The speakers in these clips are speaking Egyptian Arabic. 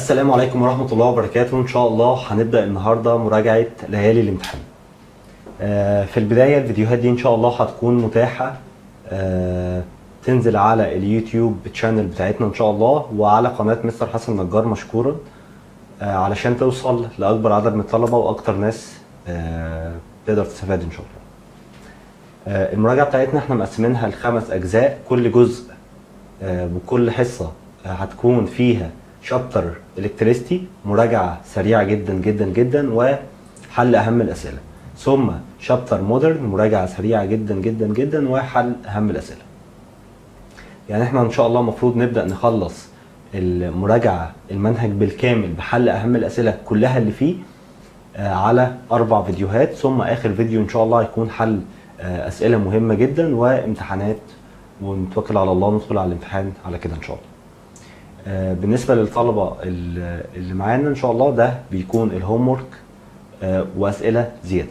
السلام عليكم ورحمة الله وبركاته إن شاء الله هنبدأ النهاردة مراجعة ليالي الامتحان آه، في البداية الفيديوهات دي إن شاء الله هتكون متاحة آه، تنزل على اليوتيوب تشانل بتاعتنا إن شاء الله وعلى قناة مستر حسن نجار مشكورا آه، علشان توصل لأكبر عدد من الطلبة وأكتر ناس آه، تقدر تستفاد إن شاء الله آه، المراجعة بتاعتنا احنا مقسمينها لخمس أجزاء كل جزء آه، وكل حصة آه، هتكون فيها شابتر الكتريستي مراجعة سريعة جدا جدا جدا وحل أهم الأسئلة ثم شابتر مودرن مراجعة سريعة جدا جدا جدا وحل أهم الأسئلة يعني احنا إن شاء الله المفروض نبدأ نخلص المراجعة المنهج بالكامل بحل أهم الأسئلة كلها اللي فيه آه، على أربع فيديوهات ثم آخر فيديو إن شاء الله هيكون حل آه، أسئلة مهمة جدا وامتحانات ونتوكل على الله ندخل على الامتحان على كده إن شاء الله آه، بالنسبه للطلبه ال- اللي معانا ان شاء الله ده بيكون الهوم ورك واسئله زياده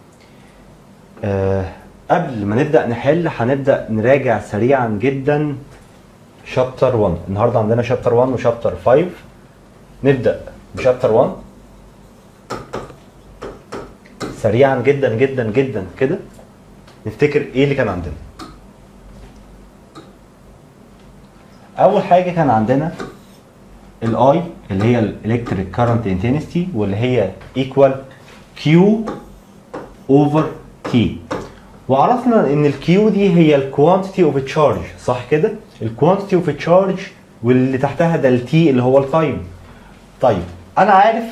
آه، قبل ما نبدا نحل هنبدا نراجع سريعا جدا شابتر 1 النهارده عندنا شابتر 1 وشابتر 5 نبدا بشابتر 1 سريعا جدا جدا جدا كده نفتكر ايه اللي كان عندنا اول حاجه كان عندنا الاي اللي هي الالكتريك كارنت انتنسيتي واللي هي ايكوال كيو اوفر تي وعرفنا ان الكيو دي هي الكوانتيتي اوف تشارج صح كده الكوانتيتي اوف تشارج واللي تحتها ده التي اللي هو التايم طيب انا عارف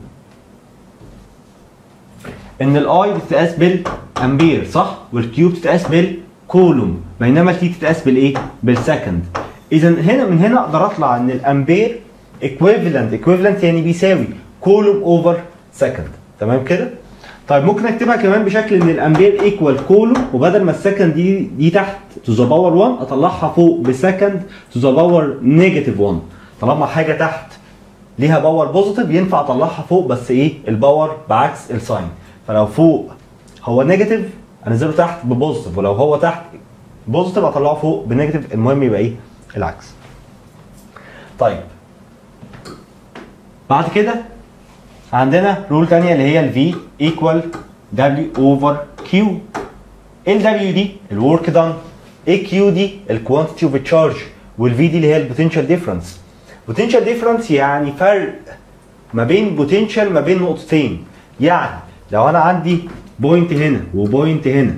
ان الاي بتتقاس بالامبير صح والكيو بتتقاس بالكولوم بينما التي تتقاس بالايه بالسكند اذا هنا من هنا اقدر اطلع ان الامبير ايكويفالنت ايكويفالنت يعني بيساوي كولوم اوفر سكند تمام كده طيب ممكن اكتبها كمان بشكل ان الامبير ايكوال كولوم وبدل ما السكند دي دي تحت تو ذا باور 1 اطلعها فوق بسكند تو ذا باور نيجاتيف 1 طالما حاجه تحت ليها باور بوزيتيف ينفع اطلعها فوق بس ايه الباور بعكس الساين فلو فوق هو نيجاتيف انزله تحت ببوزيتيف ولو هو تحت بوزيتيف اطلعه فوق بنيجاتيف المهم يبقى ايه العكس طيب بعد كده عندنا رول تانية اللي هي ال V equal W over Q ايه ال W دي الورك دان ايه Q دي الكوانتيتي اوف تشارج وال V دي اللي هي البوتنشال ديفرنس بوتنشال ديفرنس يعني فرق ما بين بوتنشال ما بين نقطتين يعني لو انا عندي بوينت هنا وبوينت هنا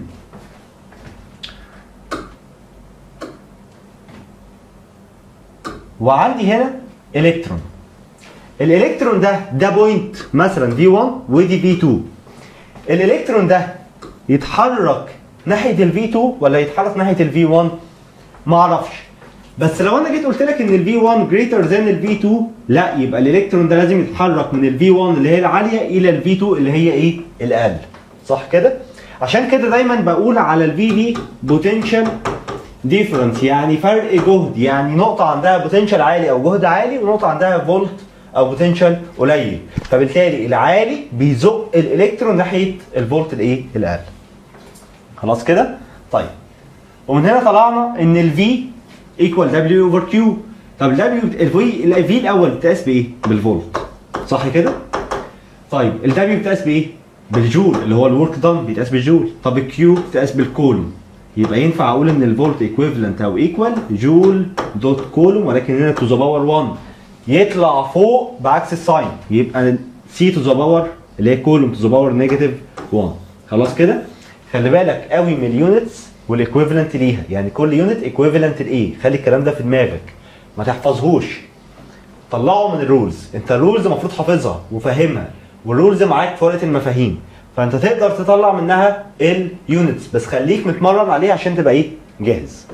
وعندي هنا الكترون الالكترون ده ده بوينت مثلا V1 ودي V2 الالكترون ده يتحرك ناحيه ال V2 ولا يتحرك ناحيه ال V1 ما اعرفش بس لو انا جيت قلت لك ان ال V1 greater than ال V2 لا يبقى الالكترون ده لازم يتحرك من ال V1 اللي هي العاليه الى ال V2 اللي هي ايه الاقل صح كده عشان كده دايما بقول على ال V دي potential ديفرنس يعني فرق جهد يعني نقطة عندها بوتنشال عالي أو جهد عالي ونقطة عندها فولت أو بوتنشال قليل فبالتالي العالي بيزق الإلكترون ناحية الفولت الإيه؟ الأقل. خلاص كده؟ طيب ومن هنا طلعنا إن ال V equal W over Q طب ال W ال V ال V الأول بتقاس بإيه؟ بالفولت صح كده؟ طيب ال W بتقاس بإيه؟ بالجول اللي هو الورك دان بيتقاس بالجول طب الكيو بتقاس بالكولوم يبقى ينفع اقول ان الفولت ايكويفالنت او ايكوال جول دوت كولوم ولكن هنا تو ذا باور 1 يطلع فوق بعكس الساين يبقى سي تو ذا باور اللي هي كولوم تو ذا باور نيجاتيف 1 خلاص كده خلي بالك قوي من اليونتس والايكويفالنت ليها يعني كل يونت ايكويفالنت لايه خلي الكلام ده في دماغك ما تحفظهوش طلعه من الرولز انت الرولز المفروض حافظها وفاهمها والرولز معاك في ورقه المفاهيم فانت تقدر تطلع منها اليونتس بس خليك متمرن عليه عشان تبقى ايه جاهز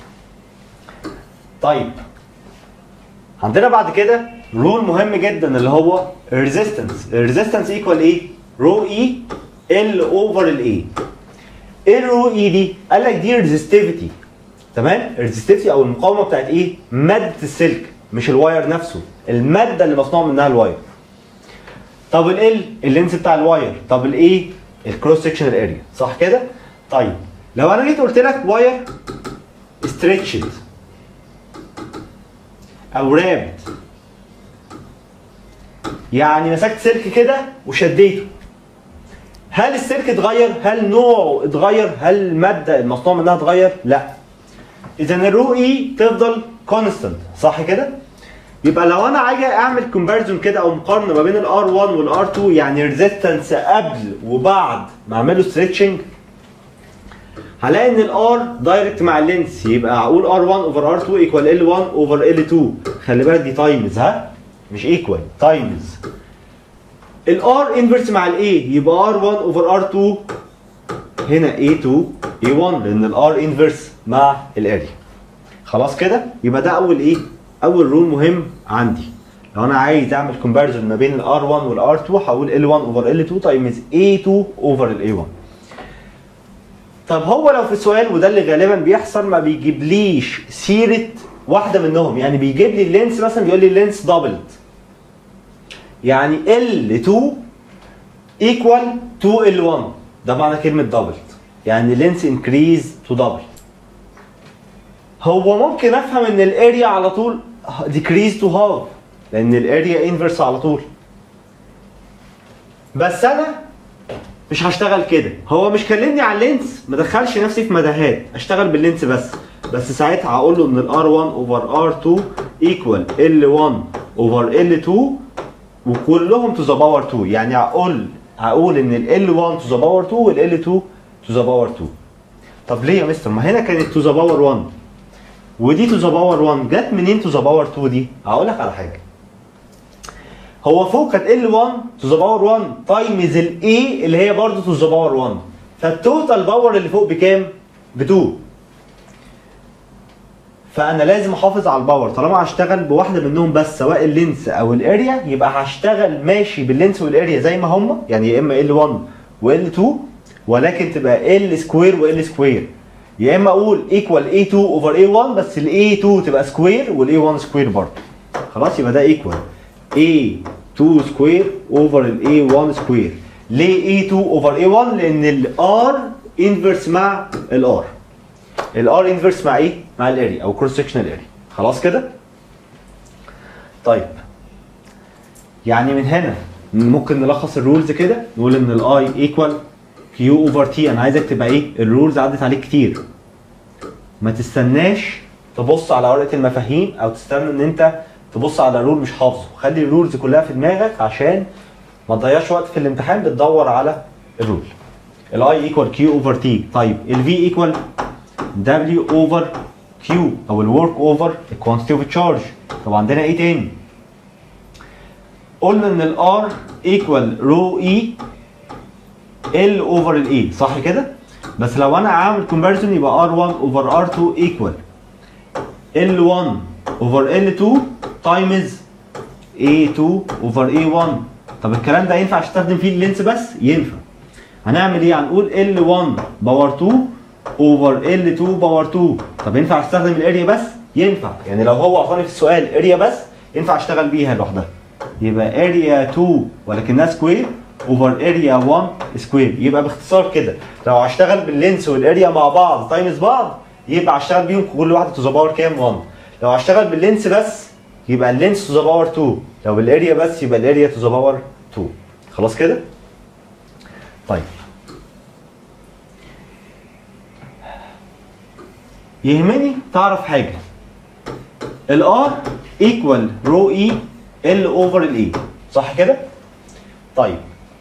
طيب عندنا بعد كده رول مهم جدا اللي هو الريزيستنس الريزيستنس ايكوال ايه رو اي ال اوفر الاي ايه الرو اي دي قال لك دي ريزيستيفيتي تمام الريزيستيفيتي او المقاومه بتاعت ايه ماده السلك مش الواير نفسه الماده اللي مصنوع منها الواير طب ال اللينس بتاع الواير طب الايه الكروس سكشنال اريا صح كده طيب لو انا جيت قلت لك واير ستريتشد او رابد يعني مسكت سلك كده وشديته هل السلك اتغير؟ هل نوعه اتغير؟ هل الماده المصنوع منها اتغير؟ لا. اذا الرو اي تفضل كونستنت صح كده؟ يبقى لو انا عايز اعمل كومباريزون كده او مقارنه ما بين الار 1 والار 2 يعني ريزيستنس قبل وبعد ما اعمله ستريتشنج هلاقي ان الار دايركت مع اللينس يبقى هقول ار 1 اوفر ار 2 ايكوال ال 1 اوفر ال 2 خلي بالك دي تايمز ها مش ايكوال تايمز الار انفرس مع الاي يبقى ار 1 اوفر ار 2 هنا A2 A1 لان الار انفرس مع الاريا خلاص كده يبقى ده اول ايه اول رول مهم عندي لو انا عايز اعمل كومباريزون ما بين الار 1 والار 2 هقول L1 اوفر L2 تايمز A2 اوفر ال A1 طب هو لو في السؤال وده اللي غالبا بيحصل ما بيجيبليش سيره واحده منهم يعني بيجيب لي اللينس مثلا بيقول لي اللينس دبلت يعني L2 equal to L1 ده معنى كلمة دبلت يعني لينس انكريز تو دبل هو ممكن افهم ان الاريا على طول decrease تو هاف لان الاريا انفرس على طول بس انا مش هشتغل كده هو مش كلمني عن اللينس ما دخلش نفسي في مداهات اشتغل باللينس بس بس ساعتها هقول له ان الار 1 اوفر ار 2 ايكوال ال 1 اوفر ال 2 وكلهم تو ذا باور 2 يعني هقول هقول ان ال 1 تو ذا باور 2 وال 2 تو ذا باور 2 طب ليه يا مستر ما هنا كانت تو ذا باور 1 ودي تو ذا باور 1 جت منين تو ذا باور 2 دي هقول لك على حاجه هو فوق كانت ال 1 تو ذا باور 1 تايمز الاي اللي هي برضه تو ذا باور 1 فالتوتال باور اللي فوق بكام؟ ب 2 فانا لازم احافظ على الباور طالما هشتغل بواحده منهم بس سواء اللينس او الاريا يبقى هشتغل ماشي باللينس والاريا زي ما هم يعني يا اما ال1 وال2 ولكن تبقى ال سكوير وال سكوير يا اما اقول ايكوال A2 اوفر A1 بس ال A2 تبقى سكوير وال A1 سكوير برضه خلاص يبقى ده ايكوال A2 سكوير اوفر ال A1 سكوير ليه A2 اوفر A1 لان الار انفرس مع الار الار انفرس مع ايه؟ مع الاريا او كروس سكشنال اريا خلاص كده؟ طيب يعني من هنا ممكن نلخص الرولز كده نقول ان الاي ايكوال كيو اوفر تي انا عايزك تبقى ايه؟ الرولز عدت عليك كتير ما تستناش تبص على ورقه المفاهيم او تستنى ان انت تبص على رول مش حافظه خلي الرولز كلها في دماغك عشان ما تضيعش وقت في الامتحان بتدور على الرول الاي ايكوال كيو اوفر تي طيب الفي ايكوال W over Q او الورك اوفر الكوانتيتي اوف تشارج طب عندنا ايه تاني؟ قلنا ان الار ايكوال رو اي ال اوفر الاي صح كده؟ بس لو انا عامل كومباريزون يبقى R1 اوفر R2 ايكوال L1 اوفر L2 تايمز A2 اوفر A1 طب الكلام ده ينفع استخدم فيه اللينس بس؟ ينفع هنعمل ايه؟ هنقول L1 باور 2 اوفر ال 2 باور 2 طب ينفع استخدم الاريا بس؟ ينفع يعني لو هو اعطاني في السؤال اريا بس ينفع اشتغل بيها لوحدها يبقى اريا 2 ولكنها سكوير اوفر اريا 1 سكوير يبقى باختصار كده لو هشتغل باللينس والاريا مع بعض تايمز بعض يبقى هشتغل بيهم كل واحده تو ذا باور كام 1 لو هشتغل باللينس بس يبقى اللينس تو ذا باور 2 لو بالاريا بس يبقى الاريا تو ذا باور 2 خلاص كده؟ طيب يهمني تعرف حاجه الار ايكوال رو اي ال اوفر الاي صح كده طيب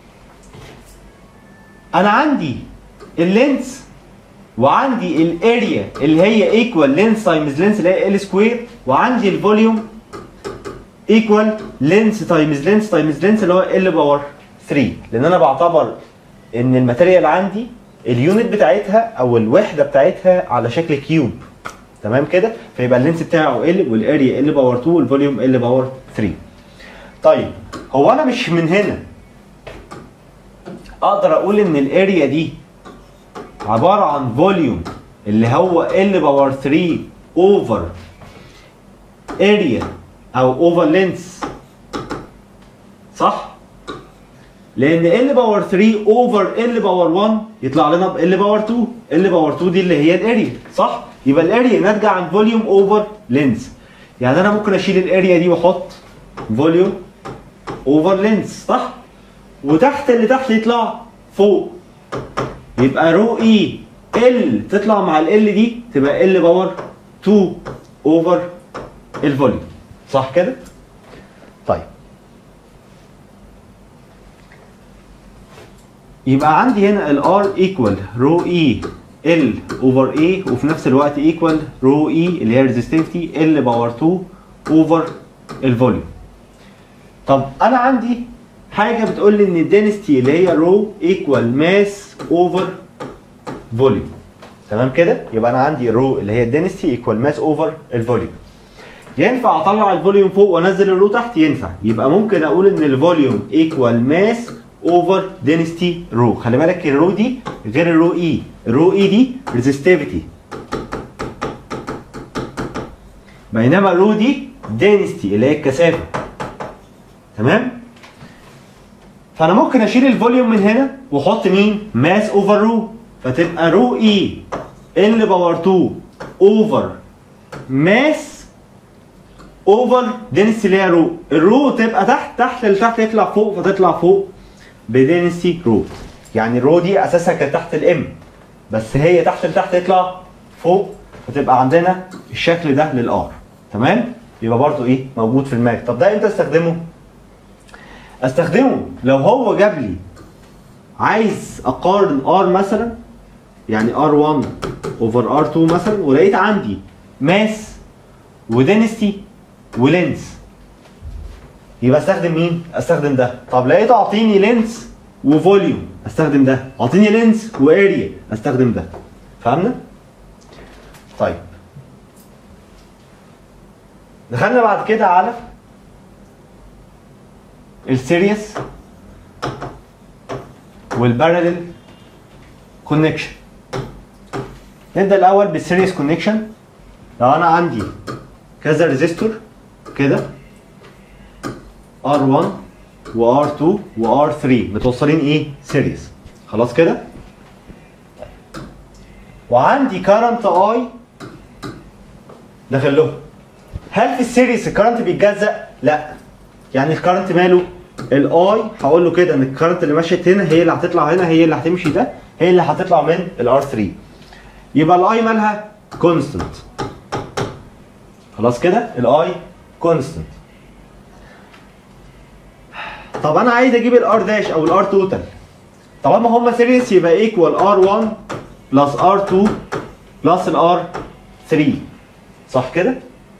انا عندي اللينس وعندي الاريا اللي هي ايكوال لينس تايمز لينس اللي هي ال سكوير وعندي الفوليوم ايكوال لينس تايمز لينس تايمز لينس اللي هو ال باور 3 لان انا بعتبر ان الماتيريال عندي اليونت بتاعتها او الوحده بتاعتها على شكل كيوب تمام كده فيبقى اللينس بتاعه ال والاريا ال باور 2 والفوليوم ال باور 3 طيب هو انا مش من هنا اقدر اقول ان الاريا دي عباره عن فوليوم اللي هو ال باور 3 اوفر اريا او اوفر لينس صح لان ال باور 3 اوفر ال باور 1 يطلع لنا ب ال باور 2 ال باور 2 دي اللي هي الاريا صح يبقى الاريا ناتجه عن فوليوم اوفر لينس يعني انا ممكن اشيل الاريا دي واحط فوليوم اوفر لينس صح وتحت اللي تحت يطلع فوق يبقى رو اي ال تطلع مع ال دي تبقى ال باور 2 اوفر الفوليوم صح كده طيب يبقى عندي هنا الار ايكوال رو اي ال اوفر اي وفي نفس الوقت ايكوال رو اي اللي هي ريزستيفيتي ال باور 2 اوفر الفوليوم طب انا عندي حاجه بتقول لي ان الدنستي اللي هي رو ايكوال ماس اوفر فوليوم تمام كده يبقى انا عندي رو اللي هي الدنستي ايكوال ماس اوفر الفوليوم ينفع اطلع الفوليوم فوق وانزل الرو تحت ينفع يبقى ممكن اقول ان الفوليوم ايكوال ماس اوفر دينستي رو خلي بالك الرو دي غير الرو اي الرو اي دي ريزستيفيتي بينما الرو دي دينستي اللي هي الكثافه تمام فانا ممكن اشيل الفوليوم من هنا واحط مين ماس اوفر رو فتبقى رو اي ال باور 2 اوفر ماس اوفر دينستي اللي هي رو الرو تبقى تحت تحت اللي تحت يطلع فوق فتطلع فوق بدينستي رو يعني الرو دي اساسها كانت تحت الام بس هي تحت لتحت يطلع فوق فتبقى عندنا الشكل ده للار تمام يبقى برضو ايه موجود في الماك طب ده امتى استخدمه استخدمه لو هو جاب لي عايز اقارن ار مثلا يعني ار1 اوفر ار2 مثلا ولقيت عندي ماس ودينستي ولينس يبقى استخدم مين؟ استخدم ده طب لقيت اعطيني لينس وفوليوم استخدم ده اعطيني لينس واريا استخدم ده فهمنا؟ طيب دخلنا بعد كده على السيريس والبارلل كونكشن نبدا الاول بالسيريس كونكشن لو انا عندي كذا ريزيستور كده R1 و R2 و R3 متوصلين ايه؟ سيريس خلاص كده؟ وعندي كارنت I داخل له هل في السيريس الكرنت بيتجزأ؟ لا يعني الكرنت ماله؟ الاي هقول له كده ان الكرنت اللي مشيت هنا هي اللي هتطلع هنا هي اللي هتمشي ده هي اللي هتطلع من الار 3 يبقى الاي مالها كونستنت خلاص كده الاي كونستنت طب انا عايز اجيب الار داش او الار توتال طالما هما سيريس يبقى ايكوال ار 1 بلس ار 2 بلس الار 3 صح كده؟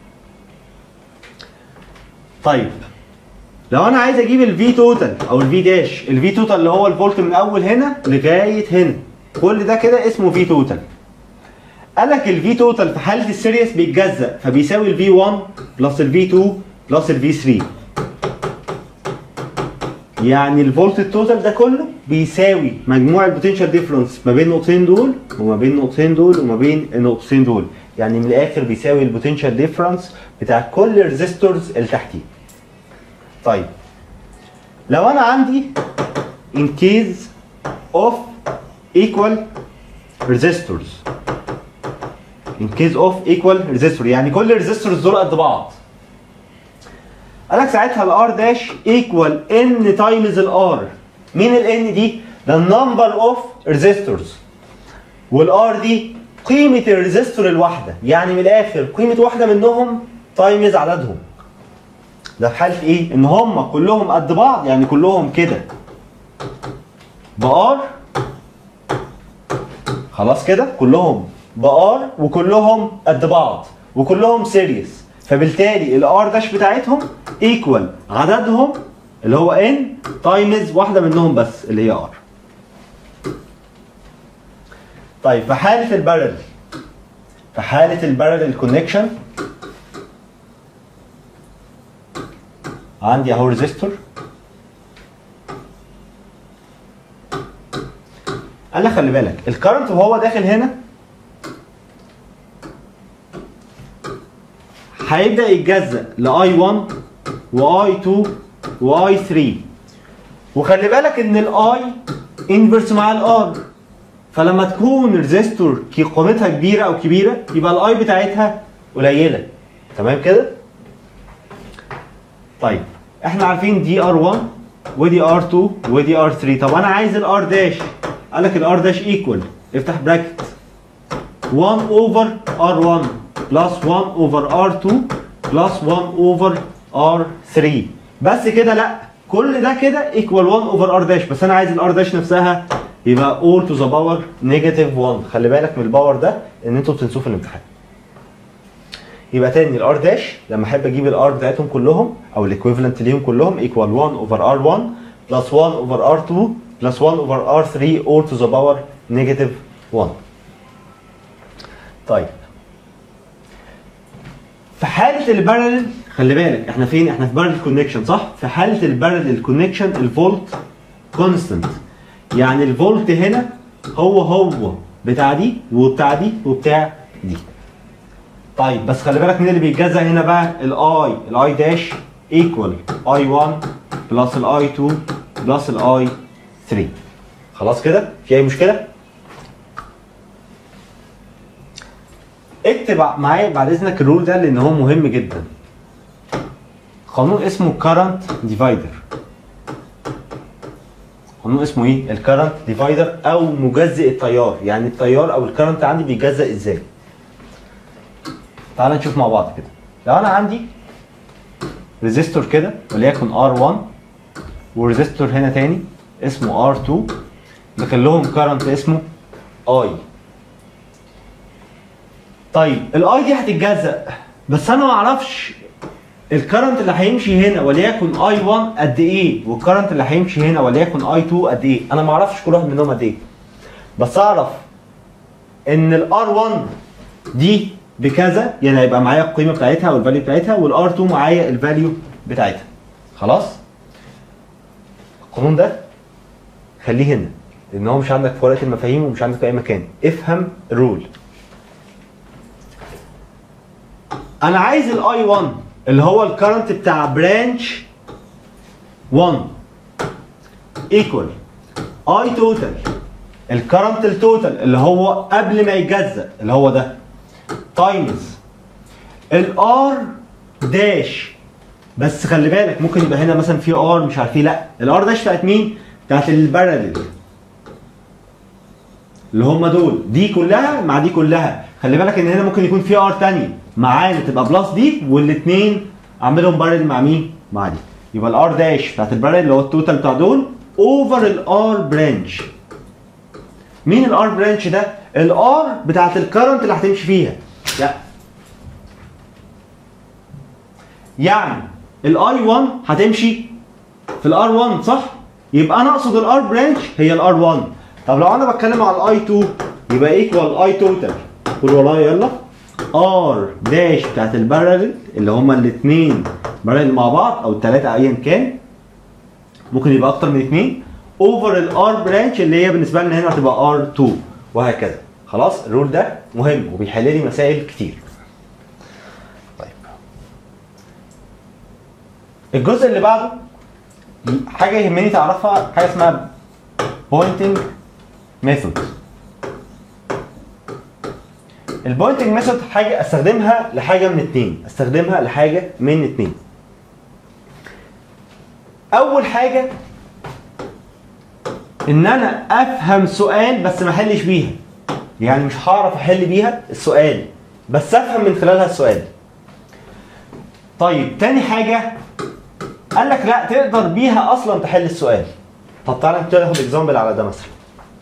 طيب لو انا عايز اجيب الفي توتال او الفي داش الفي توتال اللي هو الفولت من اول هنا لغايه هنا كل ده كده اسمه في توتال قال لك الفي توتال في حاله السيريس بيتجزأ فبيساوي الفي 1 بلس الفي 2 بلس الفي 3 يعني الفولت التوتال ده كله بيساوي مجموع البوتنشال ديفرنس ما بين النقطتين دول وما بين النقطتين دول وما بين النقطتين دول يعني من الاخر بيساوي البوتنشال ديفرنس بتاع كل الريزيستورز اللي تحتيه طيب لو انا عندي in case of equal resistors in case of equal resistor يعني كل الريزيستورز دول قد بعض قال لك ساعتها الار داش ايكوال ان تايمز الار مين الان دي؟ ده النمبر اوف ريزيستورز والار دي قيمة الريزيستور الواحدة يعني من الآخر قيمة واحدة منهم تايمز عددهم ده في حالة إيه؟ إن هم كلهم قد بعض يعني كلهم كده بار خلاص كده كلهم بار وكلهم قد بعض وكلهم سيريس فبالتالي الار داش بتاعتهم ايكوال عددهم اللي هو ان تايمز واحده منهم بس اللي هي ار طيب في حاله البارل في حاله البارل كونكشن عندي اهو ريزيستور قال لك خلي بالك الكرنت وهو داخل هنا هيبدا يتجزأ لاي 1 واي 2 واي 3 وخلي بالك ان الاي انفرس مع الار فلما تكون ريزيستور قيمتها كبيره او كبيره يبقى الاي بتاعتها قليله تمام كده؟ طيب احنا عارفين دي ار 1 ودي ار 2 ودي ار 3 طب انا عايز الار داش قال لك الار داش ايكوال افتح براكت 1 اوفر ار 1 بلس 1 اوفر ار 2 بلس 1 اوفر ار 3 بس كده لا كل ده كده ايكوال 1 اوفر ار داش بس انا عايز الار داش نفسها يبقى all to the power negative 1 خلي بالك من الباور ده ان انتوا بتنسوه في الامتحان يبقى تاني الار داش لما احب اجيب الار بتاعتهم كلهم او الايكويفالنت ليهم كلهم ايكوال 1 اوفر ار 1 بلس 1 اوفر ار 2 بلس 1 اوفر ار 3 all to the power negative 1 طيب في حالة البارل خلي بالك احنا فين؟ احنا في بارل كونكشن صح؟ في حالة البارل كونكشن الفولت كونستنت يعني الفولت هنا هو هو بتاع دي وبتاع دي وبتاع دي. طيب بس خلي بالك مين اللي بيتجزأ هنا بقى؟ الاي الاي داش ايكوال اي 1 بلس الاي 2 بلس الاي 3 خلاص كده؟ في اي مشكلة؟ اكتب معايا بعد اذنك الرول ده لان هو مهم جدا قانون اسمه current divider قانون اسمه ايه الكرنت ديفايدر او مجزئ التيار يعني التيار او الكرنت عندي بيتجزأ ازاي تعال نشوف مع بعض كده لو انا عندي ريزيستور كده وليكن R1 وريزيستور هنا تاني اسمه R2 داخل لهم كرنت اسمه I طيب الاي دي هتتجزأ بس انا ما اعرفش الكرنت اللي هيمشي هنا وليكن اي 1 قد ايه والكرنت اللي هيمشي هنا وليكن اي 2 قد ايه انا ما اعرفش كل واحد منهم قد ايه بس اعرف ان الار 1 دي بكذا يعني هيبقى معايا القيمه بتاعتها والفاليو بتاعتها والار 2 معايا الفاليو بتاعتها خلاص القانون ده خليه هنا لان هو مش عندك في ورقه المفاهيم ومش عندك في اي مكان افهم الرول انا عايز الاي 1 اللي هو الكرنت بتاع برانش 1 ايكوال اي توتال الكرنت التوتال اللي هو قبل ما يتجزأ اللي هو ده تايمز الار داش بس خلي بالك ممكن يبقى هنا مثلا في ار مش عارف ايه لا الار داش بتاعت مين؟ بتاعت الباراليل اللي هم دول دي كلها مع دي كلها خلي بالك ان هنا ممكن يكون في ار تانية معانا تبقى بلس دي والاثنين اعملهم بارل مع مين؟ مع دي يبقى الار داش بتاعت البارل اللي هو التوتال بتاع دول اوفر الار برانش مين الار برانش ده؟ الار بتاعت الكرنت اللي هتمشي فيها يعني يعني الاي 1 هتمشي في الار 1 صح؟ يبقى انا اقصد الار برانش هي الار 1 طب لو انا بتكلم على الاي 2 يبقى ايكوال اي توتال قول ورايا يلا ار داش بتاعت البارل اللي هما الاثنين بارل مع بعض او الثلاثه ايا كان ممكن يبقى اكتر من اثنين اوفر الار برانش اللي هي بالنسبه لنا هنا هتبقى ار 2 وهكذا خلاص الرول ده مهم وبيحل لي مسائل كتير طيب الجزء اللي بعده حاجه يهمني تعرفها حاجه اسمها بوينتنج ميثود البوينتنج ميثود حاجه استخدمها لحاجه من اتنين استخدمها لحاجه من اتنين اول حاجه ان انا افهم سؤال بس ما احلش بيها يعني مش هعرف احل بيها السؤال بس افهم من خلالها السؤال طيب تاني حاجه قال لك لا تقدر بيها اصلا تحل السؤال طب تعالى نبتدي ناخد اكزامبل على ده مثلا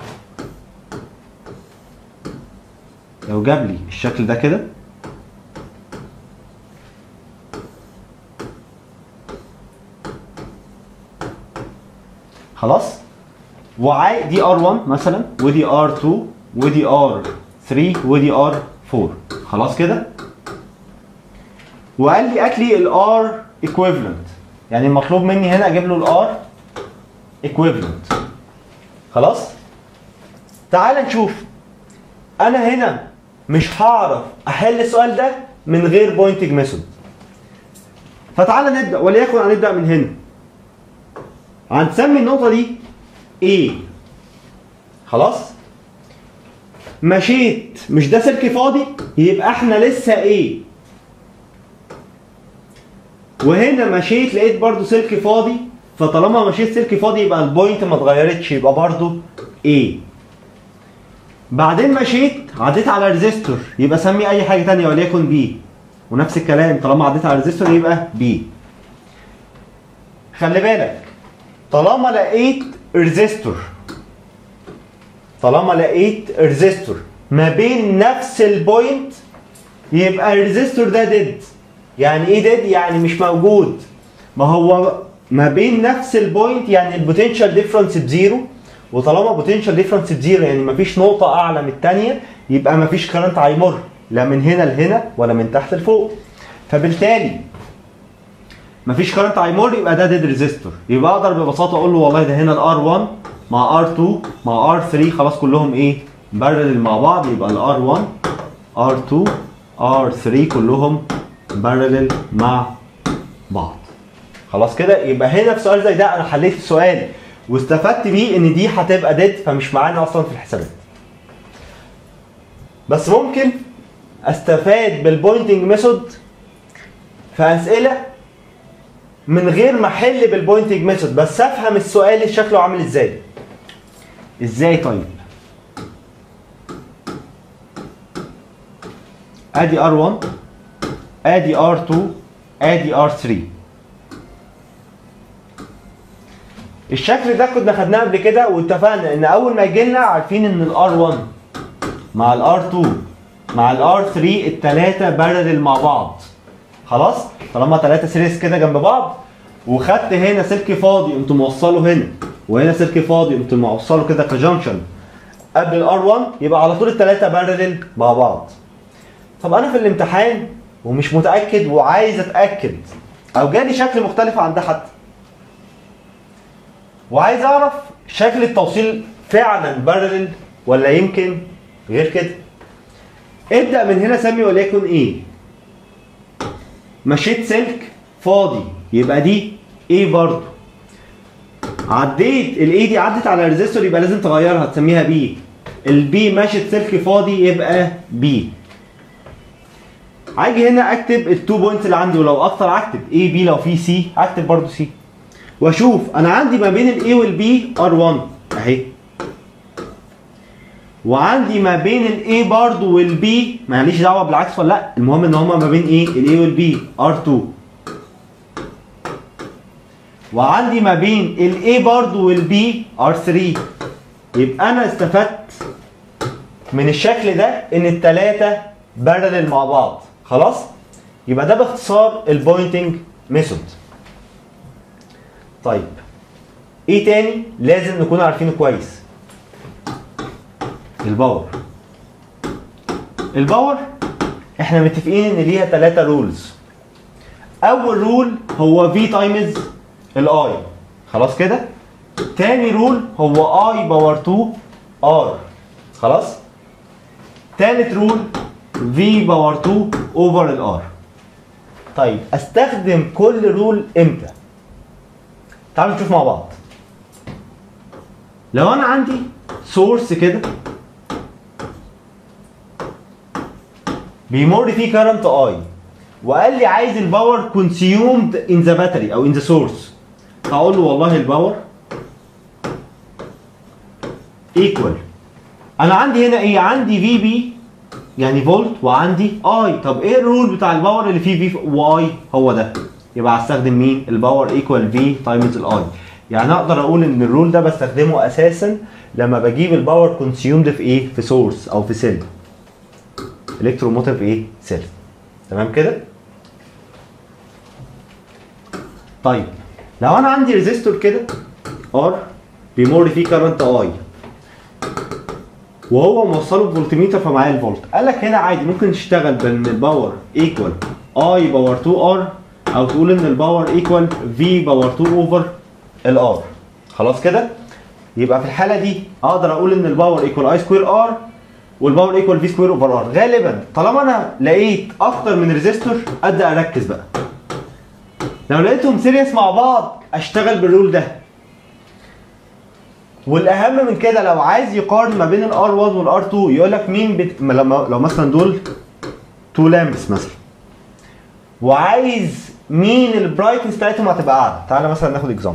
لو جاب لي الشكل ده كده خلاص وعاي دي ار1 مثلا ودي ار2 ودي ار3 ودي ار4 خلاص كده وقال لي هات لي الار ايكويفالنت يعني المطلوب مني هنا اجيب له الار ايكويفالنت خلاص تعال نشوف انا هنا مش هعرف احل السؤال ده من غير بوينتنج ميثود فتعال نبدا وليكن هنبدا من هنا هنسمي النقطه دي A خلاص مشيت مش ده سلك فاضي يبقى احنا لسه A وهنا مشيت لقيت برضو سلك فاضي فطالما مشيت سلك فاضي يبقى البوينت ما اتغيرتش يبقى برضو A بعدين مشيت عديت على ريزيستور يبقى سمي اي حاجه تانية وليكن بي ونفس الكلام طالما عديت على ريزيستور يبقى بي خلي بالك طالما لقيت ريزيستور طالما لقيت ريزيستور ما بين نفس البوينت يبقى الريزيستور ده ديد يعني ايه ديد يعني مش موجود ما هو ما بين نفس البوينت يعني البوتنشال ديفرنس بزيرو وطالما بوتنشال ديفرنس بزيرو يعني مفيش نقطة أعلى من الثانية يبقى مفيش كرنت هيمر لا من هنا لهنا ولا من تحت لفوق فبالتالي مفيش كرنت هيمر يبقى ده ديد ريزيستور يبقى اقدر ببساطة اقول له والله ده هنا الار 1 مع ار 2 مع ار 3 خلاص كلهم ايه بارل مع بعض يبقى الار 1 ار 2 ار 3 كلهم بارل مع بعض خلاص كده يبقى هنا في سؤال زي ده انا حليت السؤال واستفدت بيه ان دي هتبقى ديد فمش معانا اصلا في الحسابات بس ممكن استفاد بالبوينتنج ميثود في اسئله من غير ما احل بالبوينتنج ميثود بس افهم السؤال شكله عامل ازاي ازاي طيب ادي R1 ادي R2 ادي R3 الشكل ده كنا خدناه قبل كده واتفقنا ان اول ما يجي لنا عارفين ان الار 1 مع الار 2 مع الار 3 الثلاثه بارلل مع بعض خلاص طالما ثلاثه سيريس كده جنب بعض وخدت هنا سلك فاضي قمت موصله هنا وهنا سلك فاضي قمت موصله كده كجنكشن قبل الار 1 يبقى على طول الثلاثه بارلل مع بعض طب انا في الامتحان ومش متاكد وعايز اتاكد او جالي شكل مختلف عن ده حتى وعايز اعرف شكل التوصيل فعلا بارلل ولا يمكن غير كده ابدا من هنا سمي وليكن ايه مشيت سلك فاضي يبقى دي ايه برضو عديت الاي دي عدت على الريزيستور يبقى لازم تغيرها تسميها بي البي مشت سلك فاضي يبقى بي هاجي هنا اكتب التو بوينتس اللي عندي ولو اكتر اكتب اي بي لو في سي اكتب برضو سي واشوف انا عندي ما بين الاي والبي ار1 اهي وعندي ما بين الاي برضو والبي ماليش دعوه بالعكس ولا لا المهم ان هما ما بين ايه الاي والبي ار2 وعندي ما بين الاي برضو والبي ار3 يبقى انا استفدت من الشكل ده ان الثلاثه بارلل مع بعض خلاص يبقى ده باختصار البوينتنج ميثود طيب ايه تاني لازم نكون عارفينه كويس الباور الباور احنا متفقين ان ليها ثلاثة رولز اول رول هو في تايمز الاي خلاص كده تاني رول هو اي باور 2 ار خلاص تالت رول في باور 2 اوفر الار طيب استخدم كل رول امتى تعالوا نشوف مع بعض لو انا عندي سورس كده بيمر فيه كارنت اي وقال لي عايز الباور كونسيومد ان ذا باتري او ان ذا سورس هقول له والله الباور ايكوال انا عندي هنا ايه عندي في بي يعني فولت وعندي اي طب ايه الرول بتاع الباور اللي فيه في واي هو ده يبقى هستخدم مين الباور ايكوال في تايمز الاي يعني اقدر اقول ان الرول ده بستخدمه اساسا لما بجيب الباور كونسيومد في ايه في سورس او في سيل الكتروموتيف ايه سيل تمام كده طيب لو انا عندي ريزيستور كده ار بيمر فيه كارنت اي وهو موصله بفولتميتر فمعايا الفولت قال لك هنا عادي ممكن تشتغل بان الباور ايكوال اي باور 2 ار او تقول ان الباور ايكوال في باور 2 اوفر الار خلاص كده يبقى في الحاله دي اقدر اقول ان الباور ايكوال اي سكوير ار والباور ايكوال في سكوير اوفر ار غالبا طالما انا لقيت اكتر من ريزيستور ابدا اركز بقى لو لقيتهم سيريس مع بعض اشتغل بالرول ده والاهم من كده لو عايز يقارن ما بين الار 1 والار 2 يقول لك مين بت... لما لو مثلا دول 2 لامبس مثلا وعايز مين البرايتنس بتاعتهم هتبقى اعلى تعالى مثلا ناخد اكزامبل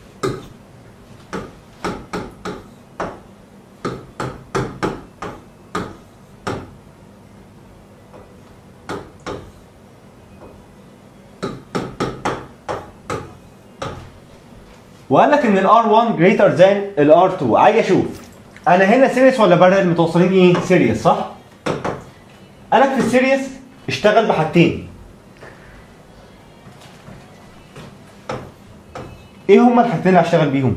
وقال لك ان الار 1 جريتر ذان الار 2 عايز اشوف انا هنا سيريس ولا بارل متوصلين ايه سيريس صح قال لك في السيريس اشتغل بحاجتين ايه هما الحاجتين اللي هشتغل بيهم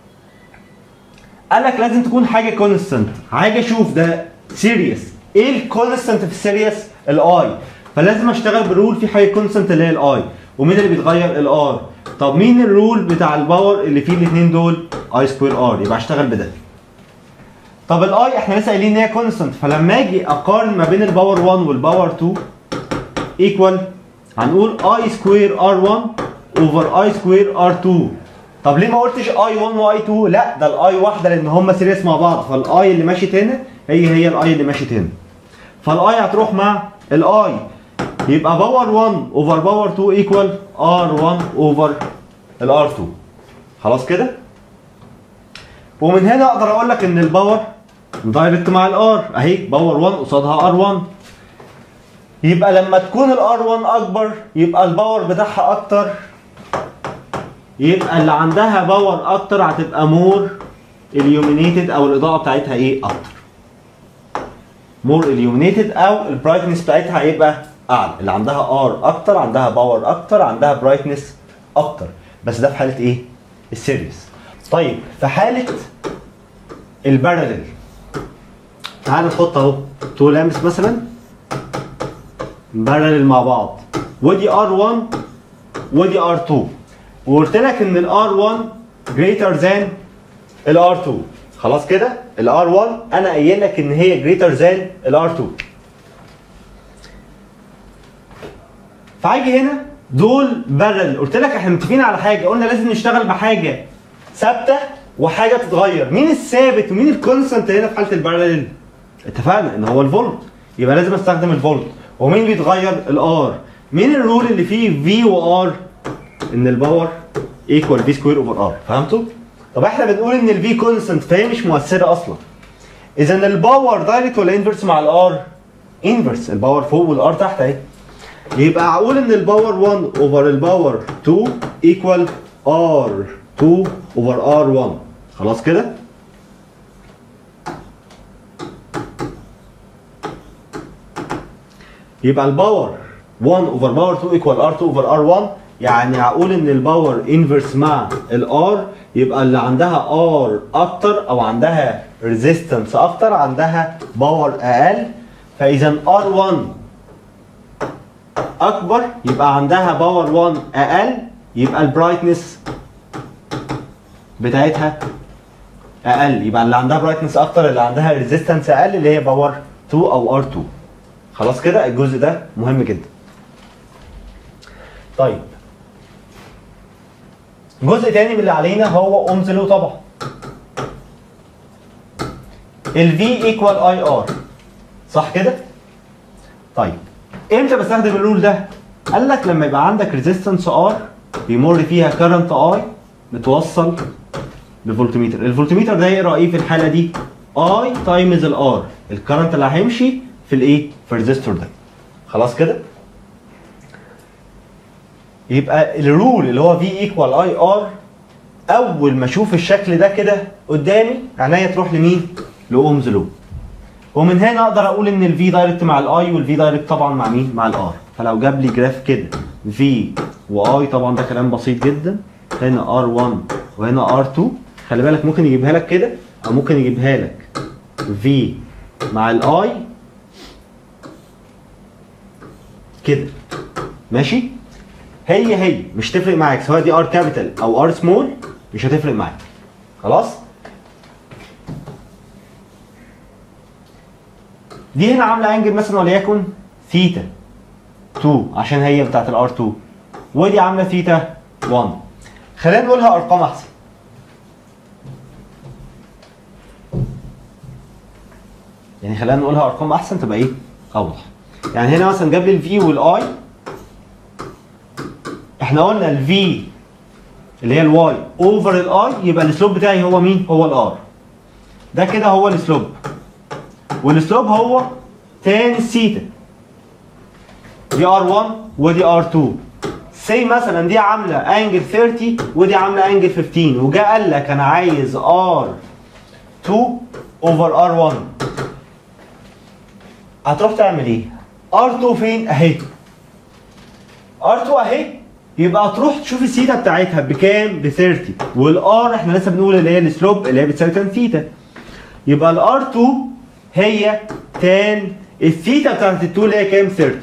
قال لك لازم تكون حاجه كونستنت عايز اشوف ده سيريس ايه الكونستنت في السيريس الاي فلازم اشتغل برول في حاجه كونستنت اللي هي الاي ومين اللي بيتغير الار طب مين الرول بتاع الباور اللي فيه الاثنين دول اي سكوير ار يبقى اشتغل بده طب الاي احنا لسه قايلين ان هي كونستنت فلما اجي اقارن ما بين الباور 1 والباور 2 ايكوال هنقول اي سكوير ار 1 اوفر اي سكوير ار 2 طب ليه ما قلتش اي 1 واي 2 لا ده الاي واحده لان هم سيريس مع بعض فالاي اللي ماشيت هنا هي هي الاي اللي ماشيت هنا فالاي هتروح مع الاي يبقى باور 1 اوفر باور 2 ايكوال ار 1 اوفر الار 2 خلاص كده ومن هنا اقدر اقول لك ان الباور دايركت مع الار اهي باور 1 قصادها ار 1 يبقى لما تكون الار 1 اكبر يبقى الباور بتاعها اكتر يبقى اللي عندها باور اكتر هتبقى مور illuminated او الاضاءه بتاعتها ايه اكتر مور illuminated او البرايتنس بتاعتها هيبقى اعلى اللي عندها ار اكتر عندها باور اكتر عندها برايتنس اكتر بس ده في حاله ايه السيريس طيب في حاله البارلل تعال نحط اهو تو لامس مثلا بارلل مع بعض ودي ار 1 ودي ار 2 وقلت لك ان الار 1 greater than الار 2 خلاص كده الار 1 انا قايل لك ان هي greater than الار 2 فهاجي هنا دول بارل قلت لك احنا متفقين على حاجه قلنا لازم نشتغل بحاجه ثابته وحاجه تتغير مين الثابت ومين الكونستنت هنا في حاله البارل اتفقنا ان هو الفولت يبقى لازم استخدم الفولت ومين بيتغير الار مين الرول اللي فيه في وار ان الباور ايكوال في سكوير اوفر ار فهمتوا طب احنا بنقول ان الفي كونستنت فهي مش مؤثره اصلا اذا الباور دايركت ولا انفرس مع الار انفرس الباور فوق والار تحت اهي يبقى هقول ان الباور 1 اوفر الباور 2 ايكوال ار 2 اوفر ار 1 خلاص كده يبقى الباور 1 اوفر باور 2 ايكوال ار 2 اوفر ار 1 يعني هقول ان الباور انفرس مع الار يبقى اللي عندها ار اكتر او عندها ريزيستنس اكتر عندها باور اقل فاذا ار 1 اكبر يبقى عندها باور 1 اقل يبقى البرايتنس بتاعتها اقل يبقى اللي عندها برايتنس اكتر اللي عندها ريزيستنس اقل اللي هي باور 2 او ار 2 خلاص كده الجزء ده مهم جدا طيب جزء تاني من اللي علينا هو اومز لو طبعا ال V ايكوال اي ار صح كده؟ طيب امتى بستخدم الرول ده؟ قال لك لما يبقى عندك ريزيستنس ار بيمر فيها كرنت اي متوصل بفولتميتر، الفولتميتر ده يقرا ايه في الحاله دي؟ اي تايمز الار، الكرنت اللي هيمشي في الايه؟ في الريزيستور ده. خلاص كده؟ يبقى الرول اللي هو في ايكوال اي ار اول ما اشوف الشكل ده كده قدامي عينيا تروح لمين؟ لاومز لو. ومن هنا اقدر اقول ان الفي دايركت مع الاي والفي دايركت طبعا مع مين؟ مع الار. فلو جاب لي جراف كده في واي طبعا ده كلام بسيط جدا هنا ار 1 وهنا ار 2 خلي بالك ممكن يجيبها لك كده او ممكن يجيبها لك في مع الاي كده ماشي؟ هي هي مش تفرق معاك سواء دي ار كابيتال او ار سمول مش هتفرق معاك خلاص دي هنا عامله انجل مثلا وليكن ثيتا 2 عشان هي بتاعت الار 2 ودي عامله ثيتا 1 خلينا نقولها ارقام احسن يعني خلينا نقولها ارقام احسن تبقى ايه اوضح يعني هنا مثلا جاب لي الفي والاي احنا قلنا الفي اللي هي الواي اوفر الاي يبقى السلوب بتاعي هو مين؟ هو الار ده كده هو السلوب والسلوب هو تان الثيتا دي ار1 ودي ار2 سي مثلا دي عامله انجل 30 ودي عامله انجل 15 وجا قال لك انا عايز ار2 اوفر ار1 هتروح تعمل ايه؟ ار2 فين؟ اهي ار2 اهي يبقى تروح تشوف الثيتا بتاعتها بكام؟ ب 30 والار احنا لسه بنقول اللي هي السلوب اللي هي بتساوي تان ثيتا يبقى الار 2 هي تان الثيتا بتاعت ال 2 اللي هي كام 30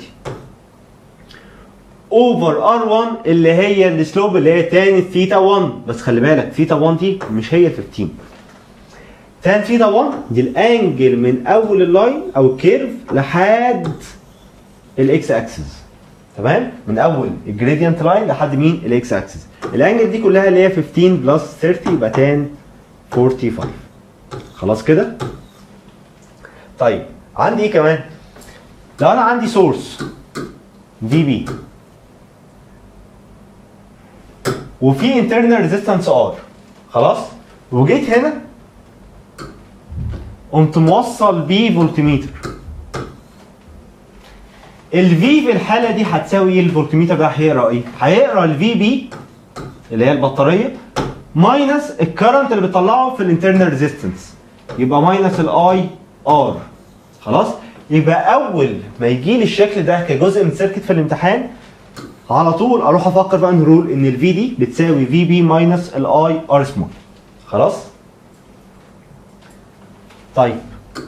اوفر ار 1 اللي هي السلوب اللي هي تان الثيتا 1 بس خلي بالك ثيتا 1 دي مش هي 15 تان ثيتا 1 دي الانجل من اول اللاين او الكيرف لحد الاكس اكسس تمام من اول الجريدينت لاين لحد مين الاكس اكسس الانجل دي كلها اللي هي 15 بلس 30 يبقى تان 45 خلاص كده طيب عندي ايه كمان لو انا عندي سورس في بي وفي انترنال ريزيستنس ار خلاص وجيت هنا قمت موصل بيه فولتميتر الفي في الحاله دي هتساوي ايه الفولتميتر ده هيقرا ايه هيقرا الفي بي اللي هي البطاريه ماينس الكرنت اللي بيطلعه في الانترنال ريزيستنس يبقى ماينس الاي ار خلاص يبقى اول ما يجي لي الشكل ده كجزء من سيركت في الامتحان على طول اروح افكر بقى نرول ان الفي دي بتساوي في بي ماينس الاي ار سمول خلاص طيب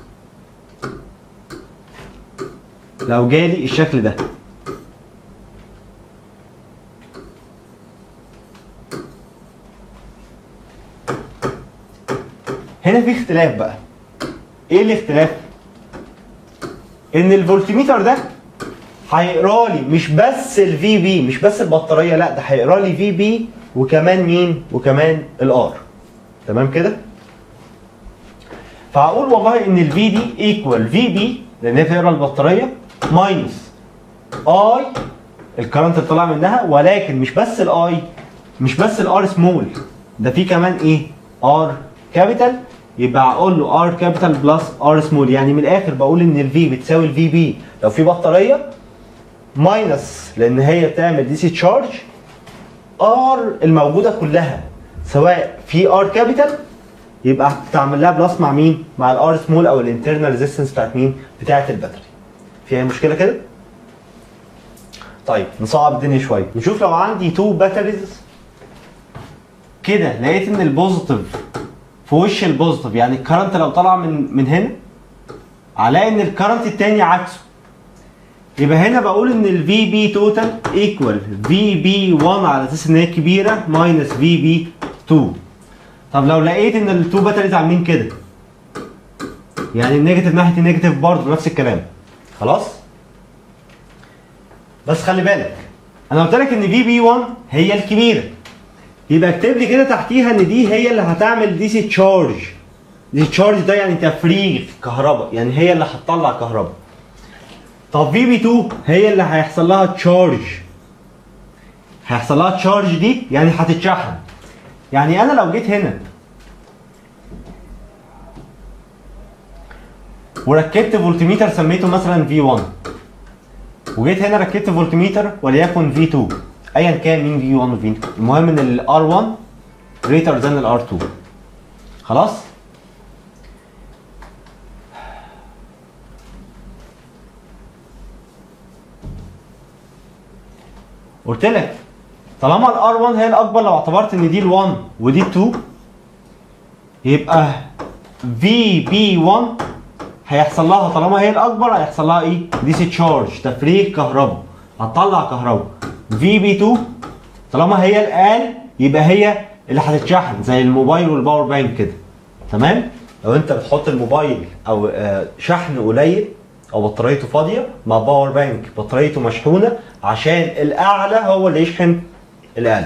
لو جالي الشكل ده هنا في اختلاف بقى ايه الاختلاف ان الفولتميتر ده هيقرا لي مش بس الفي بي مش بس البطاريه لا ده هيقرا لي في بي وكمان مين وكمان الار تمام كده فهقول والله ان الفي دي ايكوال في بي لان هي بتقرا البطاريه ماينس اي الكرنت اللي طالع منها ولكن مش بس الاي مش بس الار سمول ده في كمان ايه ار كابيتال يبقى اقول له ار كابيتال بلس ار سمول يعني من الاخر بقول ان الفي بتساوي الفي بي لو في بطاريه ماينس لان هي بتعمل دي سي تشارج ار الموجوده كلها سواء في ار كابيتال يبقى هتعمل لها بلس مع مين؟ مع الار سمول او الانترنال ريزيستنس بتاعت مين؟ بتاعت الباتري. في اي مشكله كده؟ طيب نصعب الدنيا شويه، نشوف لو عندي تو باتريز كده لقيت ان البوزيتيف في وش البوزيتيف يعني الكرنت لو طلع من من هنا على ان الكرنت التاني عكسه يبقى هنا بقول ان الفي بي توتال ايكوال في بي 1 على اساس ان هي كبيره ماينس في بي 2 طب لو لقيت ان التو باتريز عاملين كده يعني النيجاتيف ناحيه النيجاتيف برضه نفس الكلام خلاص بس خلي بالك انا قلت لك ان في بي 1 هي الكبيره يبقى اكتب لي كده تحتيها ان دي هي اللي هتعمل دي سي تشارج دي تشارج ده يعني تفريغ كهرباء يعني هي اللي هتطلع كهرباء طب في بي 2 هي اللي هيحصل لها تشارج هيحصل لها تشارج دي يعني هتتشحن يعني انا لو جيت هنا وركبت فولتميتر سميته مثلا في 1 وجيت هنا ركبت فولتميتر وليكن في 2 ايا كان مين في 1 وفي 2 المهم ان الار 1 greater than الار 2 خلاص قلت لك طالما الار 1 هي الاكبر لو اعتبرت ان دي ال1 ودي ال2 يبقى في بي 1 هيحصل لها طالما هي الاكبر هيحصل لها ايه؟ دي سي تشارج تفريغ كهرباء هتطلع كهرباء في بي 2 طالما هي الاقل يبقى هي اللي هتتشحن زي الموبايل والباور بانك كده تمام؟ لو انت بتحط الموبايل او آه، شحن قليل او بطاريته فاضيه مع باور بانك بطاريته مشحونه عشان الاعلى هو اللي يشحن الاقل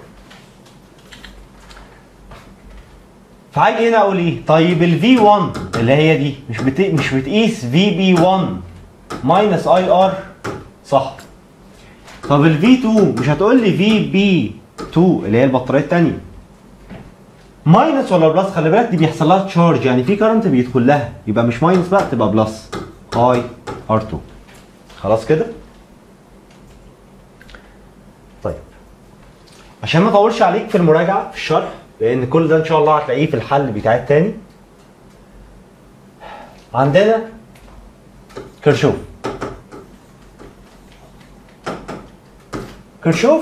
فهاجي هنا اقول ايه طيب الفي 1 اللي هي دي مش بت... مش بتقيس في بي 1 ماينس اي ار صح طب ال V2 مش هتقول لي VB2 اللي هي البطاريه الثانيه ماينس ولا بلس خلي بالك دي بيحصل لها تشارج يعني في كرنت بيدخل لها يبقى مش ماينس بقى تبقى بلس اي ار 2 خلاص كده طيب عشان ما اطولش عليك في المراجعه في الشرح لان كل ده ان شاء الله هتلاقيه في الحل بتاع التاني عندنا كرشوف كرشوف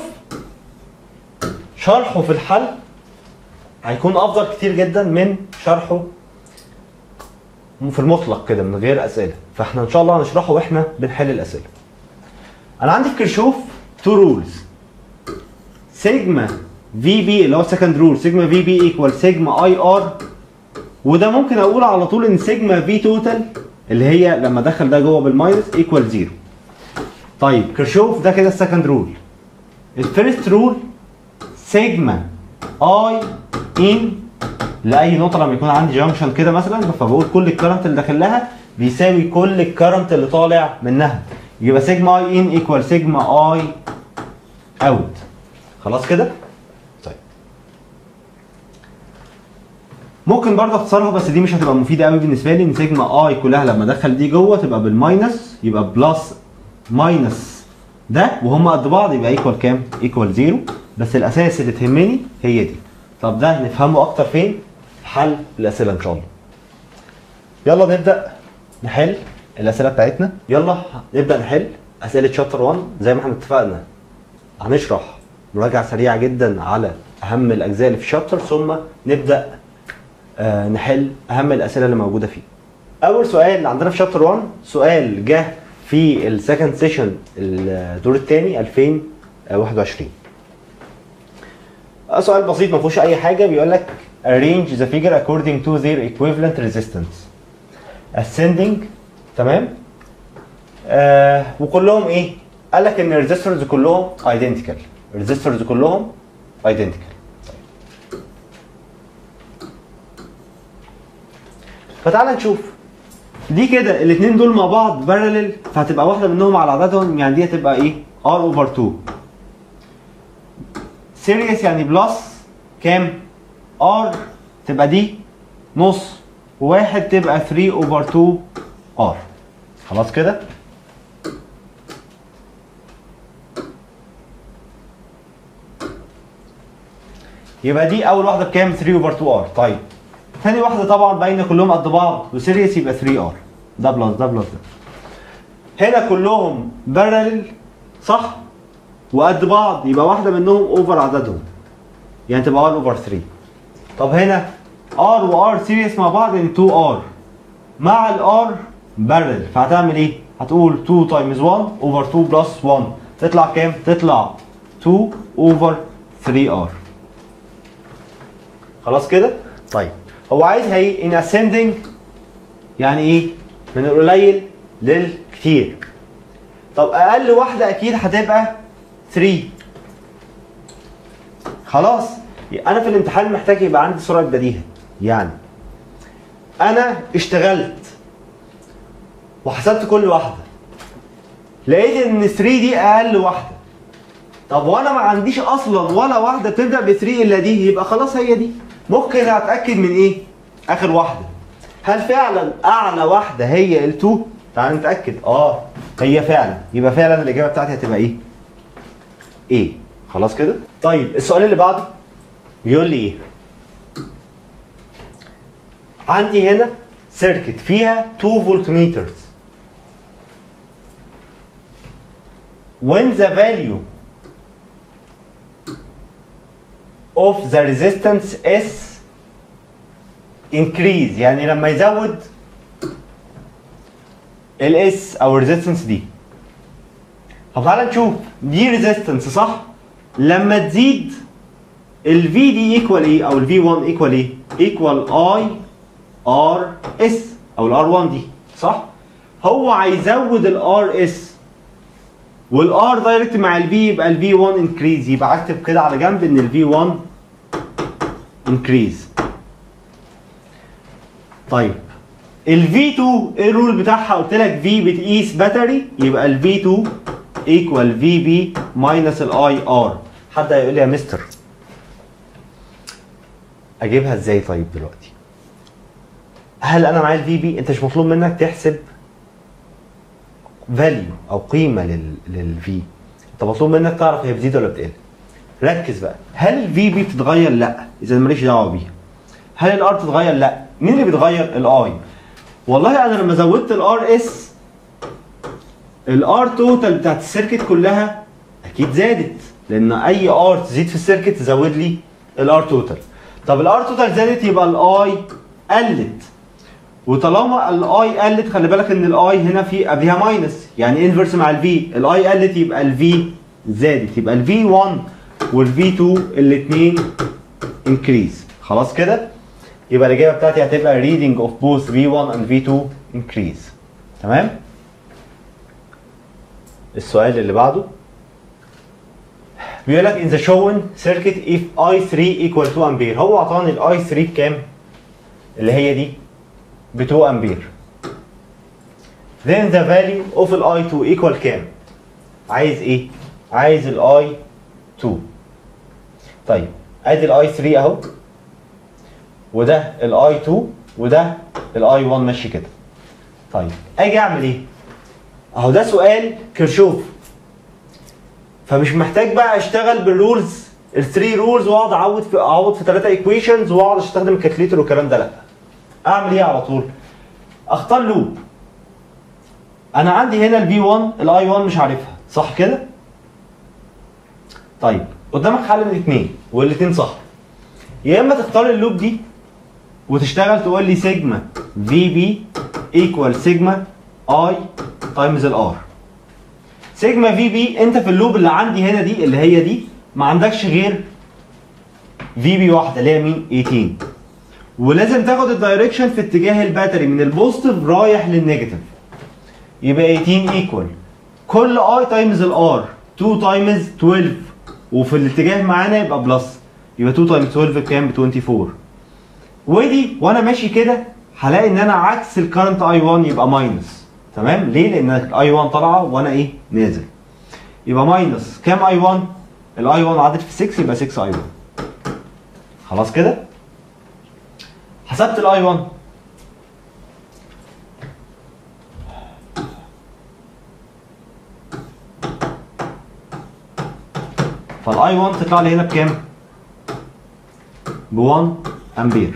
شرحه في الحل هيكون افضل كتير جدا من شرحه في المطلق كده من غير اسئله فاحنا ان شاء الله هنشرحه واحنا بنحل الاسئله انا عندي في كرشوف تو رولز سيجما في بي اللي هو سكند رول سيجما في بي ايكوال سيجما اي ار وده ممكن اقول على طول ان سيجما في توتال اللي هي لما ادخل ده جوه بالماينس ايكوال زيرو طيب كرشوف ده كده السكند رول الفيرست رول سيجما اي ان لاي نقطه لما يكون عندي جانكشن كده مثلا فبقول كل الكرنت اللي داخل لها بيساوي كل الكرنت اللي طالع منها يبقى سيجما اي ان ايكوال سيجما اي اوت خلاص كده طيب ممكن برضه اختصرها بس دي مش هتبقى مفيده قوي بالنسبه لي ان سيجما اي كلها لما ادخل دي جوه تبقى بالماينس يبقى بلس ماينس ده وهم قد بعض يبقى ايكوال كام؟ ايكوال زيرو بس الاساس اللي تهمني هي دي طب ده نفهمه اكتر فين؟ حل الاسئله ان شاء الله يلا نبدا نحل الاسئله بتاعتنا يلا نبدا نحل اسئله شابتر 1 زي ما احنا اتفقنا هنشرح مراجعه سريعه جدا على اهم الاجزاء اللي في الشابتر ثم نبدا آه نحل اهم الاسئله اللي موجوده فيه اول سؤال اللي عندنا في شابتر 1 سؤال جه في السكند سيشن الدور الثاني 2021 سؤال بسيط ما فيهوش اي حاجه بيقول لك arrange the figure according to their equivalent resistance ascending تمام آه وكلهم ايه قال لك ان الريزيستورز كلهم identical الريزيستورز كلهم identical فتعال نشوف دي كده الاثنين دول مع بعض بارلل فهتبقى واحده منهم على عددهم يعني دي هتبقى ايه r اوفر 2 سيريس يعني بلس كام r تبقى دي نص وواحد تبقى 3 اوفر 2 r خلاص كده يبقى دي اول واحده بكام 3 اوفر 2 r طيب ثاني واحده طبعا باينه كلهم قد بعض وسيريس يبقى 3 r ده بلس ده بلس ده هنا كلهم بارلل صح وقد بعض يبقى واحده منهم اوفر عددهم يعني تبقى r اوفر 3 طب هنا r و r سيريس مع بعض ان 2 r مع ال r بارل فهتعمل ايه هتقول 2 تايمز 1 اوفر 2 بلس 1 تطلع كام تطلع 2 اوفر 3 r خلاص كده طيب هو عايزها ايه ان ascending يعني ايه من القليل للكتير طب اقل واحده اكيد هتبقى 3 خلاص انا في الامتحان محتاج يبقى عندي سرعه بديهه يعني انا اشتغلت وحسبت كل واحده لقيت ان 3 دي اقل واحده طب وانا ما عنديش اصلا ولا واحده بتبدا ب 3 الا دي يبقى خلاص هي دي ممكن اتاكد من ايه اخر واحده هل فعلا اعلى واحده هي ال2 تعال نتاكد اه هي فعلا يبقى فعلا الاجابه بتاعتي هتبقى ايه ايه خلاص كده طيب السؤال اللي بعده بيقول لي ايه عندي هنا سيركت فيها 2 فولت ميترز when the value of the resistance is increase يعني لما يزود الاس او الريزيستنس دي طب تعالى نشوف دي ريزيستنس صح لما تزيد الفي دي ايكوال ايه او الفي 1 ايكوال ايه ايكوال اي ار اس او الار 1 دي صح هو هيزود الار اس والار دايركت مع الفي يبقى الفي 1 انكريز يبقى اكتب كده على جنب ان الفي 1 انكريز طيب الفي 2 الرول بتاعها قلت لك في بتقيس باتري يبقى الفي 2 ايكوال في بي ماينس الاي ار حد هيقول لي يا مستر اجيبها ازاي طيب دلوقتي هل انا معايا الفي بي انت مش مطلوب منك تحسب فاليو او قيمه لل للفي انت مطلوب منك تعرف هي بتزيد ولا بتقل ركز بقى هل الفي بي بتتغير لا اذا ماليش دعوه بيها هل الار بتتغير لا مين اللي بيتغير الاي والله انا لما زودت الار اس الار توتال بتاعت السيركت كلها اكيد زادت لان اي ار تزيد في السيركت تزود لي الار توتال طب الار توتال زادت يبقى الاي قلت وطالما الاي قلت خلي بالك ان الاي هنا في قبلها ماينس يعني انفرس مع الفي الاي قلت يبقى الفي زادت يبقى الفي 1 والفي 2 الاثنين انكريز خلاص كده يبقى الاجابه بتاعتي هتبقى reading of both V1 and V2 increase تمام السؤال اللي بعده بيقول لك in the shown circuit if I3 equal 2 امبير هو اعطاني الاي 3 بكام؟ اللي هي دي ب 2 امبير then the value of الاي 2 equal كام؟ عايز ايه؟ عايز الاي 2 طيب ادي الاي 3 اهو وده الاي 2 وده الاي 1 ماشي كده طيب اجي اعمل ايه؟ اهو ده سؤال كيرشوف فمش محتاج بقى اشتغل بالرولز الثري رولز واقعد اعوض في اعوض في ثلاثه ايكويشنز واقعد استخدم الكالكليتر والكلام ده لا اعمل ايه على طول؟ اختار لوب انا عندي هنا الفي 1 الاي 1 مش عارفها صح كده؟ طيب قدامك حل من الاثنين والاثنين صح يا اما تختار اللوب دي وتشتغل تقول لي سيجما في بي ايكوال سيجما اي تايمز الار سيجما في بي انت في اللوب اللي عندي هنا دي اللي هي دي ما عندكش غير في بي واحده اللي هي مين 18 ولازم تاخد الدايركشن في اتجاه الباتري من البوزيتيف رايح للنيجاتيف يبقى 18 ايكوال كل اي تايمز الار 2 تايمز 12 وفي الاتجاه معانا يبقى بلس يبقى 2 تايمز 12 بكام ب 24 ودي وانا ماشي كده هلاقي ان انا عكس الكرنت اي 1 يبقى ماينس تمام ليه لان اي 1 طالعه وانا ايه نازل يبقى ماينس كام اي 1 الاي 1 عدت في 6 يبقى 6 اي 1 خلاص كده حسبت الاي 1 فالاي 1 تطلع لي هنا بكام؟ ب 1 امبير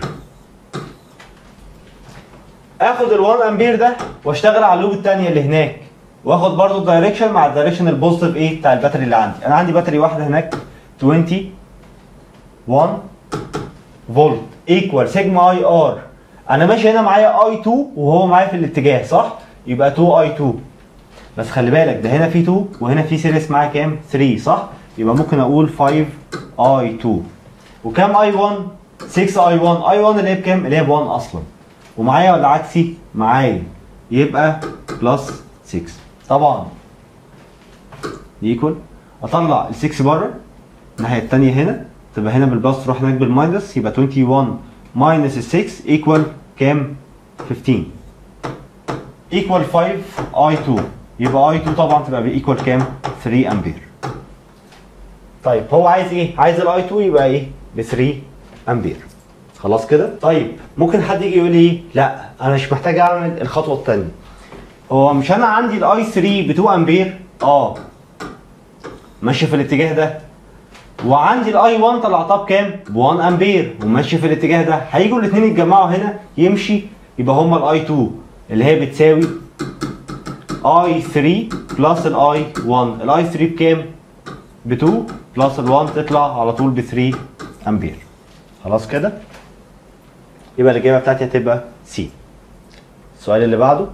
اخد ال 1 امبير ده واشتغل على اللوب الثانيه اللي هناك واخد برضو الدايركشن مع الدايركشن البوزيتيف ايه بتاع الباتري اللي عندي انا عندي باتري واحده هناك 20 1 فولت ايكوال سيجما اي ار انا ماشي هنا معايا اي 2 وهو معايا في الاتجاه صح يبقى 2 اي 2 بس خلي بالك ده هنا في 2 وهنا في سيريس معايا كام 3 صح يبقى ممكن اقول 5 اي 2 وكام اي 1 6 اي 1 اي 1 اللي هي بكام اللي هي ب 1 اصلا ومعايا ولا عكسي معايا يبقى بلس 6 طبعا يكون اطلع ال 6 بره الناحيه الثانيه هنا تبقى هنا بالبلس تروح هناك بالماينس يبقى 21 ماينس ال 6 ايكوال كام 15 ايكوال 5 اي 2 يبقى اي 2 طبعا تبقى بايكوال كام 3 امبير طيب هو عايز ايه عايز الاي 2 يبقى ايه ب 3 امبير خلاص كده طيب ممكن حد يجي يقول لي لا انا مش محتاج اعمل الخطوه الثانيه هو مش انا عندي الاي 3 ب 2 امبير اه ماشي في الاتجاه ده وعندي الاي 1 طلعتها بكام ب 1 امبير وماشي في الاتجاه ده هيجوا الاثنين يتجمعوا هنا يمشي يبقى هما الاي 2 اللي هي بتساوي اي 3 بلس الاي 1 الاي 3 بكام ب 2 بلس ال 1 تطلع على طول ب 3 امبير خلاص كده يبقى الاجابه بتاعتي هتبقى سي السؤال اللي بعده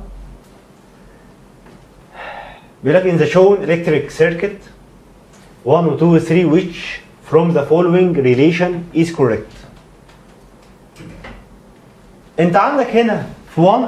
بيقول لك in the shown electric circuit 1 و 2 و 3 which from the following relation is correct انت عندك هنا في 1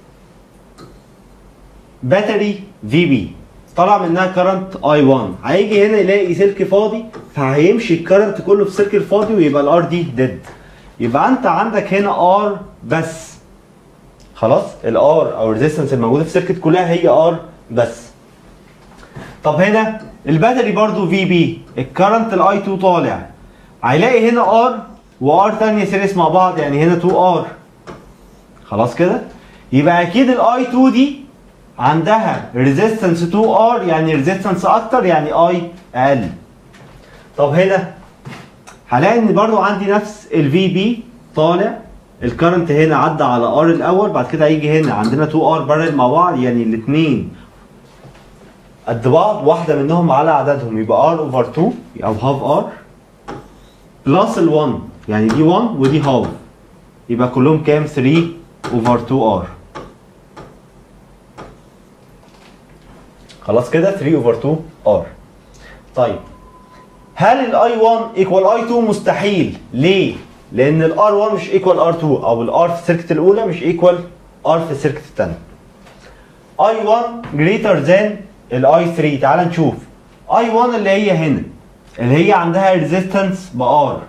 باتري في بي طلع منها كرنت اي 1 هيجي هنا يلاقي سلك فاضي فهيمشي الكرنت كله في سلك الفاضي ويبقى الار دي ديد يبقى انت عندك هنا ار بس خلاص الار او الريزيستنس الموجوده في السيركت كلها هي ار بس طب هنا الباتري برضو في بي الكرنت الاي 2 طالع هيلاقي هنا ار وار تانية سيريس مع بعض يعني هنا 2 ار خلاص كده يبقى اكيد الاي 2 دي عندها ريزيستنس 2 ار يعني ريزيستنس اكتر يعني اي اقل طب هنا هلاقي ان برضو عندي نفس الفي بي طالع الكرنت هنا عدى على ار الاول بعد كده هيجي هنا عندنا 2 ار بارل مع بعض يعني الاثنين قد بعض واحده منهم على عددهم يبقى ار اوفر 2 او هاف ار بلس ال 1 يعني دي 1 ودي هاف يبقى كلهم كام 3 اوفر 2 ار خلاص كده 3 اوفر 2 ار طيب هل الاي 1 ايكوال اي 2 مستحيل ليه لان الار 1 مش ايكوال ار 2 او الار في السيركت الاولى مش ايكوال ار في السيركت الثانيه اي 1 جريتر ذان الاي 3 تعال نشوف اي 1 اللي هي هنا اللي هي عندها ريزيستنس بار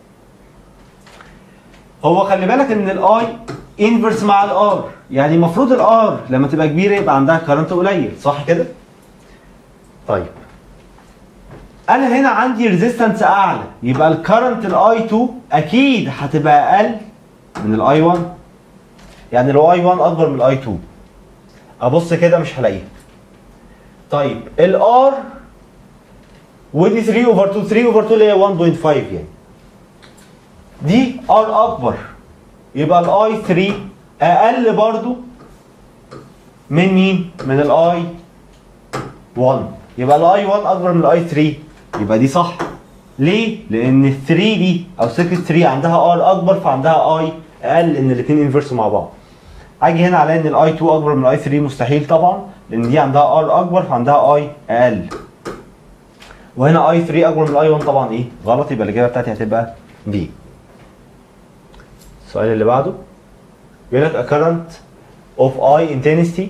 هو خلي بالك ان الاي انفرس مع الار يعني المفروض الار لما تبقى كبيره يبقى عندها كرنت قليل صح كده طيب انا هنا عندي ريزيستنس اعلى يبقى الكرنت الاي 2 اكيد هتبقى اقل من الاي 1 يعني لو اي 1 اكبر من الاي 2 ابص كده مش هلاقيها طيب الار ودي 3 اوفر 2 3 اوفر 2 اللي هي 1.5 يعني دي ار اكبر يبقى الاي 3 اقل برضو من مين؟ من الاي 1 يبقى الاي 1 اكبر من الاي 3 يبقى دي صح ليه؟ لان ال 3 دي او سيركت 3 عندها ار اكبر فعندها اي اقل ان الاثنين انفرسوا مع بعض اجي هنا على ان الاي 2 اكبر من الاي 3 مستحيل طبعا لان دي عندها ار اكبر فعندها اي اقل وهنا اي 3 اكبر من الاي 1 طبعا ايه غلط يبقى الاجابه بتاعتي هتبقى بي السؤال اللي بعده بيقول لك a current of I intensity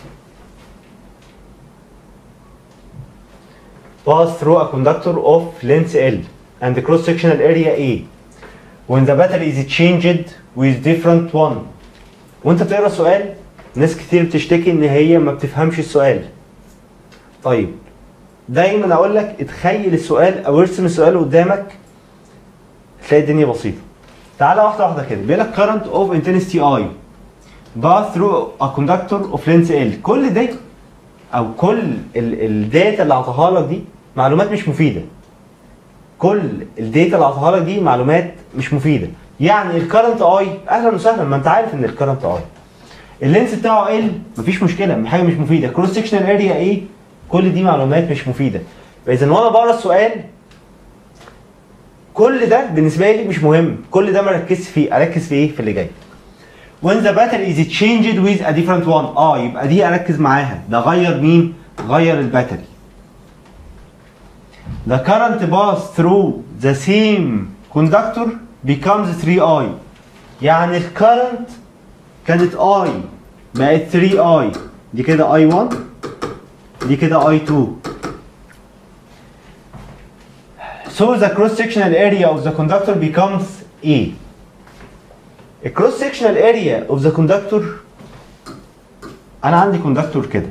pass through a conductor of length L and the cross sectional area A when the battery is changed with different one وانت بتقرا السؤال ناس كتير بتشتكي ان هي ما بتفهمش السؤال طيب دايما اقول لك اتخيل السؤال او ارسم السؤال قدامك تلاقي الدنيا بسيطه تعالى واحده واحده كده بيقول لك current of intensity I pass through a conductor of length L كل ده او كل الداتا اللي اعطاها لك دي معلومات مش مفيده كل الداتا اللي اعطاها لك دي معلومات مش مفيده يعني الكرنت اي اهلا وسهلا ما انت عارف ان الكرنت اي اللينس بتاعه ال مفيش مشكله حاجه مش مفيده كروس سكشنال اريا ايه كل دي معلومات مش مفيده فاذا وانا بقرا السؤال كل ده بالنسبه لي مش مهم كل ده ما اركزش فيه اركز في ايه في اللي جاي when the battery is changed with a different one اه يبقى دي اركز معاها ده غير مين غير الباتري the current pass through the same conductor becomes 3i يعني الكرنت كانت i بقت 3i دي كده i1 دي كده i2 so the cross sectional area of the conductor becomes A الكروس sectional area of the conductor انا عندي كوندكتور كده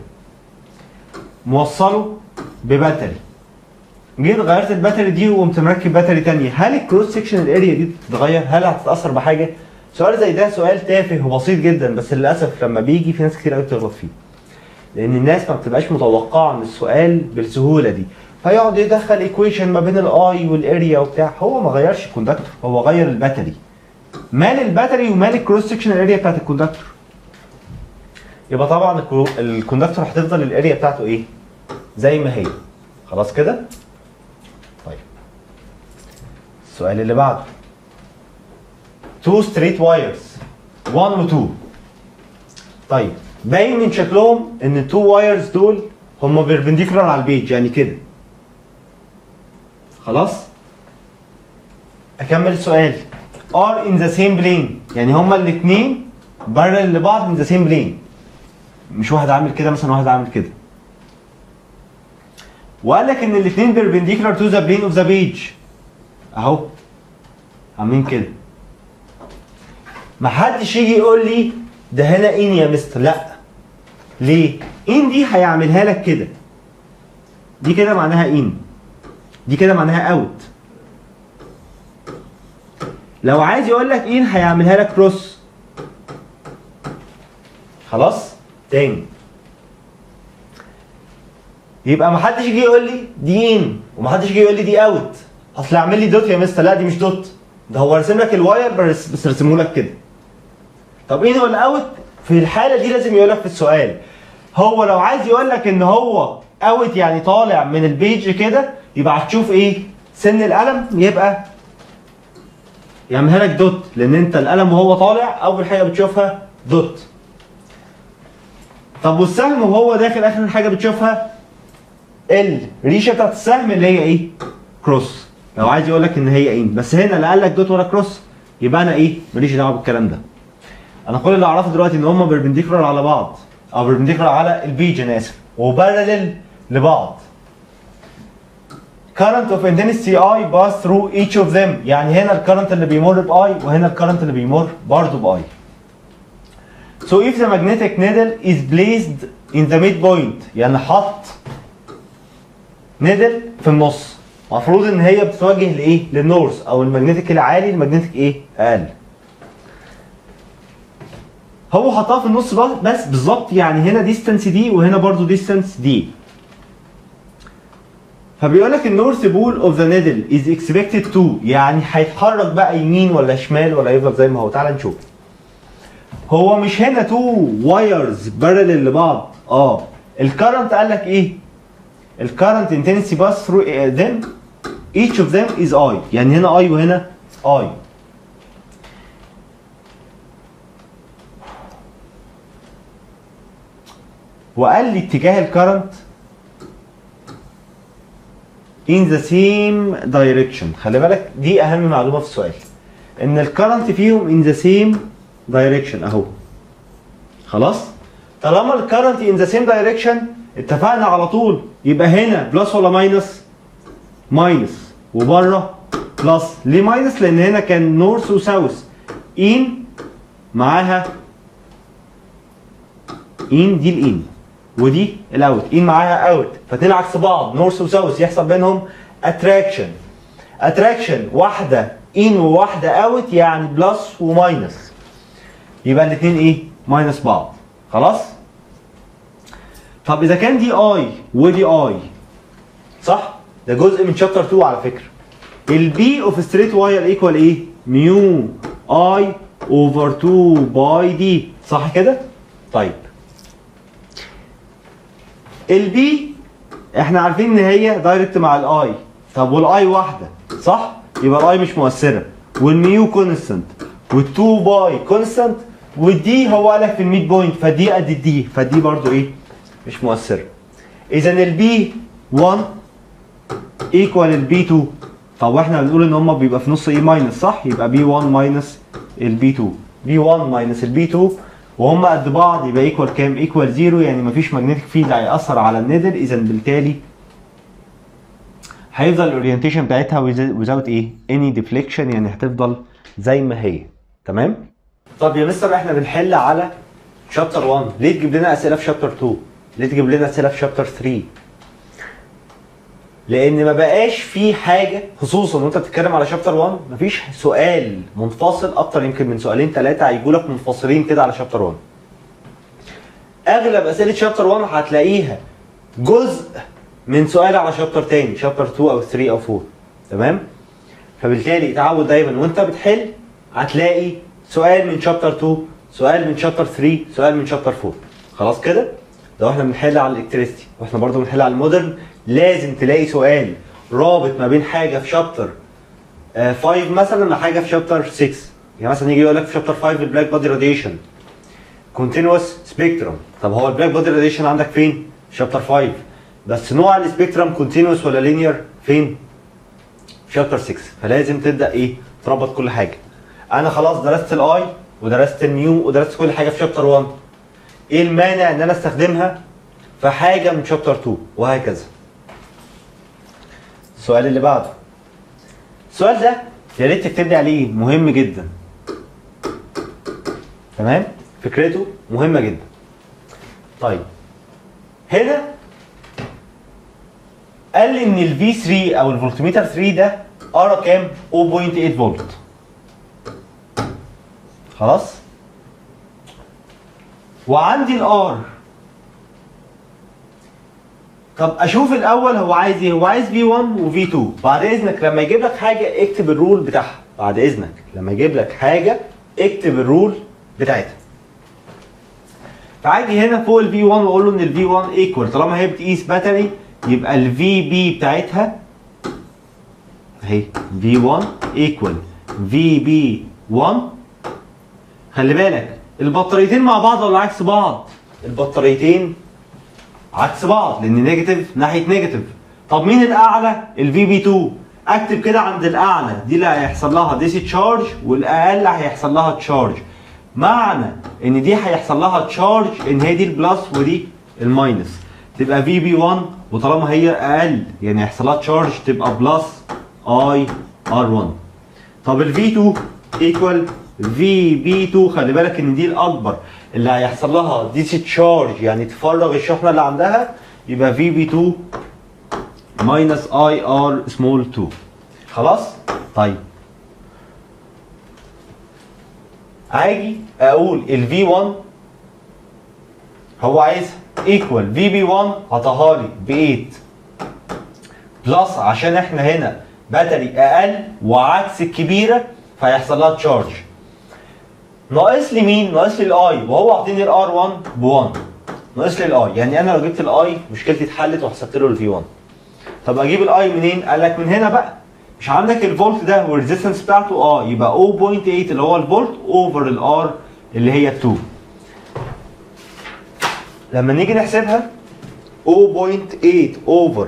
موصله بباتري جيت غيرت الباتري دي وقمت مركب باتري تانية هل الكروس سكشنال اريا دي تتغير هل هتتاثر بحاجه سؤال زي ده سؤال تافه وبسيط جدا بس للاسف لما بيجي في ناس كتير قوي بتغلط فيه لان الناس ما بتبقاش متوقعه من السؤال بالسهوله دي فيقعد يدخل ايكويشن ما بين الاي والاريا وبتاع هو ما غيرش الكوندكتور هو غير الباتري مال الباتري ومال الكروس سكشنال اريا بتاعت الكوندكتور يبقى طبعا الكوندكتور هتفضل الاريا بتاعته ايه زي ما هي خلاص كده طيب السؤال اللي بعده تو ستريت وايرز 1 و 2 طيب باين من شكلهم ان التو وايرز دول هم بيربنديكولار على البيج يعني كده خلاص اكمل السؤال are in the same plane يعني هما الاثنين بارل لبعض in the same plane مش واحد عامل كده مثلا واحد عامل كده وقال لك ان الاثنين بيربنديكولار تو ذا بلين اوف ذا بيج اهو عاملين كده ما حدش يجي يقول لي ده هنا ان يا مستر لا ليه ان دي هيعملها لك كده دي كده معناها ان دي كده معناها اوت لو عايز يقول لك ان هيعملها لك كروس خلاص تاني يبقى ما حدش يجي يقول لي دي ان وما حدش يجي يقول لي دي اوت اصل اعمل لي دوت يا مستر لا دي مش دوت ده هو راسم لك الواير بس بس رسمه لك كده طب ان ولا اوت في الحاله دي لازم يقول لك في السؤال هو لو عايز يقول لك ان هو اوت يعني طالع من البيج كده يبقى هتشوف ايه سن القلم يبقى يعملها لك دوت لان انت القلم وهو طالع اول حاجه بتشوفها دوت طب والسهم وهو داخل اخر حاجه بتشوفها الريشه بتاعت السهم اللي هي ايه كروس لو عايز يقول لك ان هي ان بس هنا لا قال لك دوت ولا كروس يبقى انا ايه ماليش دعوه بالكلام ده انا كل اللي اعرفه دلوقتي ان هم بيربنديكولار على بعض او بيربنديكولار على البيج انا اسف وبارلل لبعض current of intensity I pass through each of them يعني هنا الكرنت اللي بيمر باي وهنا الكرنت اللي بيمر برضه باي So if the magnetic needle is placed in the midpoint يعني حط نيدل في النص المفروض ان هي بتتوجه لايه؟ للنورث او المagnetic العالي المagnetic ايه؟ اقل. هو حطها في النص بس بس بالظبط يعني هنا ديستانس دي وهنا برضو ديستانس دي. فبيقول لك النورث بول اوف ذا نيدل از اكسبكتد تو يعني هيتحرك بقى يمين ولا شمال ولا يفضل زي ما هو تعال نشوف. هو مش هنا تو وايرز بارلل لبعض اه الكرنت قال لك ايه؟ الكرنت intensity pass through them each of them is I يعني هنا I وهنا I وقال لي اتجاه الكرنت in the same direction خلي بالك دي اهم معلومه في السؤال ان الكرنت فيهم in the same direction اهو خلاص طالما الكرنت in the same direction اتفقنا على طول يبقى هنا بلس ولا ماينس ماينس وبره بلس ليه ماينس لان هنا كان نورث وساوث ان معاها ان دي الان ودي الاوت ان معاها اوت فاتنين عكس بعض نورث وساوث يحصل بينهم اتراكشن اتراكشن واحده ان وواحده اوت يعني بلس وماينس يبقى الاثنين ايه ماينس بعض خلاص طب اذا كان دي اي ودي اي صح ده جزء من شابتر 2 على فكره البي اوف ستريت واير ايكوال ايه ميو اي اوفر 2 باي دي صح كده طيب البي احنا عارفين ان هي دايركت مع الاي طب والاي واحده صح يبقى الاي مش مؤثره والميو كونستنت وال2 باي كونستنت والدي هو قال لك في الميد بوينت فدي قد الدي فدي برضو ايه مش مؤثره اذا البي 1 ايكوال البي 2 طب واحنا بنقول ان هم بيبقى في نص ايه ماينس صح يبقى بي 1 ماينس البي 2 بي 1 ماينس البي 2 وهم قد بعض يبقى ايكوال كام ايكوال زيرو يعني مفيش ماجنتيك فيلد هيأثر على النيدل اذا بالتالي هيفضل الاورينتيشن بتاعتها without ايه any deflection يعني هتفضل زي ما هي تمام طب يا مستر احنا بنحل على شابتر 1 ليه تجيب لنا اسئله في شابتر 2 ليه تجيب لنا اسئله في شابتر 3 لان ما بقاش في حاجه خصوصا وانت بتتكلم على شابتر 1 مفيش سؤال منفصل اكتر يمكن من سؤالين ثلاثه هيجوا لك منفصلين كده على شابتر 1 اغلب اسئله شابتر 1 هتلاقيها جزء من سؤال على شابتر تاني شابتر 2 او 3 او 4 تمام فبالتالي اتعود دايما وانت بتحل هتلاقي سؤال من شابتر 2 سؤال من شابتر 3 سؤال من شابتر 4 خلاص كده لو احنا بنحل على الالكتريستي واحنا برضو بنحل على المودرن لازم تلاقي سؤال رابط ما بين حاجه في شابتر 5 مثلا لحاجه في شابتر 6 يعني مثلا يجي يقول لك في شابتر 5 البلاك بودي راديشن كونتينوس سبيكترم طب هو البلاك بودي راديشن عندك فين؟ شابتر 5 بس نوع السبيكترم كونتينوس ولا لينير فين؟ في شابتر 6 فلازم تبدا ايه؟ تربط كل حاجه انا خلاص درست الاي ودرست النيو ودرست كل حاجه في شابتر 1 ايه المانع ان انا استخدمها في حاجه من شابتر 2 وهكذا السؤال اللي بعده السؤال ده يا ريت تكتب لي عليه مهم جدا تمام فكرته مهمه جدا طيب هنا قال لي ان الفي 3 او الفولتميتر 3 ده قرا كام 0.8 فولت خلاص وعندي الار طب اشوف الاول هو عايز ايه هو عايز في 1 وفي 2 بعد اذنك لما يجيب لك حاجه اكتب الرول بتاعها بعد اذنك لما يجيب لك حاجه اكتب الرول بتاعتها فاجي هنا فوق الفي 1 واقول له ان الفي 1 ايكوال طالما هي بتقيس باتري يبقى الفي بي بتاعتها اهي في 1 ايكوال في بي 1 خلي بالك البطاريتين مع بعض ولا عكس بعض؟ البطاريتين عكس بعض لان نيجاتيف ناحيه نيجاتيف طب مين الاعلى؟ الفي بي 2 اكتب كده عند الاعلى دي اللي هيحصل لها ديسي تشارج والاقل هيحصل لها تشارج معنى ان دي هيحصل لها تشارج ان هي دي البلس ودي الماينس تبقى في بي 1 وطالما هي اقل يعني هيحصل لها تشارج تبقى بلس اي ار 1 طب الفي 2 ايكوال في بي 2 خلي بالك ان دي الاكبر اللي هيحصل لها ديسي تشارج يعني تفرغ الشحنه اللي عندها يبقى في بي 2 ماينس اي ار سمول 2 خلاص طيب هاجي اقول ال V1 هو عايز ايكوال في بي 1 عطاها لي ب 8 بلس عشان احنا هنا باتري اقل وعكس الكبيره فهيحصل لها تشارج ناقص لي مين؟ ناقص لي الاي وهو عاطيني الار 1 ب 1 ناقص لي الاي يعني انا لو جبت الاي مشكلتي اتحلت وحسبت له الفي 1 طب اجيب الاي منين؟ قال لك من هنا بقى مش عندك الفولت ده والريزيستنس بتاعته اه يبقى 0.8 اللي هو الفولت اوفر الار اللي هي 2 لما نيجي نحسبها 0.8 اوفر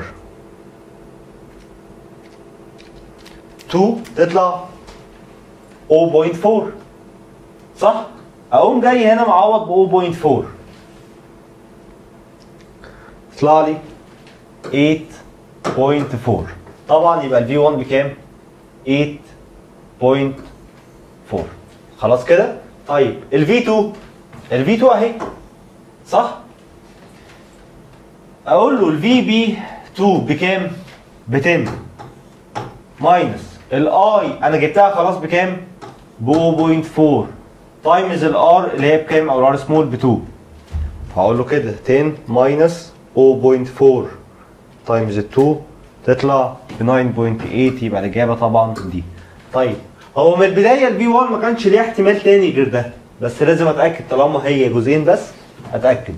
2 تطلع 0.4 صح؟ اقوم جاي هنا معوض ب 0.4 يطلع لي 8.4 طبعا يبقى الفي 1 بكام؟ 8.4 خلاص كده؟ طيب الفي 2 الفي 2 اهي صح؟ اقول له الفي بي 2 بكام؟ ب 10 ماينس الاي انا جبتها خلاص بكام؟ ب 0.4 تايمز الار اللي هي بكام او الار سمول ب 2 هقول له كده 10 ماينس 0.4 تايمز 2 تطلع ب 9.8 يبقى الاجابه طبعا دي. طيب هو من البدايه الفي 1 ما كانش ليه احتمال تاني غير ده بس لازم اتاكد طالما هي جزئين بس اتاكد.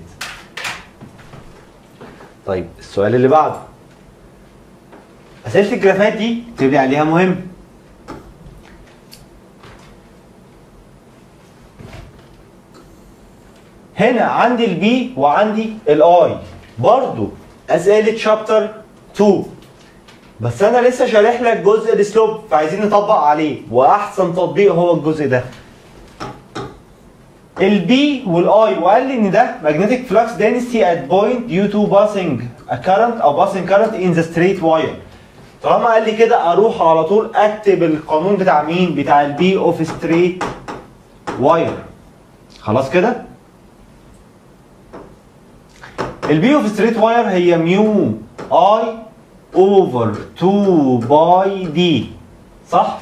طيب السؤال اللي بعده اسئله الجرافات دي تبني عليها مهم. هنا عندي البي وعندي الاي برضو اسئله شابتر 2 بس انا لسه شارح لك جزء السلوب فعايزين نطبق عليه واحسن تطبيق هو الجزء ده البي والاي وقال لي ان ده magnetic flux density at point due to passing a current او passing current in the straight wire طالما قال لي كده اروح على طول اكتب القانون بتاع مين بتاع البي اوف ستريت واير خلاص كده البي اوف ستريت واير هي ميو اي اوفر 2 باي دي صح؟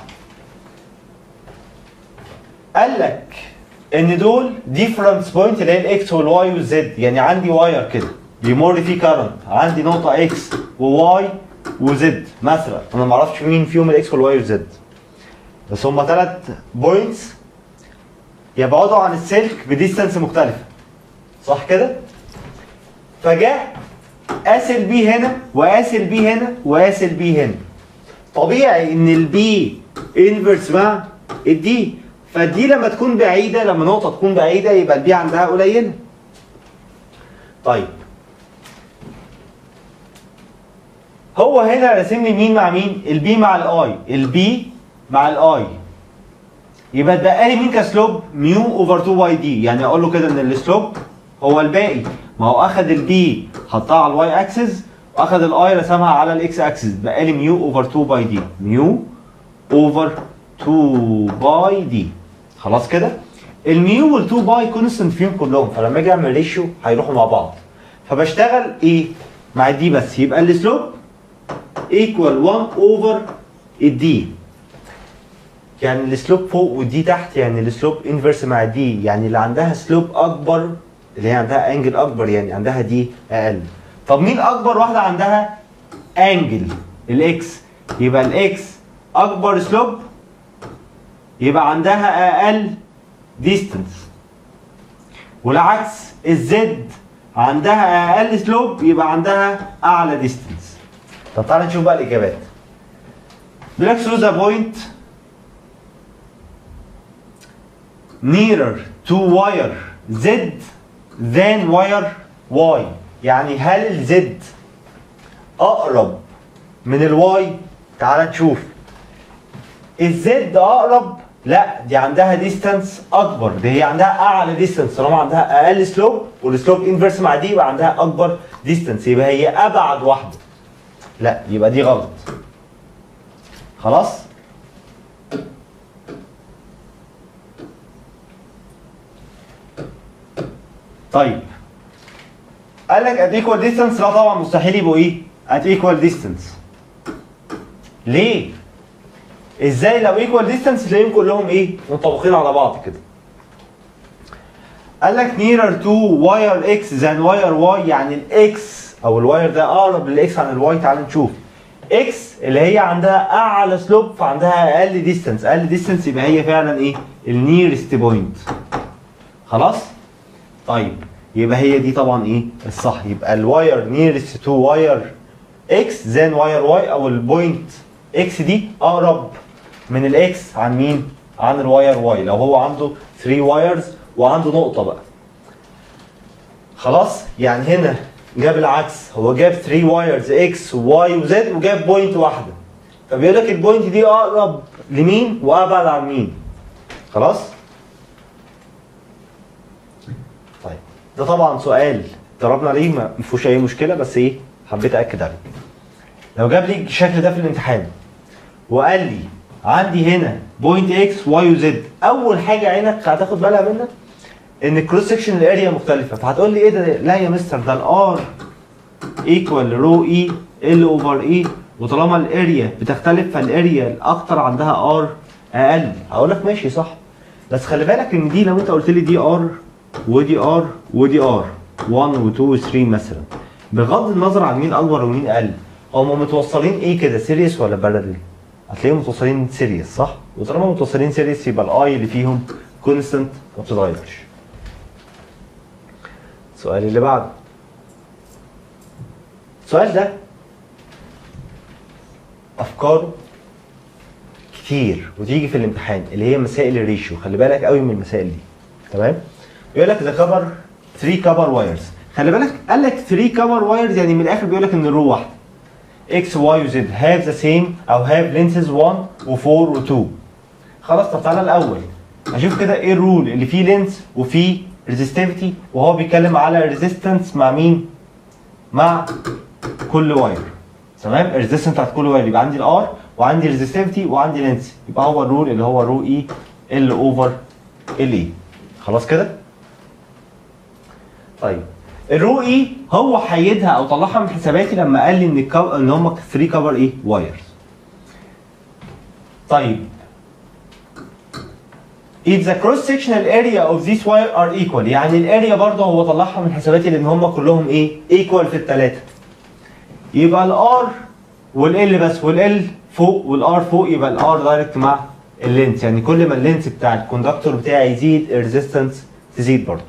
قال لك ان دول ديفرنس بوينت اللي هي الاكس والواي والزد يعني عندي واير كده بيمر فيه كارنت عندي نقطه اكس وواي وزد مثلا انا ما اعرفش مين فيهم الاكس والواي والزد بس هم ثلاث بوينتس يبعدوا عن السلك بديستانس مختلفه صح كده؟ فجاء قاس البي هنا وقاس البي هنا وقاس البي هنا طبيعي ان البي انفرس مع الدي فالدي لما تكون بعيده لما نقطه تكون بعيده يبقى البي عندها قليله طيب هو هنا راسم لي مين مع مين البي مع الاي البي مع الاي يبقى اتبقى لي مين كسلوب ميو اوفر 2 باي دي يعني اقول له كده ان السلوب هو الباقي ما هو اخد البي حطها على الواي اكسس واخد الاي رسمها على الاكس اكسس بقى لي ميو اوفر 2 باي دي ميو اوفر 2 باي دي خلاص كده الميو وال2 باي كونستنت فيهم كلهم فلما اجي اعمل ريشيو هيروحوا مع بعض فبشتغل ايه مع دي بس يبقى السلوب ايكوال 1 اوفر الدي يعني السلوب فوق والدي تحت يعني السلوب انفرس مع دي يعني اللي عندها سلوب اكبر اللي هي عندها انجل اكبر يعني عندها دي اقل طب مين اكبر واحده عندها انجل الاكس يبقى الاكس اكبر سلوب يبقى عندها اقل ديستنس والعكس الزد عندها اقل سلوب يبقى عندها اعلى ديستنس طب تعالى نشوف بقى الاجابات بيقول لك choose a point nearer to wire z than wire y يعني هل الزد اقرب من الواي تعال نشوف الزد اقرب لا دي عندها ديستانس اكبر دي هي عندها اعلى ديستانس طالما عندها اقل سلوب والسلوب انفرس مع دي يبقى عندها اكبر ديستانس يبقى هي ابعد واحده لا يبقى دي غلط خلاص طيب قال لك ات ايكوال ديستانس لا طبعا مستحيل يبقوا ايه ات ايكوال ديستانس ليه ازاي لو ايكوال ديستانس تلاقيهم كلهم ايه مطابقين على بعض كده قال لك nearer to wire x than wire y يعني الاكس او الواير ده اقرب للاكس عن الواي تعال نشوف اكس اللي هي عندها اعلى سلوب فعندها اقل ديستانس اقل ديستانس يبقى هي فعلا ايه النيرست بوينت خلاص طيب يبقى هي دي طبعا ايه الصح يبقى الواير نيرست تو واير اكس زان واير واي او البوينت اكس دي اقرب من الاكس عن مين عن الواير واي لو هو عنده 3 وايرز وعنده نقطه بقى خلاص يعني هنا جاب العكس هو جاب 3 وايرز اكس وواي وزد وجاب بوينت واحده فبيقول لك البوينت دي اقرب لمين وابعد عن مين خلاص طيب ده طبعا سؤال ضربنا عليه ما فيهوش اي مشكله بس ايه حبيت اكد عليه لو جاب لي الشكل ده في الامتحان وقال لي عندي هنا بوينت اكس واي وزد اول حاجه عينك هتاخد بالها منها ان الكروس سكشن الاريا مختلفه فهتقول لي ايه ده لا يا مستر ده الار ايكوال رو اي ال اوفر اي وطالما الاريا بتختلف فالاريا الاكتر عندها ار اقل هقول لك ماشي صح بس خلي بالك ان دي لو انت قلت لي دي ار ودي ار ودي ار 1 و2 و3 مثلا بغض النظر عن مين اكبر ومين اقل هم متوصلين ايه كده سيريس ولا بارلل هتلاقيهم متوصلين سيريس صح وطالما متوصلين سيريس يبقى الاي اللي فيهم كونستنت ما بتتغيرش السؤال اللي بعده السؤال ده افكاره كتير وتيجي في الامتحان اللي هي مسائل الريشيو خلي بالك قوي من المسائل دي تمام يقول لك ذا كفر 3 كفر وايرز خلي بالك قال لك 3 كفر وايرز يعني من الاخر بيقول لك ان الرو واحده اكس واي وزد هاف ذا سيم او هاف لينسز 1 و4 و2 خلاص طب تعالى الاول اشوف كده ايه الرول اللي فيه لينس وفيه ريزيستيفيتي وهو بيتكلم على ريزيستنس مع مين؟ مع كل واير تمام الريزيستنس بتاعت كل واير يبقى عندي الار وعندي ريزيستيفيتي وعندي لينس يبقى هو الرول اللي هو رو اي ال اوفر ال اي خلاص كده؟ طيب الرو اي هو حيدها او طلعها من حساباتي لما قال لي ان الكو... ان هم 3 كفر ايه؟ وايرز طيب if the cross sectional area of this wire are equal يعني الاريا برضه هو طلعها من حساباتي لان هم كلهم ايه equal في الثلاثه يبقى الار والال بس والال فوق والار فوق يبقى الار دايركت مع اللينس يعني كل ما اللينس بتاع الكوندكتور بتاعي يزيد الريزيستنس تزيد برضه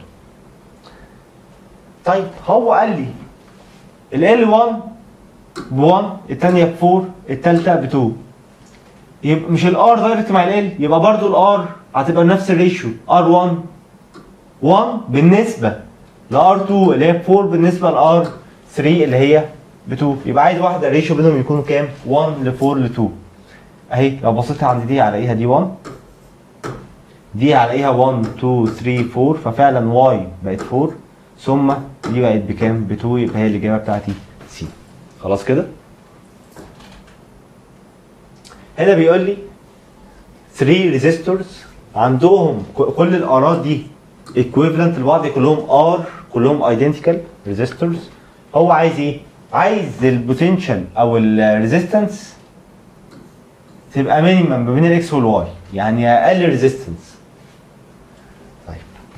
طيب هو قال لي ال 1 ب 1 الثانيه ب 4 الثالثه ب 2 يبقى مش الار دايركت مع ال يبقى برضو الار هتبقى نفس الريشيو ار 1 1 بالنسبه ل ار 2 اللي هي 4 بالنسبه ل ار 3 اللي هي ب 2 يبقى عايز واحده الريشيو بينهم يكونوا كام 1 ل 4 ل 2 اهي لو بصيت عند دي هلاقيها دي 1 دي هلاقيها 1 2 3 4 ففعلا واي بقت 4 ثم دي بقت بكام ب 2 يبقى هي الاجابه بتاعتي سي خلاص كده هنا بيقول لي 3 ريزيستورز عندهم كل الارات دي ايكويفالنت لبعض كلهم ار كلهم ايدنتيكال ريزيستورز هو عايز ايه؟ عايز البوتنشال او الريزيستنس تبقى مينيمم ما بين الاكس والواي يعني اقل ريزيستنس طيب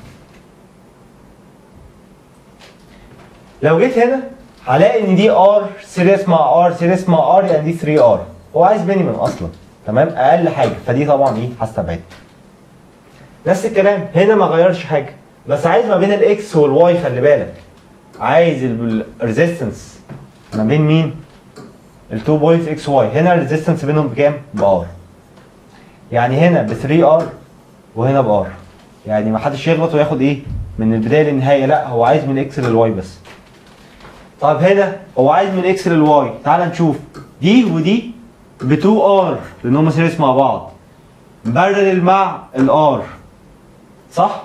لو جيت هنا هلاقي ان دي ار سيريس مع ار سيريس مع ار يعني دي 3 ار هو عايز مينيمم اصلا تمام اقل حاجه فدي طبعا ايه هستبعدها نفس الكلام هنا ما غيرش حاجه بس عايز ما بين الاكس والواي خلي بالك عايز الريزيستنس ما بين مين ال2 بوينتس اكس واي هنا الريزيستنس بينهم بكام بار يعني هنا ب 3 ار وهنا بار يعني ما حدش يغلط وياخد ايه من البدايه للنهايه لا هو عايز من اكس للواي بس طب هنا هو عايز من اكس للواي تعال نشوف دي ودي ب 2 ار لان هم سيريس مع بعض بارلل مع الار صح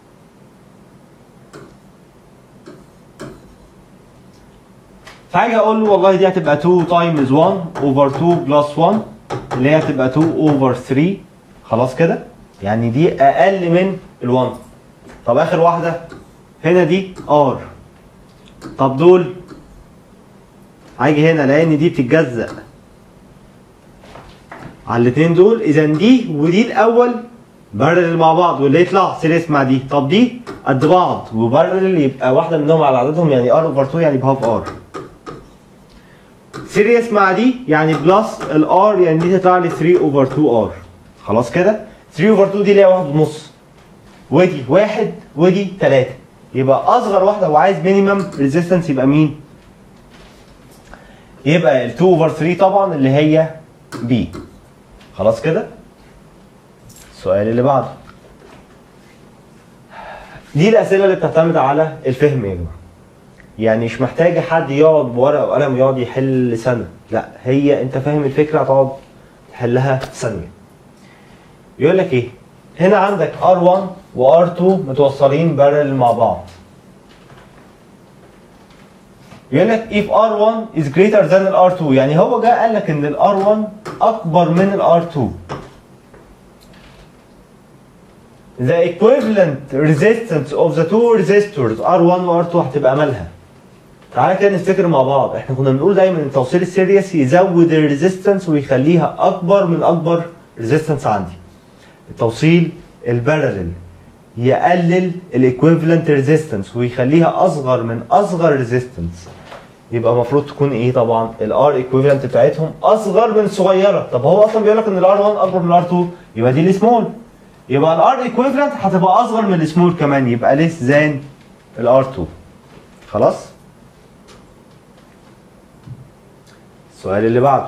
فاجي اقول له والله دي هتبقى 2 تايمز 1 اوفر 2 بلس 1 اللي هي هتبقى 2 اوفر 3 خلاص كده يعني دي اقل من ال1 طب اخر واحده هنا دي ار طب دول هاجي هنا لان دي بتتجزأ على الاثنين دول اذا دي ودي الاول بارلل مع بعض واللي يطلع سيريس مع دي طب دي قد بعض وبارلل يبقى واحده منهم على عددهم يعني ار اوفر 2 يعني بهاف ار سيريس مع دي يعني بلس الار يعني دي تطلع لي 3 اوفر 2 ار خلاص كده 3 اوفر 2 دي اللي هي 1 ونص ودي واحد ودي 3 يبقى اصغر واحده وعايز مينيمم ريزيستنس يبقى مين؟ يبقى ال 2 اوفر 3 طبعا اللي هي بي خلاص كده؟ السؤال اللي بعده دي الاسئله اللي بتعتمد على الفهم يا جماعه يعني مش محتاجه حد يقعد بورقه وقلم ويقعد يحل سنه لا هي انت فاهم الفكره هتقعد تحلها ثانيه يقول لك ايه هنا عندك R1 و R2 متوصلين بارل مع بعض يقول لك if R1 is greater than ال R2 يعني هو جه قال لك ان ال R1 اكبر من ال R2 the equivalent resistance of the two resistors R1 و R2 هتبقى مالها تعالى كده نفتكر مع بعض احنا كنا بنقول دايما ان توصيل السيريس يزود الريزيستنس ويخليها اكبر من اكبر ريزيستنس عندي التوصيل البارلل يقلل الايكويفالنت ريزيستنس ويخليها اصغر من اصغر ريزيستنس يبقى المفروض تكون ايه طبعا الار ايكويفالنت بتاعتهم اصغر من الصغيره طب هو اصلا بيقول لك ان الار 1 اكبر من الار 2 يبقى دي السمول يبقى الار ايكويفالنت هتبقى اصغر من السمول كمان يبقى ليس ذان الار 2 خلاص السؤال اللي بعده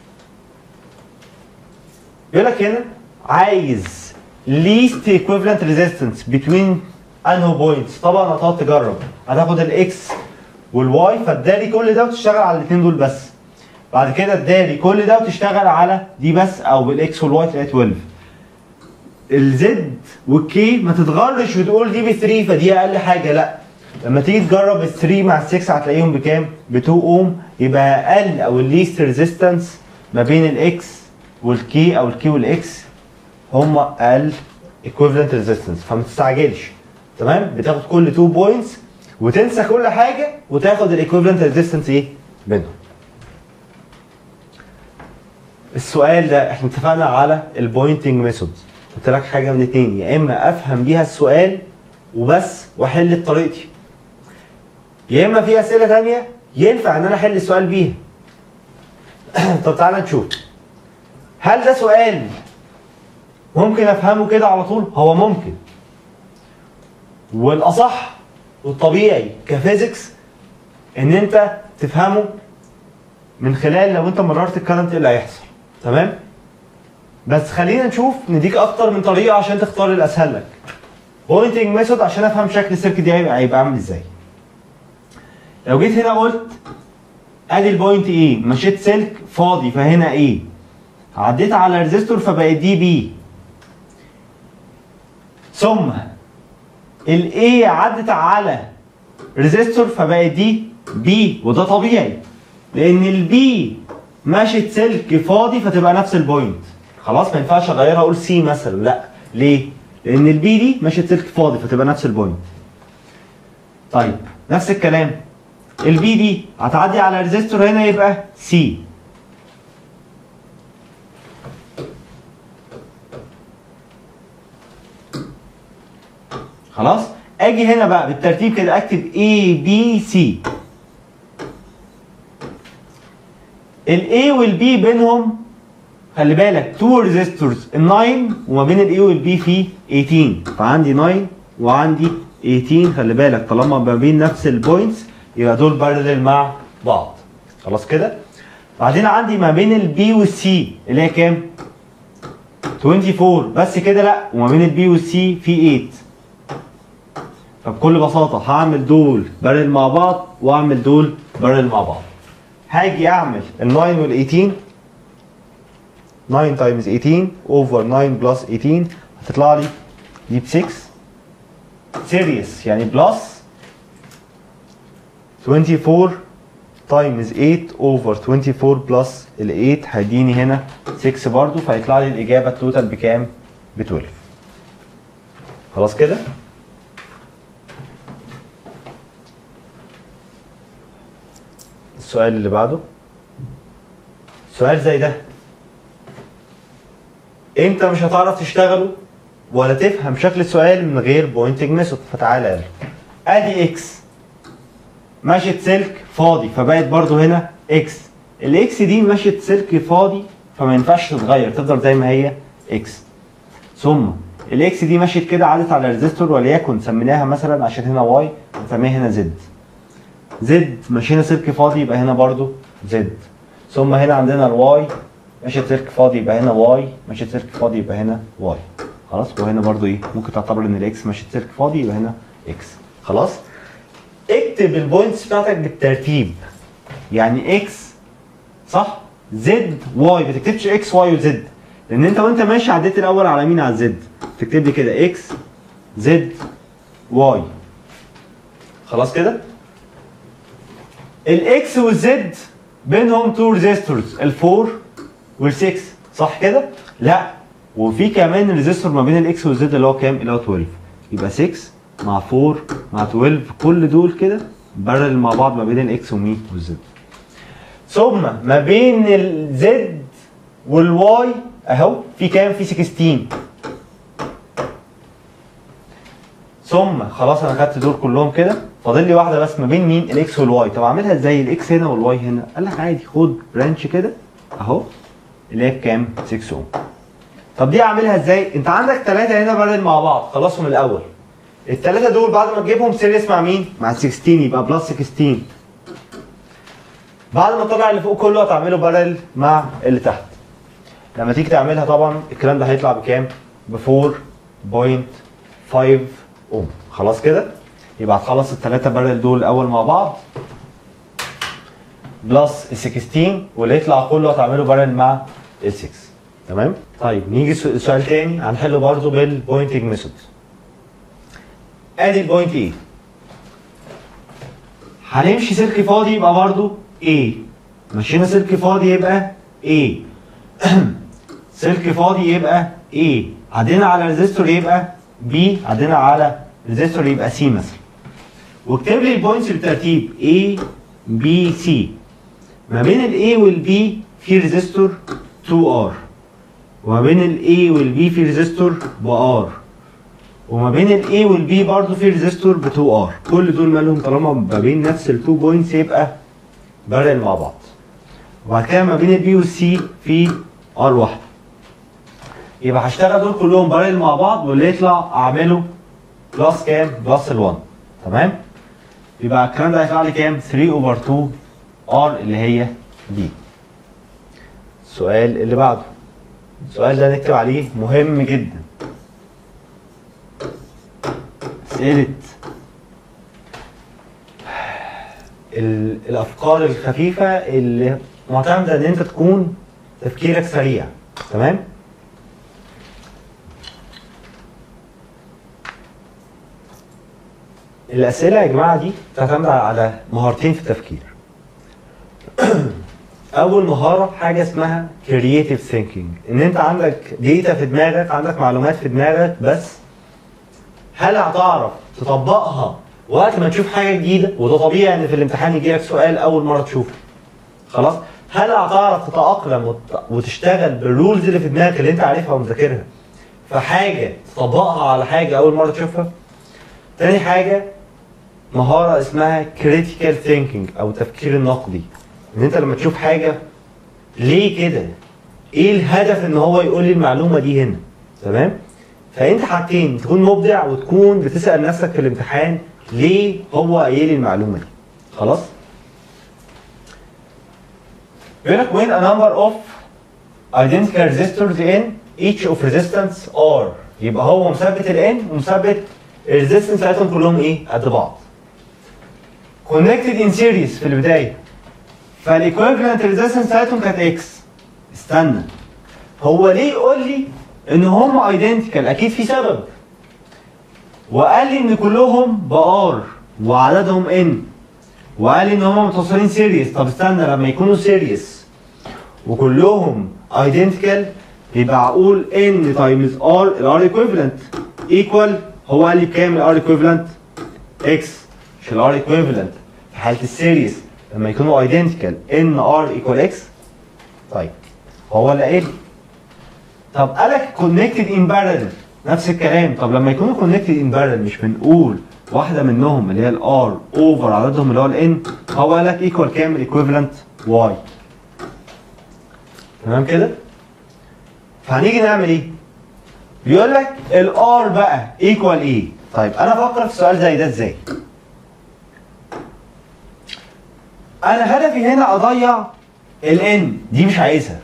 يقول لك هنا عايز least equivalent resistance between انهو بوينتس طبعا هتقعد تجرب هتاخد الاكس والواي فادالي كل ده وتشتغل على الاثنين دول بس بعد كده ادالي كل ده وتشتغل على دي بس او بالاكس والواي تلاقي 12 الزد والكي ما تتغرش وتقول دي ب 3 فدي اقل حاجه لا لما تيجي تجرب ال 3 مع ال 6 هتلاقيهم بكام؟ ب 2 اوم يبقى اقل او الليست ريزيستنس ما بين الاكس والكي او الكي والاكس هم اقل equivalent resistance فما تستعجلش تمام بتاخد كل 2 بوينتس وتنسى كل حاجه وتاخد الايكويفالنت ريزيستنس ايه بينهم السؤال ده احنا اتفقنا على البوينتنج ميثود قلت لك حاجه من اتنين يا اما افهم بيها السؤال وبس واحل بطريقتي يا اما في اسئله تانية ينفع ان انا احل السؤال بيها طب تعالى نشوف هل ده سؤال ممكن افهمه كده على طول هو ممكن والاصح والطبيعي كفيزيكس ان انت تفهمه من خلال لو انت مررت الكرنت ايه اللي هيحصل تمام بس خلينا نشوف نديك اكتر من طريقه عشان تختار الاسهل لك بوينتنج ميثود عشان افهم شكل السيركت دي هيبقى هيبقى عامل ازاي لو جيت هنا قلت ادي البوينت ايه مشيت سلك فاضي فهنا ايه عديت على ريزيستور فبقت دي بي ثم الاي عدت على ريزيستور فبقت دي بي وده طبيعي لان البي مشت سلك فاضي فتبقى نفس البوينت خلاص ما ينفعش اغيرها اقول سي مثلا لا ليه؟ لان البي دي مشت سلك فاضي فتبقى نفس البوينت طيب نفس الكلام البي دي هتعدي على ريزيستور هنا يبقى سي خلاص اجي هنا بقى بالترتيب كده اكتب A B C ال A وال B بينهم خلي بالك تو ريزيستورز ال 9 وما بين ال A وال B في 18 فعندي 9 وعندي 18 خلي بالك طالما ما بين نفس البوينتس يبقى دول بارلل مع بعض خلاص كده بعدين عندي ما بين ال B وال C اللي هي كام 24 بس كده لا وما بين ال B وال C في 8 فبكل بساطة هعمل دول بارل مع بعض واعمل دول بارل مع بعض هاجي اعمل ال 9 وال 18 9 تايمز 18 اوفر 9 بلس 18 هتطلع لي دي ب 6 سيريس يعني بلس 24 تايمز 8 اوفر 24 بلس ال 8 هيديني هنا 6 برضو فهيطلع لي الاجابه التوتال بكام؟ ب 12 خلاص كده؟ السؤال اللي بعده سؤال زي ده انت مش هتعرف تشتغله ولا تفهم شكل السؤال من غير بوينتنج ميثود فتعالى يلا ادي اكس مشت سلك فاضي فبقت برضو هنا اكس الاكس دي مشت سلك فاضي فما ينفعش تتغير تفضل زي ما هي اكس ثم الاكس دي مشت كده عدت على ريزيستور وليكن سميناها مثلا عشان هنا واي نسميها هنا زد زد مشينا سلك فاضي يبقى هنا برضو زد ثم هنا عندنا الواي مشيت سلك فاضي يبقى هنا واي مشيت سلك فاضي يبقى هنا واي خلاص وهنا برضو ايه ممكن تعتبر ان الاكس مشيت سلك فاضي يبقى هنا اكس خلاص اكتب البوينتس بتاعتك بالترتيب يعني اكس صح زد واي ما تكتبش اكس واي وزد لان انت وانت ماشي عديت الاول على مين على الزد تكتب لي كده اكس زد واي خلاص كده الاكس والزد بينهم تو ريزيستورز الفور وال6 صح كده؟ لا وفي كمان ريزيستور ما بين الاكس والزد اللي هو كام؟ اللي هو 12 يبقى 6 مع 4 مع 12 كل دول كده بارل مع بعض ما بين الاكس ومين؟ والزد ثم ما بين الزد والواي اهو في كام؟ في 16 ثم خلاص انا خدت دول كلهم كده فاضل لي واحده بس ما بين مين الاكس والواي طب اعملها ازاي الاكس هنا والواي هنا قال لك عادي خد برانش كده اهو اللي هي بكام 6 اوم طب دي اعملها ازاي انت عندك ثلاثه هنا بارل مع بعض خلصهم الاول الثلاثه دول بعد ما تجيبهم سيريس مع مين مع 16 يبقى بلس 16 بعد ما طلع اللي فوق كله هتعمله بارل مع اللي تحت لما تيجي تعملها طبعا الكلام ده هيطلع بكام ب 4.5 اوم خلاص كده يبقى هتخلص الثلاثه بارل دول الاول مع بعض بلس ال 16 واللي يطلع كله هتعمله بارل مع ال 6 تمام طيب نيجي سو- سؤال تاني هنحله برضه بالبوينتنج ميثود ادي البوينت ايه هنمشي سلك فاضي يبقى برضه A مشينا سلك فاضي يبقى A سلك فاضي يبقى A عدينا على ريزيستور يبقى B عدينا على ريزيستور يبقى C مثلا واكتب لي البوينتس بالترتيب A B C ما بين ال A وال B في ريزيستور 2R وما بين ال A وال B في ريزيستور ب R وما بين ال A وال B برضه في ريزيستور ب 2R كل دول مالهم طالما ما بين نفس ال 2 بوينتس يبقى بارل مع بعض وبعد كده ما بين ال B وال C في R واحده يبقى هشتغل دول كلهم بارل مع بعض واللي يطلع اعمله بلس كام؟ بلس ال 1 تمام؟ يبقى الكلام ده هيطلع لي كام؟ 3 اوفر 2 ار اللي هي دي. السؤال اللي بعده. السؤال ده نكتب عليه مهم جدا. أسئلة ال- الأفكار الخفيفة اللي معتمدة إن أنت تكون تفكيرك سريع. تمام؟ الأسئلة يا جماعة دي تعتمد على مهارتين في التفكير. أول مهارة حاجة اسمها creative thinking إن أنت عندك ديتا في دماغك عندك معلومات في دماغك بس هل هتعرف تطبقها وقت ما تشوف حاجه جديده وده طبيعي ان في الامتحان يجي لك سؤال اول مره تشوفه خلاص هل هتعرف تتاقلم وت- وتشتغل بالرولز اللي في دماغك اللي انت عارفها ومذاكرها فحاجه تطبقها على حاجه اول مره تشوفها تاني حاجه مهاره اسمها critical thinking او التفكير النقدي ان انت لما تشوف حاجه ليه كده ايه الهدف ان هو يقول لي المعلومه دي هنا تمام فانت حاجتين تكون مبدع وتكون بتسال نفسك في الامتحان ليه هو قايل لي المعلومه دي خلاص بيقول لك when a number of identical resistors in each of resistance are يبقى هو مثبت ال n ومثبت الريزيستنس بتاعتهم كلهم ايه قد بعض connected in series في البدايه فالايكويفالنت ريزيستنس بتاعتهم كانت اكس استنى هو ليه يقول لي ان هم ايدنتيكال اكيد في سبب وقال لي ان كلهم بار وعددهم ان وقال لي ان هم متصلين سيريس طب استنى لما يكونوا سيريس وكلهم ايدنتيكال يبقى اقول ان تايمز ار الار ايكويفالنت ايكوال هو قال لي بكام الار ايكويفالنت اكس مش الار ايكويفالنت في حاله السيريس لما يكونوا ايدنتيكال ان ار ايكوال اكس طيب هو اللي قال لي طب قالك كونكتد ان بارل نفس الكلام طب لما يكونوا كونكتد ان بارل مش بنقول واحده منهم اللي هي الار اوفر عددهم اللي هو الان هو قالك ايكوال كام الايكويفالنت واي تمام كده فهنيجي نعمل ايه بيقول لك الار بقى ايكوال ايه طيب انا افكر في سؤال زي ده ازاي انا هدفي هنا اضيع الان دي مش عايزها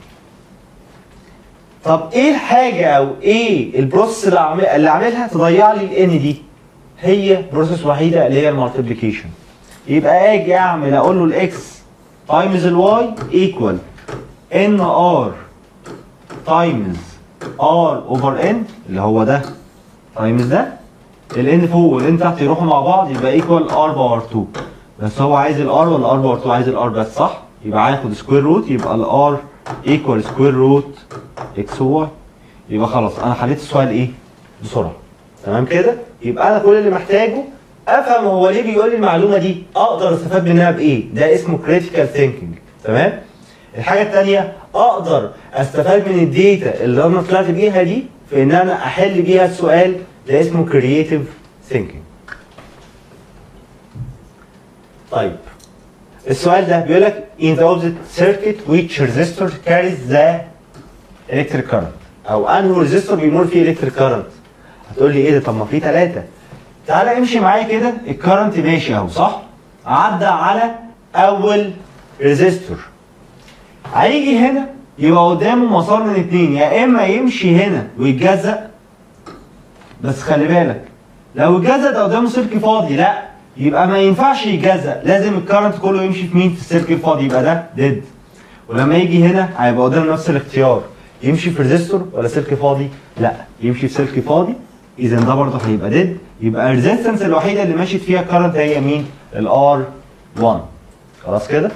طب ايه الحاجه او ايه البروسيس اللي عامل اللي عاملها تضيع لي الان دي هي بروسيس وحيده اللي هي المالتيبليكيشن يبقى اجي اعمل اقول له الاكس تايمز الواي ايكوال ان ار تايمز ار اوفر ان اللي هو ده تايمز ده الان فوق والان تحت يروحوا مع بعض يبقى ايكوال ار باور 2 بس هو عايز الار ولا ار باور 2 عايز الار بس صح يبقى هاخد سكوير روت يبقى الار ايكوال سكوير روت اكس واي يبقى خلاص انا حليت السؤال ايه بسرعه تمام كده يبقى انا كل اللي محتاجه افهم هو ليه بيقول لي المعلومه دي اقدر استفاد منها بايه ده اسمه كريتيكال ثينكينج تمام الحاجه الثانيه اقدر استفاد من الداتا اللي انا طلعت بيها دي في ان انا احل بيها السؤال ده اسمه كرييتيف ثينكينج طيب السؤال ده بيقول لك in the opposite circuit which resistor carries the electric current او انه ريزيستور بيمر فيه electric current هتقول لي ايه ده طب ما في ثلاثه تعالى امشي معايا كده الكرنت ماشي اهو صح عدى على اول ريزيستور هيجي هنا يبقى قدامه مسار من اتنين يا اما يمشي هنا ويتجزأ بس خلي بالك لو اتجزأ ده قدامه سلك فاضي لا يبقى ما ينفعش يتجزأ لازم الكرنت كله يمشي في مين في السلك الفاضي يبقى ده ديد ولما يجي هنا هيبقى قدامه نفس الاختيار يمشي في ريزيستور ولا سلك فاضي لا يمشي في سلك فاضي اذا ده برضه هيبقى ديد يبقى الريزيستنس الوحيده اللي ماشيت فيها كرنت هي مين الار 1 خلاص كده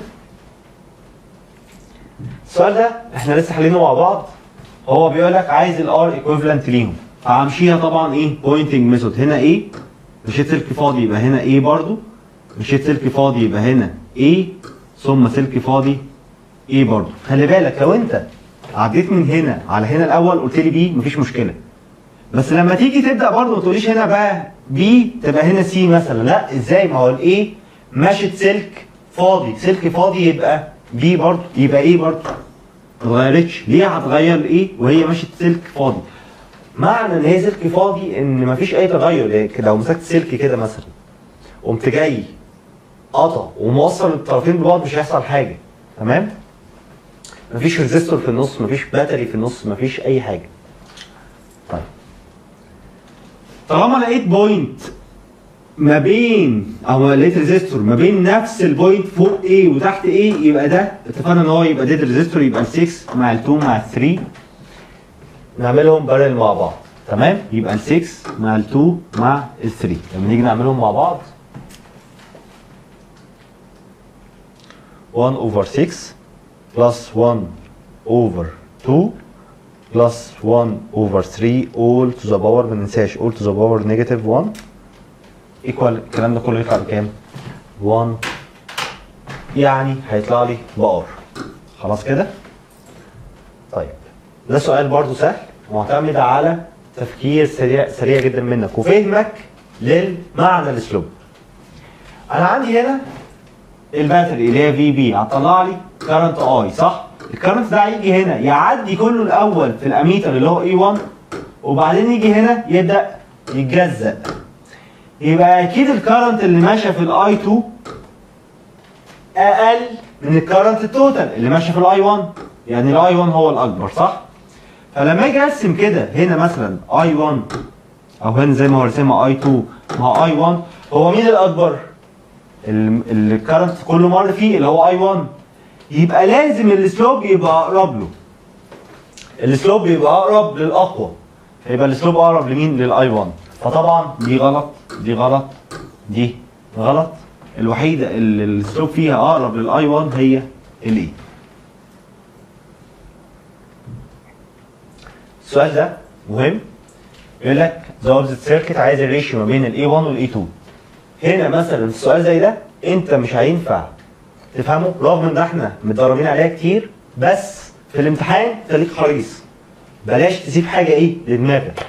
السؤال ده احنا لسه حلينه مع بعض هو بيقول لك عايز الار ايكويفالنت ليهم فهمشيها طبعا ايه بوينتنج ميثود هنا ايه مشيت سلك فاضي يبقى هنا ايه برضو مشيت سلك فاضي يبقى هنا ايه ثم سلك فاضي ايه برضو خلي بالك لو انت عديت من هنا على هنا الاول قلت لي بي مفيش مشكله بس لما تيجي تبدا برضه ما تقوليش هنا بقى بي تبقى هنا سي مثلا لا ازاي ما هو الايه ماشيه سلك فاضي سلك فاضي يبقى بي برضه يبقى ايه برضه ما اتغيرتش ليه هتغير الايه وهي ماشيه سلك فاضي معنى ان هي سلك فاضي ان مفيش اي تغير يعني لو مسكت سلك كده مثلا قمت جاي قطع وموصل الطرفين ببعض مش هيحصل حاجه تمام مفيش ريزيستور في النص مفيش باتري في النص مفيش اي حاجه طيب طالما لقيت بوينت ما بين او لقيت ريزيستور ما بين نفس البوينت فوق A وتحت A يبقى ده اتفقنا ان هو يبقى ديد ريزيستور يبقى ال 6 مع ال 2 مع ال 3 نعملهم بارل مع بعض تمام يبقى ال 6 مع ال 2 مع ال 3 لما نيجي نعملهم مع بعض 1 over 6 plus 1 over 2 plus 1 over 3 all to the power ما ننساش all to the power negative 1 ايكوال الكلام ده كله يطلع بكام 1 يعني هيطلع لي بار خلاص كده طيب ده سؤال برضو سهل معتمد على تفكير سريع سريع جدا منك وفهمك للمعنى الاسلوب انا عندي هنا الباتري اللي هي في بي هتطلع لي كارنت اي صح الكارنت ده هيجي هنا يعدي كله الاول في الاميتر اللي هو اي 1 وبعدين يجي هنا يبدا يتجزأ يبقى اكيد الكارنت اللي ماشيه في الاي 2 اقل من الكارنت التوتال اللي ماشيه في الاي 1 يعني الاي 1 هو الاكبر صح فلما اجي ارسم كده هنا مثلا اي 1 او هنا زي ما هو رسمها اي 2 مع اي 1 هو مين الاكبر الكارنت كله مر فيه اللي هو اي 1 يبقى لازم السلوب يبقى اقرب له السلوب يبقى اقرب للاقوى فيبقى السلوب اقرب لمين للاي 1 فطبعا دي غلط دي غلط دي غلط الوحيده اللي السلوب فيها اقرب للاي 1 هي الاي السؤال ده مهم يقول لك ذا اوبزيت سيركت عايز الريشيو ما بين الاي 1 والاي 2 هنا مثلا السؤال زي ده انت مش هينفع تفهمه رغم ان احنا متدربين عليها كتير بس في الامتحان خليك حريص بلاش تسيب حاجه ايه لدماغك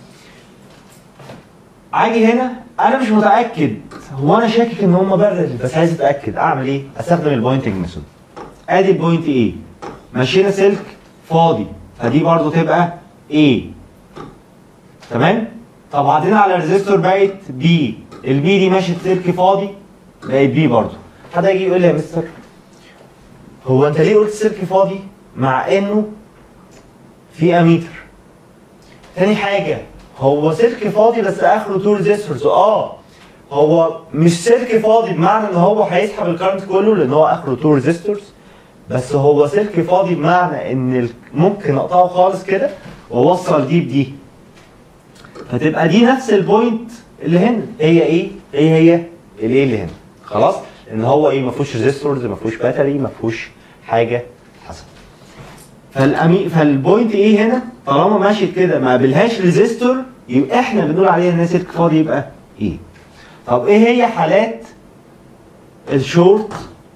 اجي هنا انا مش متاكد هو انا شاكك ان هم بارل بس عايز اتاكد اعمل ايه استخدم البوينتنج ميثود ادي البوينت ايه مشينا سلك فاضي فدي برضو تبقى ايه تمام طب عدينا على الريزيستور بقت بي البي دي ماشيه سلك فاضي بقت بي برضو حد يجي يقول لي يا مستر هو انت ليه قلت سلك فاضي مع انه في اميتر تاني حاجه هو سلك فاضي بس اخره تو ريزيستورز اه هو مش سلك فاضي بمعنى ان هو هيسحب الكرنت كله لان هو اخره تو ريزيستورز بس هو سلك فاضي بمعنى ان ال- ممكن اقطعه خالص كده واوصل دي بدي فتبقى دي نفس البوينت اللي هنا هي ايه؟ هي هي الايه اللي هنا خلاص؟ ان هو ايه ما فيهوش ريزيستورز ما فيهوش باتري ما فيهوش حاجه حصل فالأمي... فالبوينت ايه هنا طالما ماشيت كده ما قابلهاش ريزيستور يبقى احنا بنقول عليها ان هي سلك فاضي يبقى ايه طب ايه هي حالات الشورت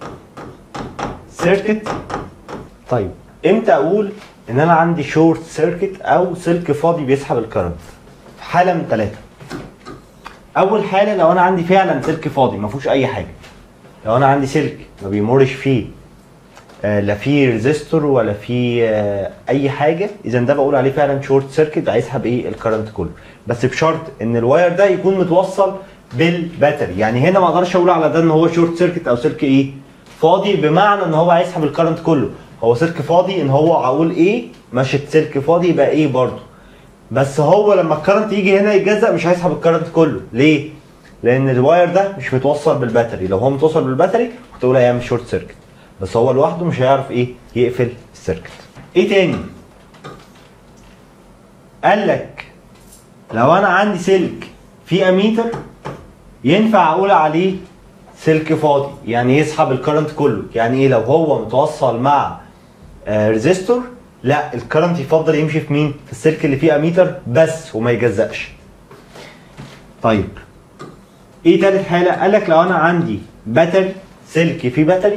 سيركت طيب امتى اقول ان انا عندي شورت سيركت او سلك فاضي بيسحب الكرنت في حاله من ثلاثه اول حاله لو انا عندي فعلا سلك فاضي ما فيهوش اي حاجه لو انا عندي سلك ما بيمرش فيه آه، لا في ريزيستور ولا في آه، اي حاجه اذا ده بقول عليه فعلا شورت سيركت هيسحب ايه الكرنت كله بس بشرط ان الواير ده يكون متوصل بالباتري يعني هنا ما اقدرش اقول على ده ان هو شورت سيركت او سلك ايه فاضي بمعنى ان هو هيسحب الكرنت كله هو سلك فاضي ان هو اقول ايه مشت سلك فاضي يبقى ايه برضه بس هو لما الكرنت يجي هنا يتجزأ مش هيسحب الكرنت كله ليه لان الواير ده مش متوصل بالباتري لو هو متوصل بالباتري كنت اقول هيعمل شورت سيركت بس هو لوحده مش هيعرف ايه يقفل السيركت ايه تاني قال لك لو انا عندي سلك فيه اميتر ينفع اقول عليه سلك فاضي يعني يسحب الكرنت كله يعني ايه لو هو متوصل مع ريزيستور لا الكرنت يفضل يمشي في مين في السلك اللي فيه اميتر بس وما يجزأش طيب ايه تالت حاله قال لك لو انا عندي باتري سلك فيه باتري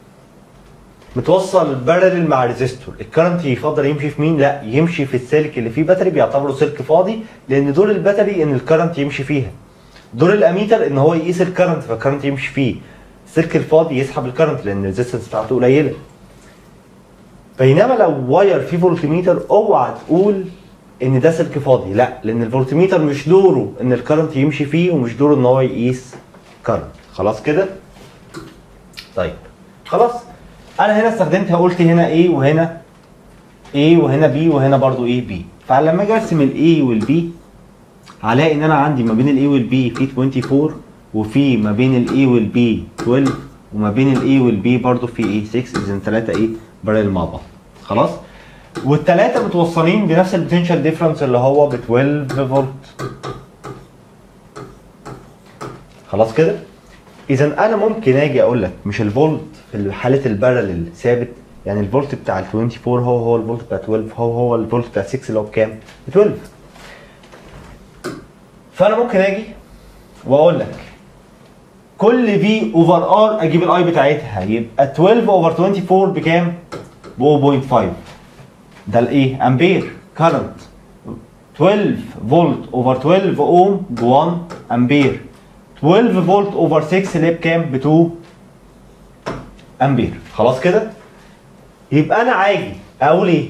متوصل بارلل مع ريزيستور الكرنت يفضل يمشي في مين لا يمشي في السلك اللي فيه باتري بيعتبره سلك فاضي لان دور الباتري ان الكرنت يمشي فيها دور الاميتر ان هو يقيس الكرنت فالكرنت يمشي فيه السلك الفاضي يسحب الكرنت لان الريزيستنس بتاعته قليله بينما لو واير فيه فولتميتر اوعى تقول ان ده سلك فاضي لا لان الفولتميتر مش دوره ان الكرنت يمشي فيه ومش دوره ان هو يقيس كرنت خلاص كده طيب خلاص انا هنا استخدمتها قلت هنا ايه وهنا ايه وهنا بي وهنا برضو ايه بي فلما اجي ارسم الاي والبي هلاقي ان انا عندي ما بين الاي والبي في 24 وفي ما بين الاي والبي 12 وما بين الاي والبي برضو في ايه 6 اذا ثلاثه ايه بارل مع بعض خلاص والثلاثه متوصلين بنفس البوتنشال ديفرنس اللي هو ب 12 فولت خلاص كده اذا انا ممكن اجي اقول لك مش الفولت في حاله البارلل ثابت يعني الفولت بتاع ال 24 هو هو الفولت بتاع 12 هو هو الفولت بتاع 6 اللي هو بكام؟ ب 12 فانا ممكن اجي واقول لك كل في اوفر ار اجيب الاي بتاعتها يبقى 12 اوفر 24 بكام؟ ب 0.5 ده الايه؟ امبير كارنت 12 فولت اوفر 12 اوم ب 1 امبير 12 فولت اوفر 6 اللي هي بكام؟ ب 2 امبير خلاص كده؟ يبقى انا عاجي اقول ايه؟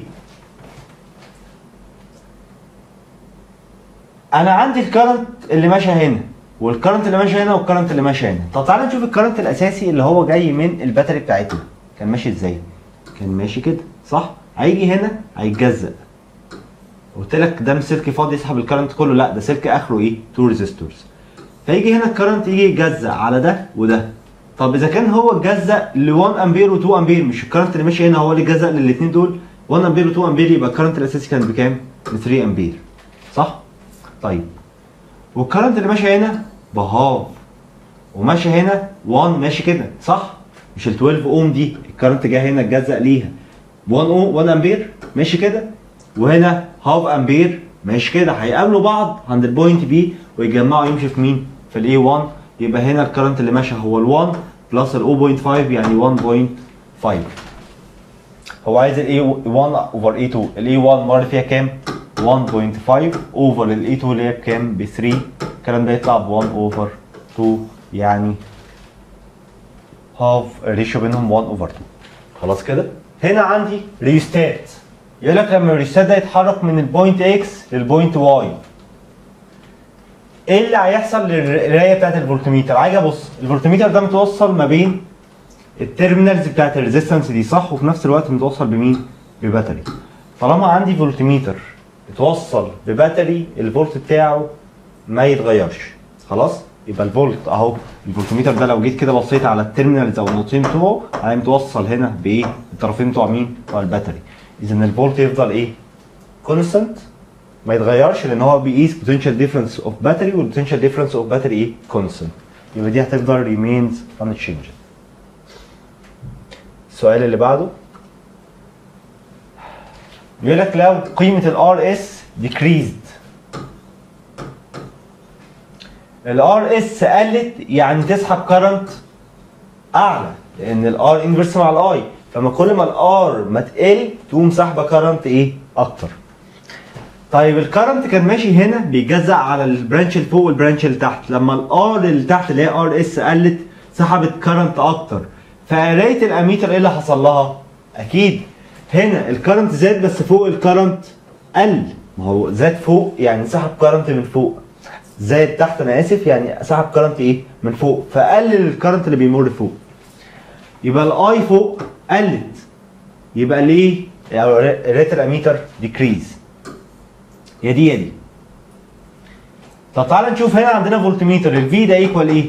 انا عندي الكرنت اللي ماشي هنا والكرنت اللي ماشي هنا والكرنت اللي ماشي هنا طب تعالى نشوف الكرنت الاساسي اللي هو جاي من الباتري بتاعتنا كان ماشي ازاي كان ماشي كده صح هيجي هنا هيتجزأ قلت لك ده مش سلك فاضي يسحب الكرنت كله لا ده سلك اخره ايه تو ريزيستورز فيجي هنا الكرنت يجي يتجزأ على ده وده طب اذا كان هو اتجزأ ل 1 امبير و2 امبير مش الكرنت اللي ماشي هنا هو اللي اتجزأ للاثنين دول 1 امبير و2 امبير يبقى الكرنت الاساسي كان بكام؟ ب 3 امبير صح؟ طيب والكرنت اللي ماشي هنا بهاف وماشي هنا 1 ماشي كده صح؟ مش ال 12 اوم دي الكرنت جاي هنا اتجزأ ليها 1 اوم 1 امبير ماشي كده وهنا هاف امبير ماشي كده هيقابلوا بعض عند البوينت بي ويتجمعوا يمشي في مين؟ في الاي 1 يبقى هنا الكرنت اللي ماشي هو ال 1 بلس ال 0.5 يعني 1.5 هو عايز ال A1 اوفر A2 ال A1 مر فيها كام؟ 1.5 اوفر ال A2 اللي هي بكام؟ ب 3 الكلام ده يطلع ب 1 اوفر 2 يعني هاف الريشيو بينهم 1 اوفر 2 خلاص كده؟ هنا عندي ريستات يقول لك لما الريستات ده يتحرك من البوينت اكس للبوينت واي ايه اللي هيحصل للقرايه بتاعت الفولتميتر؟ عايز ابص الفولتميتر ده متوصل ما بين التيرمينالز بتاعت الريزيستنس دي صح وفي نفس الوقت متوصل بمين؟ بباتري. طالما عندي فولتميتر اتوصل بباتري الفولت بتاعه ما يتغيرش خلاص؟ يبقى الفولت اهو الفولتميتر ده لو جيت كده بصيت على التيرمينالز او النقطتين بتوعه هلاقي متوصل هنا بايه؟ الطرفين بتوع مين؟ بتوع الباتري. اذا الفولت يفضل ايه؟ كونستنت ما يتغيرش لان هو بيقيس potential difference of battery والبوتنشال difference of battery ايه؟ constant. يبقى دي هتفضل remains unchanged. السؤال اللي بعده بيقول لك لو قيمة ال RS decreased ال RS قلت يعني تسحب current أعلى لأن ال R inverse مع ال I فما كل ما ال R ما تقل تقوم سحبة current إيه؟ أكتر. طيب الكرنت كان ماشي هنا بيتجزأ على البرانش اللي فوق والبرانش اللي تحت لما الار اللي تحت اللي هي ار اس قلت سحبت كرنت اكتر فقرايه الاميتر ايه اللي حصل لها؟ اكيد هنا الكرنت زاد بس فوق الكرنت قل ما هو زاد فوق يعني سحب كرنت من فوق زاد تحت انا اسف يعني سحب كرنت ايه؟ من فوق فقلل الكرنت اللي بيمر فوق يبقى الاي فوق قلت يبقى ليه ريت الاميتر ديكريز يا دي يا دي طب تعالى نشوف هنا عندنا فولتميتر الفي ده ايكوال ايه؟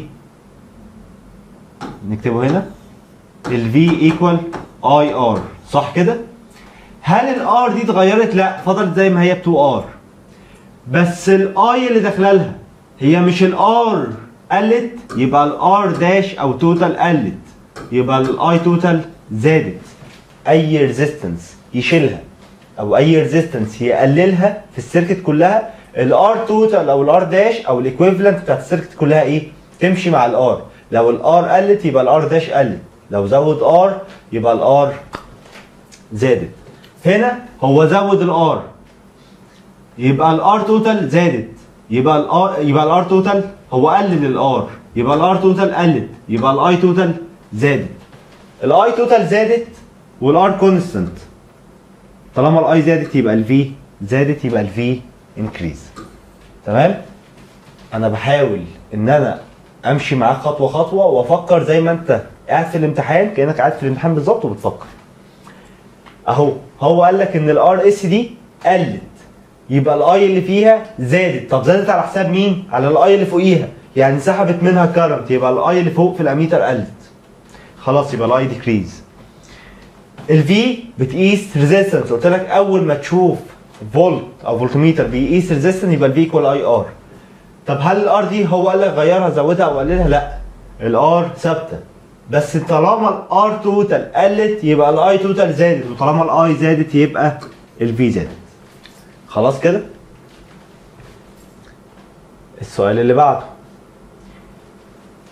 نكتبه هنا الفي ايكوال اي ار صح كده؟ هل الار دي اتغيرت؟ لا فضلت زي ما هي ب 2 ار بس الاي اللي داخله لها هي مش الار قلت يبقى الار داش او توتال قلت يبقى الاي توتال زادت اي ريزيستنس يشيلها او اي ريزيستنس يقللها في السيركت كلها الار توتال او الار داش او الايكويفالنت بتاعت السيركت كلها ايه؟ تمشي مع الار لو الار قلت يبقى الار داش قلت لو زود ار يبقى الار زادت هنا هو زود الار يبقى الار توتال زادت يبقى الار يبقى الار توتال هو قلل الار يبقى الار توتال قلت يبقى الاي توتال زادت الاي توتال زادت والار كونستنت طالما الاي زادت يبقى الفي زادت يبقى الفي انكريز تمام انا بحاول ان انا امشي معاك خطوه خطوه وافكر زي ما انت قاعد في الامتحان كانك قاعد في الامتحان بالظبط وبتفكر اهو هو قال لك ان الار اس دي قلت يبقى الاي اللي فيها زادت طب زادت على حساب مين على الاي اللي فوقيها يعني سحبت منها كارنت يبقى الاي اللي فوق في الاميتر قلت خلاص يبقى الاي ديكريز الفي بتقيس ريزيستنس قلت لك اول ما تشوف فولت او فولتميتر بيقيس ريزيستنس يبقى الفي ايكوال اي ار طب هل الار دي هو قال لك غيرها زودها او قللها لا الار ثابته بس طالما الار توتال قلت يبقى الاي توتال زادت وطالما الاي زادت يبقى الفي زادت خلاص كده السؤال اللي بعده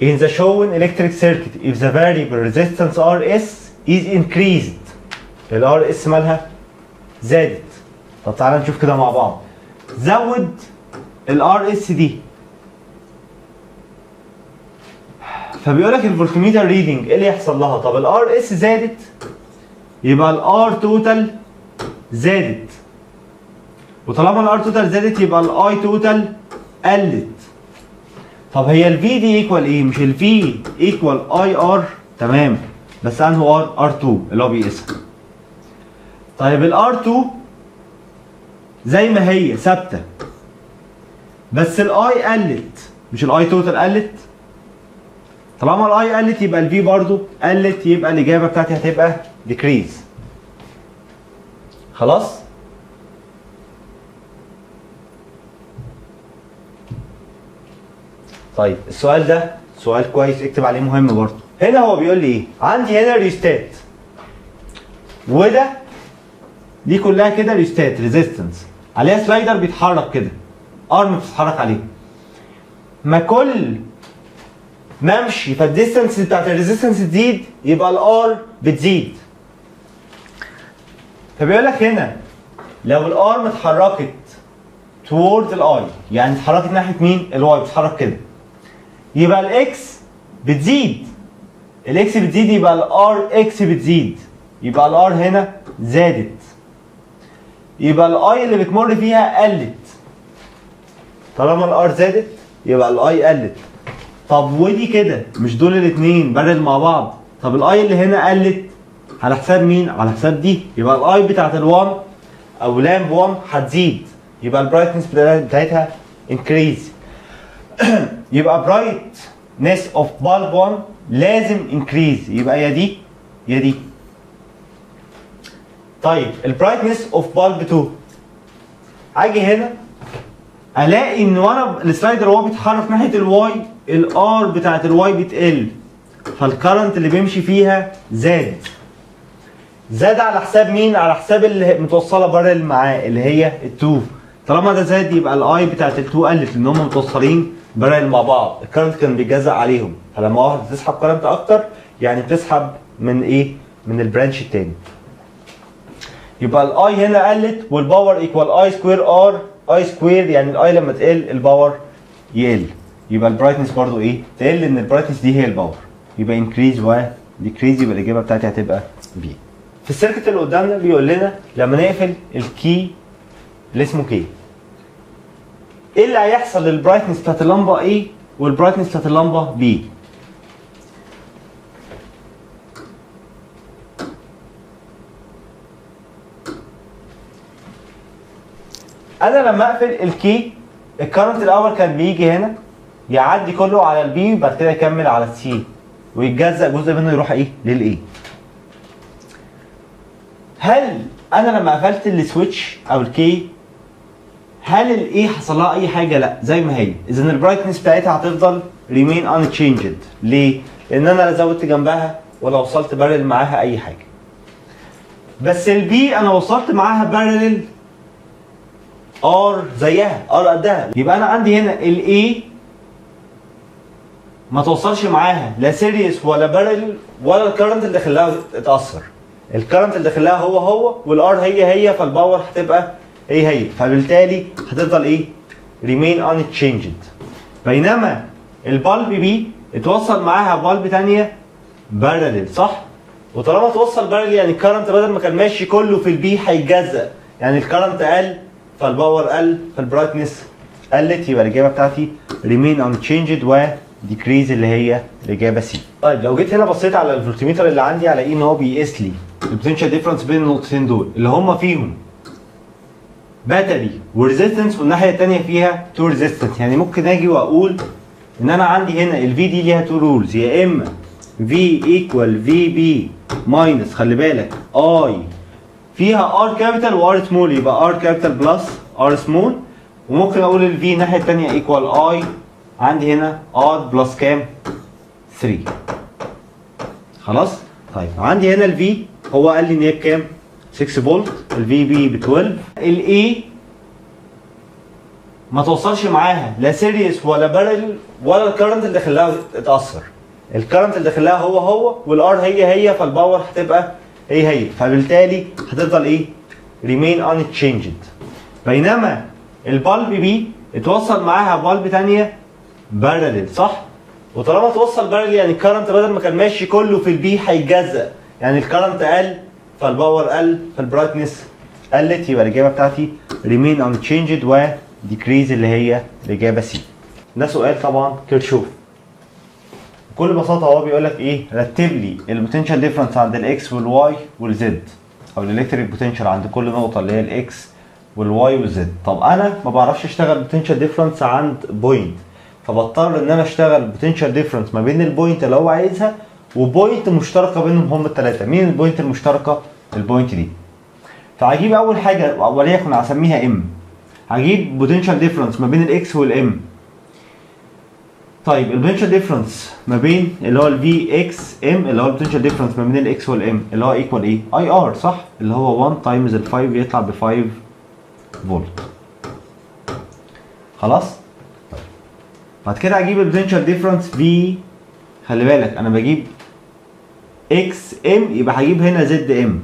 in the shown electric circuit if the variable resistance RS is increased ال RS مالها زادت طب تعالى نشوف كده مع بعض زود ال RS دي فبيقول لك الفولتميتر ريدنج ايه اللي يحصل لها طب ال RS زادت يبقى ال R توتال زادت وطالما ال R توتال زادت يبقى ال I توتال قلت طب هي ال V دي ايكوال ايه؟ مش ال V ايكوال اي ار تمام بس انه ار ار2 اللي هو بيقيسها. طيب ال R2 زي ما هي ثابته بس الاي قلت مش الاي توتال قلت طالما الاي قلت يبقى الفي برضو قلت يبقى الاجابه بتاعتي هتبقى ديكريز خلاص طيب السؤال ده سؤال كويس اكتب عليه مهم برضه هنا هو بيقول لي ايه عندي هنا ريستات وده دي كلها كده ريستات ريزيستنس عليها سلايدر بيتحرك كده ارم بتتحرك عليه ما كل ما امشي فالديستنس بتاعت الريزيستنس تزيد يبقى الار بتزيد فبيقول لك هنا لو الارم اتحركت تورد الاي يعني اتحركت ناحيه مين؟ الواي بتتحرك كده يبقى الاكس بتزيد الاكس بتزيد يبقى الار اكس بتزيد يبقى الار هنا زادت يبقى الاي اللي بتمر فيها قلت طالما الار زادت يبقى الاي قلت طب ودي كده مش دول الاثنين بدل مع بعض طب الاي اللي هنا قلت على حساب مين على حساب دي يبقى الاي بتاعت ال1 او لامب 1 هتزيد يبقى البرايتنس بتاعتها انكريز يبقى برايتنس اوف بالب 1 لازم انكريز يبقى يا دي يا دي طيب البرايتنس اوف بالب 2 اجي هنا الاقي ان وانا السلايدر وهو بيتحرك ناحيه الواي الار بتاعت الواي بتقل فالكرنت اللي بيمشي فيها زاد زاد على حساب مين؟ على حساب اللي متوصله بارل معاه اللي هي ال2 طالما ده زاد يبقى الاي بتاعت ال2 قلت لان هم متوصلين بارل مع بعض الكرنت كان بيتجزأ عليهم فلما واحده تسحب كرنت اكتر يعني بتسحب من ايه؟ من البرانش التاني يبقى الاي هنا قلت والباور ايكوال اي سكوير ار اي سكوير يعني الاي لما تقل الباور يقل يبقى البرايتنس برضو ايه؟ تقل لان البرايتنس دي هي الباور يبقى انكريز و ديكريز يبقى الاجابه بتاعتي هتبقى بي في السيركت اللي قدامنا بيقول لنا لما نقفل الكي اللي اسمه كي ايه اللي هيحصل للبرايتنس بتاعت اللمبه A والبرايتنس بتاعت اللمبه B انا لما اقفل الكي الكرنت الاول كان بيجي هنا يعدي كله على البي وبعد كده يكمل على السي ويتجزأ جزء منه يروح ايه للايه هل انا لما قفلت السويتش او الكي هل الايه حصل لها اي حاجه لا زي ما هي اذا البرايتنس بتاعتها هتفضل ريمين انتشينجد ليه لان انا لا زودت جنبها ولا وصلت بارل معاها اي حاجه بس البي انا وصلت معاها بارل ار زيها ار قدها يبقى انا عندي هنا الاي ما توصلش معاها لا سيريس ولا بارل ولا الكرنت اللي داخلها اتاثر الكرنت اللي داخلها هو هو والار هي هي فالباور هتبقى هي هي فبالتالي هتفضل ايه ريمين ان تشينجد بينما البالب بي اتوصل معاها بالب ثانيه بارلل صح وطالما توصل بارلل يعني الكرنت بدل ما كان ماشي كله في البي هيتجزأ يعني الكرنت قل فالباور قل فالبرايتنس قلت يبقى الاجابه بتاعتي ريمين ان تشينجد و ديكريز اللي هي الاجابه سي. طيب لو جيت هنا بصيت على الفولتميتر اللي عندي هلاقيه ان هو بيقيس لي البوتنشال ديفرنس بين النقطتين دول اللي هم فيهم باتري وريزيستنس والناحيه الثانيه فيها تو ريزيستنس يعني ممكن اجي واقول ان انا عندي هنا الفي دي ليها تو رولز يا اما في ايكوال في بي ماينس خلي بالك اي فيها ار كابيتال وار سمول يبقى ار كابيتال بلس ار سمول وممكن اقول الفي الناحيه الثانيه ايكوال اي عندي هنا ار بلس كام 3 خلاص طيب عندي هنا الفي هو قال لي ان هي بكام 6 فولت الفي بي ب 12 الاي ما توصلش معاها لا سيريس ولا بارل ولا الكرنت اللي داخلها اتاثر الكرنت اللي داخلها هو هو والار هي هي فالباور هتبقى هي هي فبالتالي هتفضل ايه remain unchanged بينما البالب بي اتوصل معاها بالب تانية بارلل صح وطالما توصل بارلل يعني الكرنت بدل ما كان ماشي كله في البي هيتجزأ يعني الكرنت قل فالباور قل فالبرايتنس قلت يبقى الاجابه بتاعتي remain unchanged و decrease اللي هي الاجابه سي ده سؤال طبعا كيرشوف بكل بساطه هو بيقول لك ايه رتب لي البوتنشال ديفرنس عند الاكس والواي والزد او الالكتريك بوتنشال عند كل نقطه اللي هي الاكس والواي والزد طب انا ما بعرفش اشتغل بوتنشال ديفرنس عند بوينت فبضطر ان انا اشتغل بوتنشال ديفرنس ما بين البوينت اللي هو عايزها وبوينت مشتركه بينهم هم الثلاثه مين البوينت المشتركه البوينت دي فهجيب اول حاجه وليكن هسميها ام هجيب بوتنشال ديفرنس ما بين الاكس والام طيب البوتنشال ديفرنس ما بين اللي هو الفي اكس ام اللي هو البوتنشال ديفرنس ما بين الاكس والام اللي هو ايكوال ايه اي ار صح اللي هو 1 تايمز ال 5 يطلع ب 5 فولت خلاص طيب. بعد كده هجيب البوتنشال ديفرنس في خلي بالك انا بجيب اكس ام يبقى هجيب هنا زد ام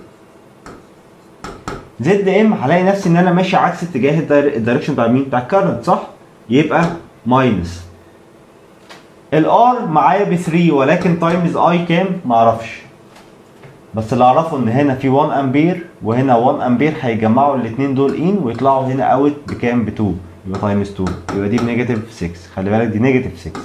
زد ام هلاقي نفسي ان انا ماشي عكس اتجاه الداير- الدايركشن بتاع مين بتاع الكرنت صح يبقى ماينس الار معايا ب 3 ولكن تايمز اي كام معرفش بس اللي اعرفه ان هنا في 1 امبير وهنا 1 امبير هيجمعوا الاثنين دول ان ويطلعوا هنا اوت بكام ب 2 يبقى تايمز 2 يبقى دي بنيجاتيف 6 خلي بالك دي نيجاتيف 6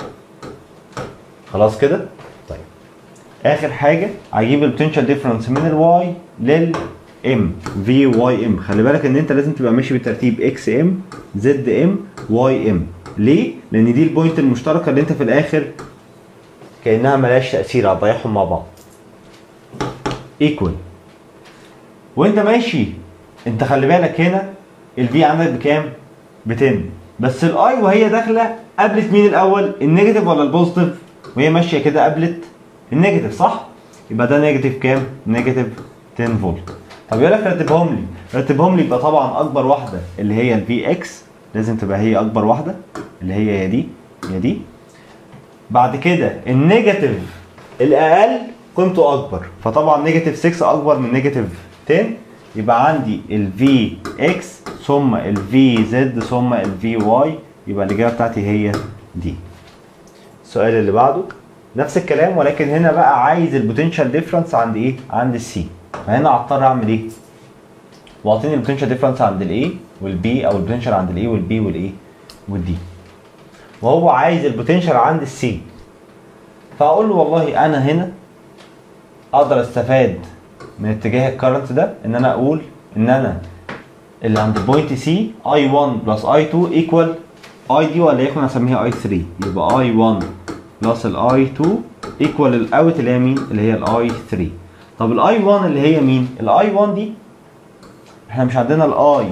خلاص كده طيب اخر حاجه هجيب البوتنشال ديفرنس من الواي لل ام في واي ام خلي بالك ان انت لازم تبقى ماشي بالترتيب اكس ام زد ام واي ام ليه لان دي البوينت المشتركه اللي انت في الاخر كانها ملهاش تاثير هتضيعهم مع بعض ايكوال وانت ماشي انت خلي بالك هنا الفي عندك بكام ب 10 بس الاي وهي داخله قابلت مين الاول النيجاتيف ولا البوزيتيف وهي ماشيه كده قابلت النيجاتيف صح يبقى ده نيجاتيف كام نيجاتيف 10 فولت طب يقول لك رتبهم لي رتبهم لي يبقى طبعا اكبر واحده اللي هي الفي اكس لازم تبقى هي اكبر واحده اللي هي يا دي يا دي بعد كده النيجاتيف الاقل قيمته اكبر فطبعا نيجاتيف 6 اكبر من نيجاتيف 10 يبقى عندي الفي اكس ثم الفي زد ثم الفي واي يبقى الاجابه بتاعتي هي دي السؤال اللي بعده نفس الكلام ولكن هنا بقى عايز البوتنشال ديفرنس عند ايه عند السي فهنا هضطر اعمل ايه واعطيني البوتنشال ديفرنس عند الاي والبي او البوتنشال عند الاي والبي والايه والدي وهو عايز البوتنشال عند السي فاقول له والله انا هنا اقدر استفاد من اتجاه الكرنت ده ان انا اقول ان انا اللي عند بوينت سي اي 1 بلس اي 2 ايكوال اي دي وليكن هسميها اي 3 يبقى اي 1 بلس الاي 2 ايكوال الاوت اللي هي مين اللي هي الاي 3 طب الاي 1 اللي هي مين الاي 1 دي احنا مش عندنا الاي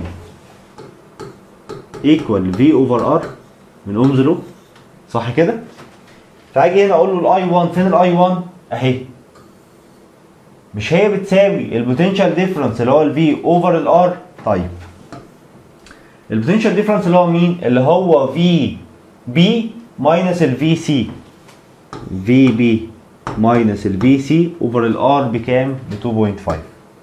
ايكوال في اوفر ار من اومز لو صح كده فاجي هنا اقول له الاي 1 فين الاي 1 اهي مش هي بتساوي البوتنشال ديفرنس اللي هو الفي اوفر الار طيب البوتنشال ديفرنس اللي هو مين اللي هو في بي ماينس الفي سي في بي ماينس الفي سي اوفر الار بكام ب 2.5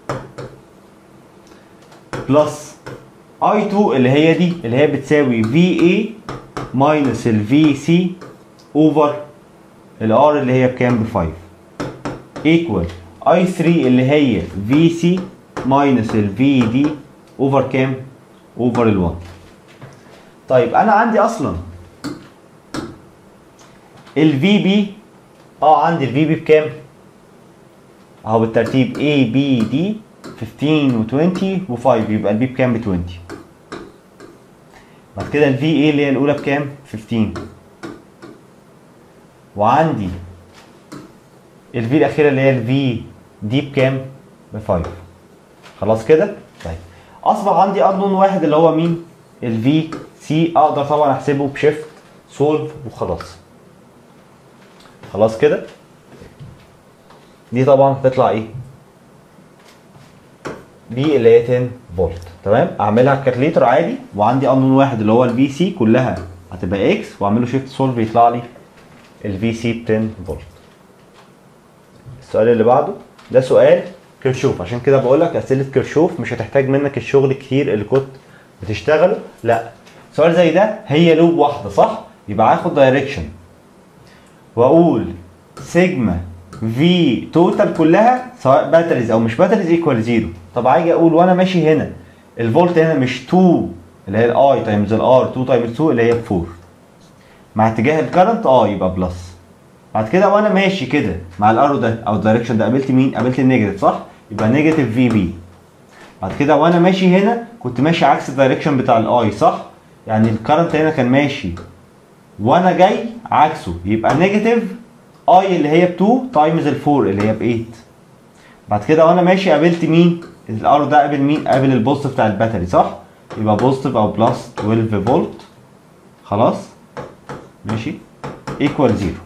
بلس اي 2 اللي هي دي اللي هي بتساوي في اي ماينس الفي سي اوفر الار اللي هي بكام ب 5 ايكوال اي 3 اللي هي في سي ماينس الفي دي اوفر كام اوفر ال 1 طيب انا عندي اصلا الفي بي اه عندي الفي بي بكام اهو بالترتيب A B D 15 و20 و5 يبقى البي بكام ب 20 بعد كده الفي اي اللي هي الاولى بكام 15 وعندي الفي الاخيره اللي هي الفي دي بكام ب 5 خلاص كده طيب اصبح عندي انون واحد اللي هو مين الفي سي اقدر طبعا احسبه بشيفت سولف وخلاص خلاص كده دي طبعا هتطلع ايه دي اللي هي 10 فولت تمام اعملها كالكليتر عادي وعندي انون واحد اللي هو الفي سي كلها هتبقى اكس واعمل له شيفت سولف يطلع لي الفي سي ب 10 فولت السؤال اللي بعده ده سؤال كيرشوف عشان كده بقول لك اسئله كيرشوف مش هتحتاج منك الشغل كتير اللي كنت بتشتغله لا سؤال زي ده هي لوب واحده صح يبقى هاخد دايركشن واقول سيجما في توتال كلها سواء باتريز او مش باتريز ايكوال زيرو طب هاجي اقول وانا ماشي هنا الفولت هنا مش 2 اللي هي الاي تايمز الار 2 تايمز 2 اللي هي 4 مع اتجاه الكرنت اه يبقى بلس بعد كده وانا ماشي كده مع الارو ده او الدايركشن ده قابلت مين؟ قابلت النيجاتيف صح؟ يبقى نيجاتيف في بي بعد كده وانا ماشي هنا كنت ماشي عكس الدايركشن بتاع الاي صح؟ يعني الكرنت هنا كان ماشي وانا جاي عكسه يبقى نيجاتيف اي اللي هي ب 2 تايمز ال 4 اللي هي ب 8 بعد كده وانا ماشي قابلت مين؟ الار ده قابل مين؟ قابل البوزيتيف بتاع الباتري صح؟ يبقى بوزيتيف او بلس 12 فولت خلاص؟ ماشي؟ ايكوال زيرو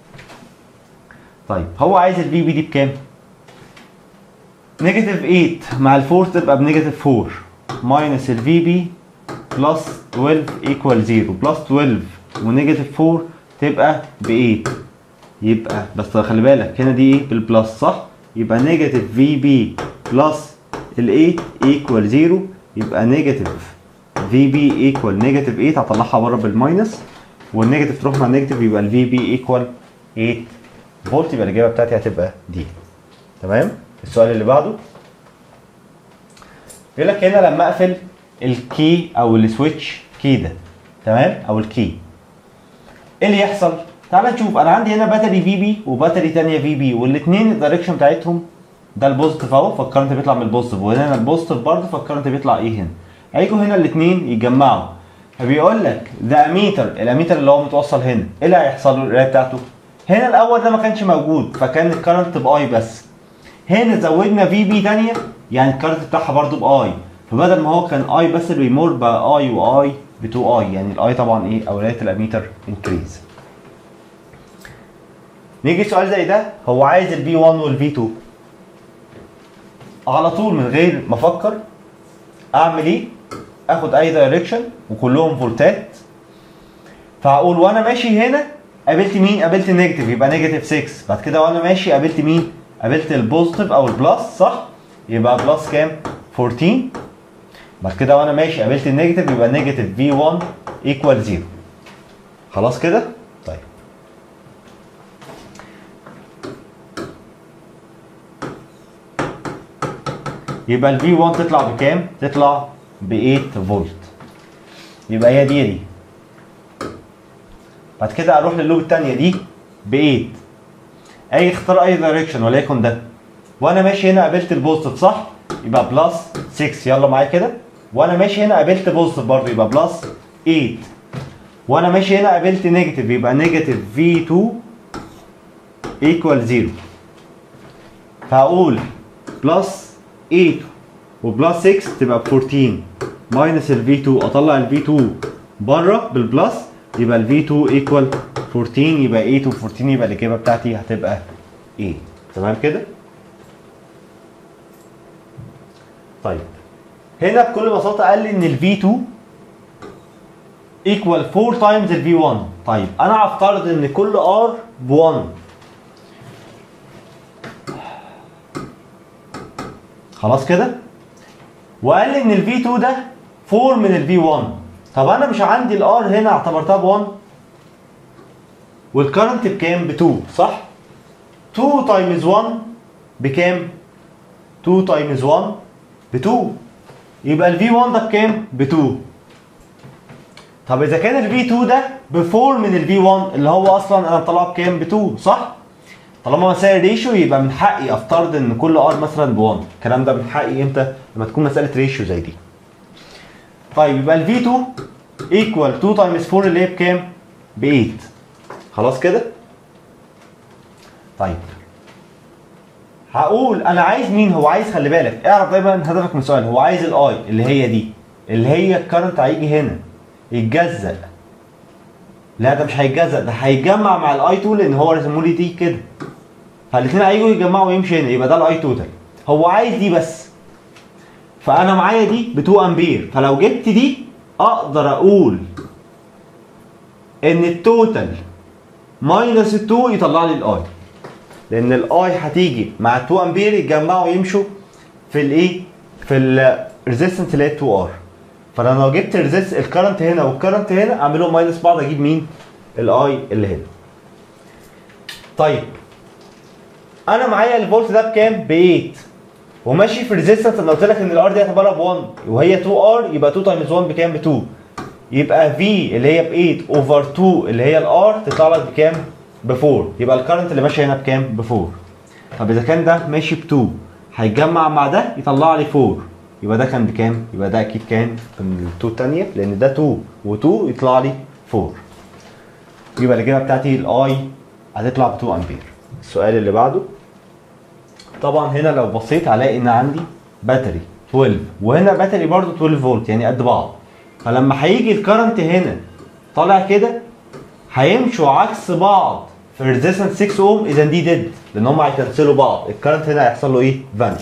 طيب هو عايز الفي بي دي بكام؟ نيجاتيف 8 مع الفور تبقى بنيجاتيف 4 ماينس الفي بي بلس 12 ايكوال 0 بلس 12 ونيجاتيف 4 تبقى ب 8 يبقى بس خلي بالك هنا دي ايه بالبلس صح؟ يبقى نيجاتيف في بي بلس ال 8 ايكوال 0 يبقى نيجاتيف في بي ايكوال نيجاتيف 8 هطلعها بره بالماينس والنيجاتيف تروح مع النيجاتيف يبقى الفي بي ايكوال 8 فولت يبقى الاجابه بتاعتي هتبقى دي تمام السؤال اللي بعده بيقول لك هنا لما اقفل الكي او السويتش كي ده تمام او الكي ايه اللي يحصل تعال نشوف انا عندي هنا باتري في بي وباتري ثانيه في بي والاثنين الدايركشن بتاعتهم ده البوزيتيف اهو فالكرنت بيطلع من البوزيتيف وهنا البوزيتيف برضه فالكرنت بيطلع ايه هنا هيجوا هنا الاثنين يتجمعوا فبيقول لك ده اميتر الاميتر اللي هو متوصل هنا ايه اللي هيحصل له القرايه بتاعته هنا الاول ده ما كانش موجود فكان الكرنت باي بس هنا زودنا في بي ثانيه يعني الكارت بتاعها برضو باي فبدل ما هو كان اي بس اللي بيمر بقى اي واي ب 2 اي يعني الاي طبعا ايه اولويه الاميتر انكريز نيجي سؤال زي ده هو عايز الفي 1 والفي 2 على طول من غير ما افكر اعمل ايه اخد اي دايركشن وكلهم فولتات فهقول وانا ماشي هنا قابلت مين قابلت النيجاتيف يبقى نيجاتيف 6 بعد كده وانا ماشي قابلت مين قابلت البوزيتيف او البلس صح يبقى بلس كام 14 بعد كده وانا ماشي قابلت النيجاتيف يبقى نيجاتيف في 1 ايكوال 0 خلاص كده طيب يبقى الفي 1 تطلع بكام تطلع ب 8 فولت يبقى هي دي دي بعد كده اروح لللوب الثانيه دي ب 8 اي اختار اي دايركشن وليكن ده وانا ماشي هنا قابلت البوزيتيف صح يبقى بلس 6 يلا معايا كده وانا ماشي هنا قابلت بوزيتيف برضه يبقى بلس 8 وانا ماشي هنا قابلت نيجاتيف يبقى نيجاتيف في 2 ايكوال 0 فهقول بلس 8 وبلس 6 تبقى ب 14 ماينس الفي 2 اطلع الفي 2 بره بالبلس يبقى الفي 2 ايكوال 14 يبقى 8 و 14 يبقى الاجابه بتاعتي هتبقى ايه تمام كده طيب هنا بكل بساطه قال لي ان الفي 2 ايكوال 4 تايمز الفي 1 طيب انا هفترض ان كل ار ب 1 خلاص كده وقال لي ان الفي 2 ده 4 من الفي 1 طب انا مش عندي الار هنا اعتبرتها ب 1 والكرنت بكام ب 2 صح 2 تايمز 1 بكام 2 تايمز 1 ب 2 يبقى الفي 1 ده بكام ب 2 طب اذا كان الفي 2 ده ب 4 من الفي 1 اللي هو اصلا انا مطلعه بكام ب 2 صح طالما مسائل ريشيو يبقى من حقي افترض ان كل ار مثلا ب 1 الكلام ده من حقي امتى لما تكون مساله ريشيو زي دي طيب يبقى الفي 2 ايكوال 2 تايمز 4 اللي هي بكام ب 8 خلاص كده طيب هقول انا عايز مين هو عايز خلي بالك اعرف دايما هدفك من السؤال هو عايز الاي اللي هي دي اللي هي الكرنت هيجي هنا يتجزأ لا ده مش هيتجزأ ده هيتجمع مع الاي 2 لان هو رسمه لي دي كده فالاثنين هيجوا يتجمعوا ويمشي هنا يبقى ده الاي توتال هو عايز دي بس فانا معايا دي ب 2 امبير فلو جبت دي اقدر اقول ان التوتال ماينس ال 2 يطلع لي الاي لان الاي هتيجي مع 2 امبير يتجمعوا يمشوا في الايه في الريزيستنس اللي هي 2 ار فانا لو جبت الريزيست الكرنت هنا والكرنت هنا اعملهم ماينس بعض اجيب مين الاي اللي هنا طيب انا معايا الفولت ده بكام ب 8 وماشي في ريزيستنس انا قلت لك ان الار دي هتبقى ب 1 وهي 2 ار يبقى 2 تايمز 1 بكام ب 2 يبقى في اللي هي ب 8 اوفر 2 اللي هي الار تطلع لك بكام ب 4 يبقى الكرنت اللي ماشي هنا بكام ب 4 طب اذا كان ده ماشي ب 2 هيتجمع مع ده يطلع لي 4 يبقى ده كان بكام يبقى ده اكيد كان في ال 2 الثانيه لان ده 2 و2 يطلع لي 4 يبقى الاجابه بتاعتي الاي هتطلع ب 2 امبير السؤال اللي بعده طبعا هنا لو بصيت هلاقي ان عندي باتري 12 وهنا باتري برضو 12 فولت يعني قد بعض فلما هيجي الكرنت هنا طالع كده هيمشوا عكس بعض في الريزيستنس 6 اوم اذا دي ديد لان هم هيكنسلوا بعض الكرنت هنا هيحصل له ايه فانش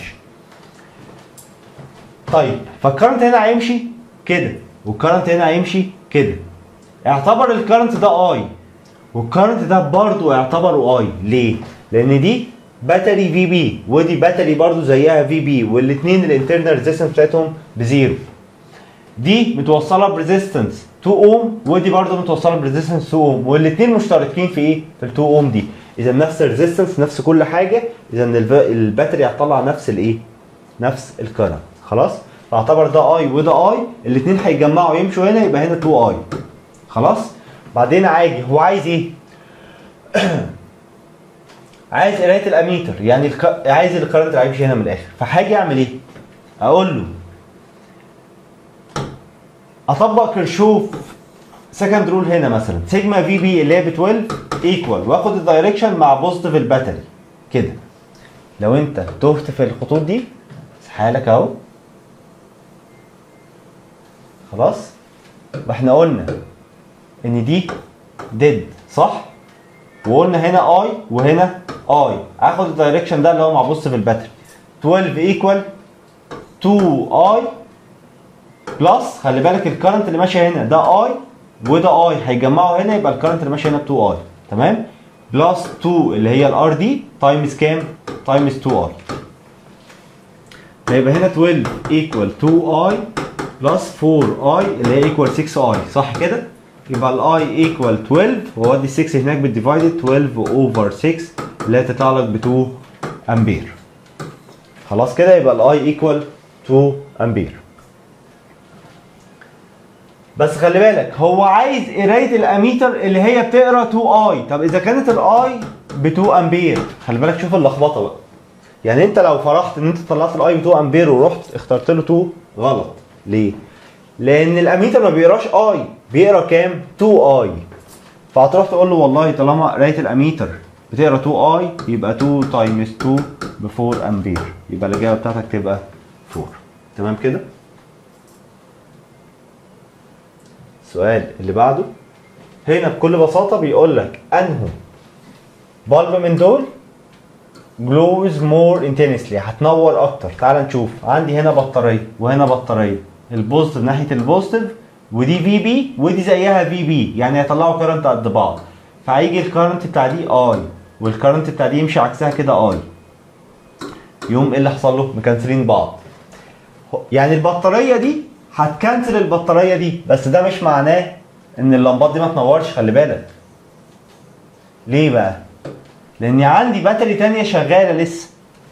طيب فالكرنت هنا هيمشي كده والكرنت هنا هيمشي كده اعتبر الكرنت ده اي والكرنت ده برضه اعتبره اي ليه لان دي باتري في بي ودي باتري برضو زيها في بي والاثنين الانترنال ريزيستنس بتاعتهم بزيرو دي متوصله بريزيستنس 2 اوم ودي برضو متوصله بريزيستنس 2 اوم والاثنين مشتركين في ايه في ال 2 اوم دي اذا نفس الريزيستنس نفس كل حاجه اذا الباتري هتطلع نفس الايه نفس الكرنت خلاص فاعتبر ده اي وده اي الاثنين هيتجمعوا يمشوا هنا يبقى هنا 2 اي خلاص بعدين عادي هو عايز ايه عايز قرايه الاميتر يعني الك... عايز الكرنت اللي هيمشي هنا من الاخر فهاجي اعمل ايه اقول له اطبق كرشوف سكند رول هنا مثلا سيجما في بي اللي هي ب 12 ايكوال واخد الدايركشن مع بوزيتيف الباتري كده لو انت تهت في الخطوط دي حالك اهو خلاص واحنا قلنا ان دي ديد صح وقلنا هنا اي وهنا اي اخد الدايركشن ده اللي هو مع بص في الباتري 12 ايكوال 2 اي بلس خلي بالك الكرنت اللي ماشي هنا ده اي وده اي هيجمعوا هنا يبقى الكرنت اللي ماشي هنا ب 2 اي تمام بلس 2 اللي هي الار دي تايمز كام تايمز 2 اي هيبقى هنا 12 ايكوال 2 اي بلس 4 اي اللي هي ايكوال 6 اي صح كده يبقى الاي ايكوال 12 وودي 6 هناك بالديفايدد 12 اوفر 6 اللي هتطلع لك ب 2 امبير خلاص كده يبقى الاي ايكوال 2 امبير بس خلي بالك هو عايز قرايه الاميتر اللي هي بتقرا 2 اي طب اذا كانت الاي ب 2 امبير خلي بالك شوف اللخبطه بقى يعني انت لو فرحت ان انت طلعت الاي ب 2 امبير ورحت اخترت له 2 غلط ليه؟ لان الاميتر ما بيقراش اي بيقرا كام 2 اي فهتروح تقول له والله طالما قرايه الاميتر بتقرا 2 اي يبقى 2 تايمز 2 ب 4 امبير يبقى الاجابه بتاعتك تبقى 4 تمام كده السؤال اللي بعده هنا بكل بساطه بيقول لك انه بلب من دول جلوز مور انتنسلي هتنور اكتر تعال نشوف عندي هنا بطاريه وهنا بطاريه البوزيتيف ناحيه البوزيتيف ودي في بي ودي زيها في بي يعني هيطلعوا كرنت قد بعض فهيجي الكرنت بتاع دي اي والكرنت بتاع دي يمشي عكسها كده اي يوم ايه اللي حصل له مكنسلين بعض يعني البطاريه دي هتكنسل البطاريه دي بس ده مش معناه ان اللمبات دي ما تنورش خلي بالك ليه بقى لاني عندي باتري تانية شغاله لسه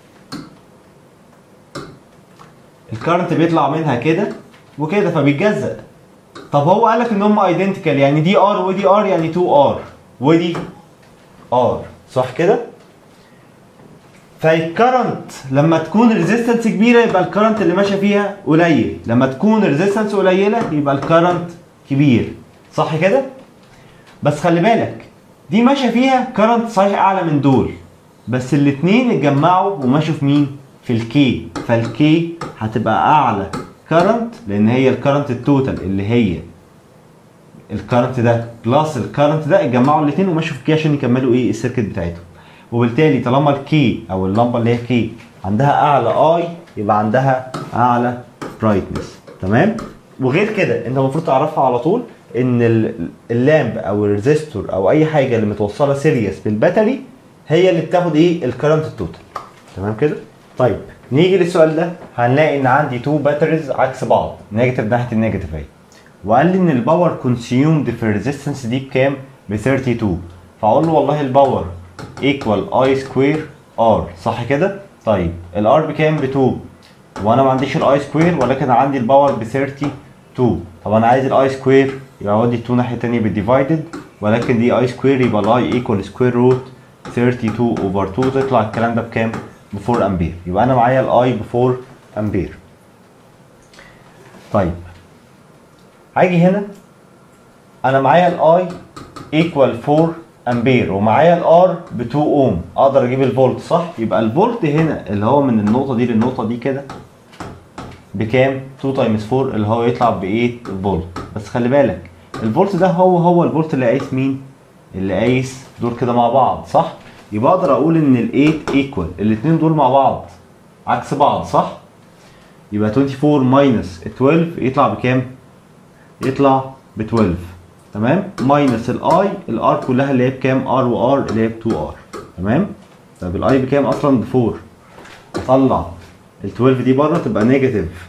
الكارنت بيطلع منها كده وكده فبيتجزأ طب هو قال لك ان هم ايدنتيكال يعني دي ار ودي ار يعني 2 ار ودي ار صح كده فالكرنت لما تكون الريزيستنس كبيره يبقى الكرنت اللي ماشيه فيها قليل لما تكون الريزيستنس قليله يبقى الكرنت كبير صح كده بس خلي بالك دي ماشيه فيها كرنت صحيح اعلى من دول بس الاثنين اتجمعوا ومشوا في مين في الكي فالكي هتبقى اعلى كرنت لان هي الكرنت التوتال اللي هي الكرنت ده بلس الكرنت ده اتجمعوا الاثنين ومشوا في الكي عشان يكملوا ايه السيركت بتاعتهم وبالتالي طالما الكي او اللمبه اللي هي كي عندها اعلى اي يبقى عندها اعلى برايتنس تمام وغير كده انت المفروض تعرفها على طول ان ال- اللامب او الريزيستور او اي حاجه اللي متوصله سيريس بالباتري هي اللي بتاخد ايه الكرنت التوتال تمام كده طيب نيجي للسؤال ده هنلاقي ان عندي تو باتريز عكس بعض نيجاتيف ناحيه النيجاتيف اهي وقال لي ان الباور كونسيومد في الريزيستنس دي بكام ب 32 فاقول له والله الباور ايكوال اي سكوير ار صح كده طيب الار بكام ب 2 وانا ما عنديش الاي سكوير ولكن عندي الباور ب 32 طب انا عايز الاي سكوير يبقى اودي 2 ناحيه الثانيه بالديفايدد ولكن دي اي سكوير يبقى الاي ايكوال سكوير روت 32 اوفر 2 تطلع الكلام ده بكام؟ ب 4 امبير يبقى انا معايا الاي ب 4 امبير طيب هاجي هنا انا معايا الاي ايكوال 4 امبير ومعايا الار ب 2 اوم اقدر اجيب الفولت صح يبقى الفولت هنا اللي هو من النقطه دي للنقطه دي كده بكام 2 تايمز 4 اللي هو يطلع ب 8 فولت بس خلي بالك الفولت ده هو هو الفولت اللي قايس مين اللي قايس دول كده مع بعض صح يبقى اقدر اقول ان ال 8 ايكوال الاثنين دول مع بعض عكس بعض صح يبقى 24 ماينس 12 يطلع بكام يطلع ب 12 تمام ماينس الاي الار كلها اللي هي بكام ار وار اللي هي ب 2 ار تمام طب الاي بكام اصلا ب 4 اطلع ال 12 دي بره تبقى نيجاتيف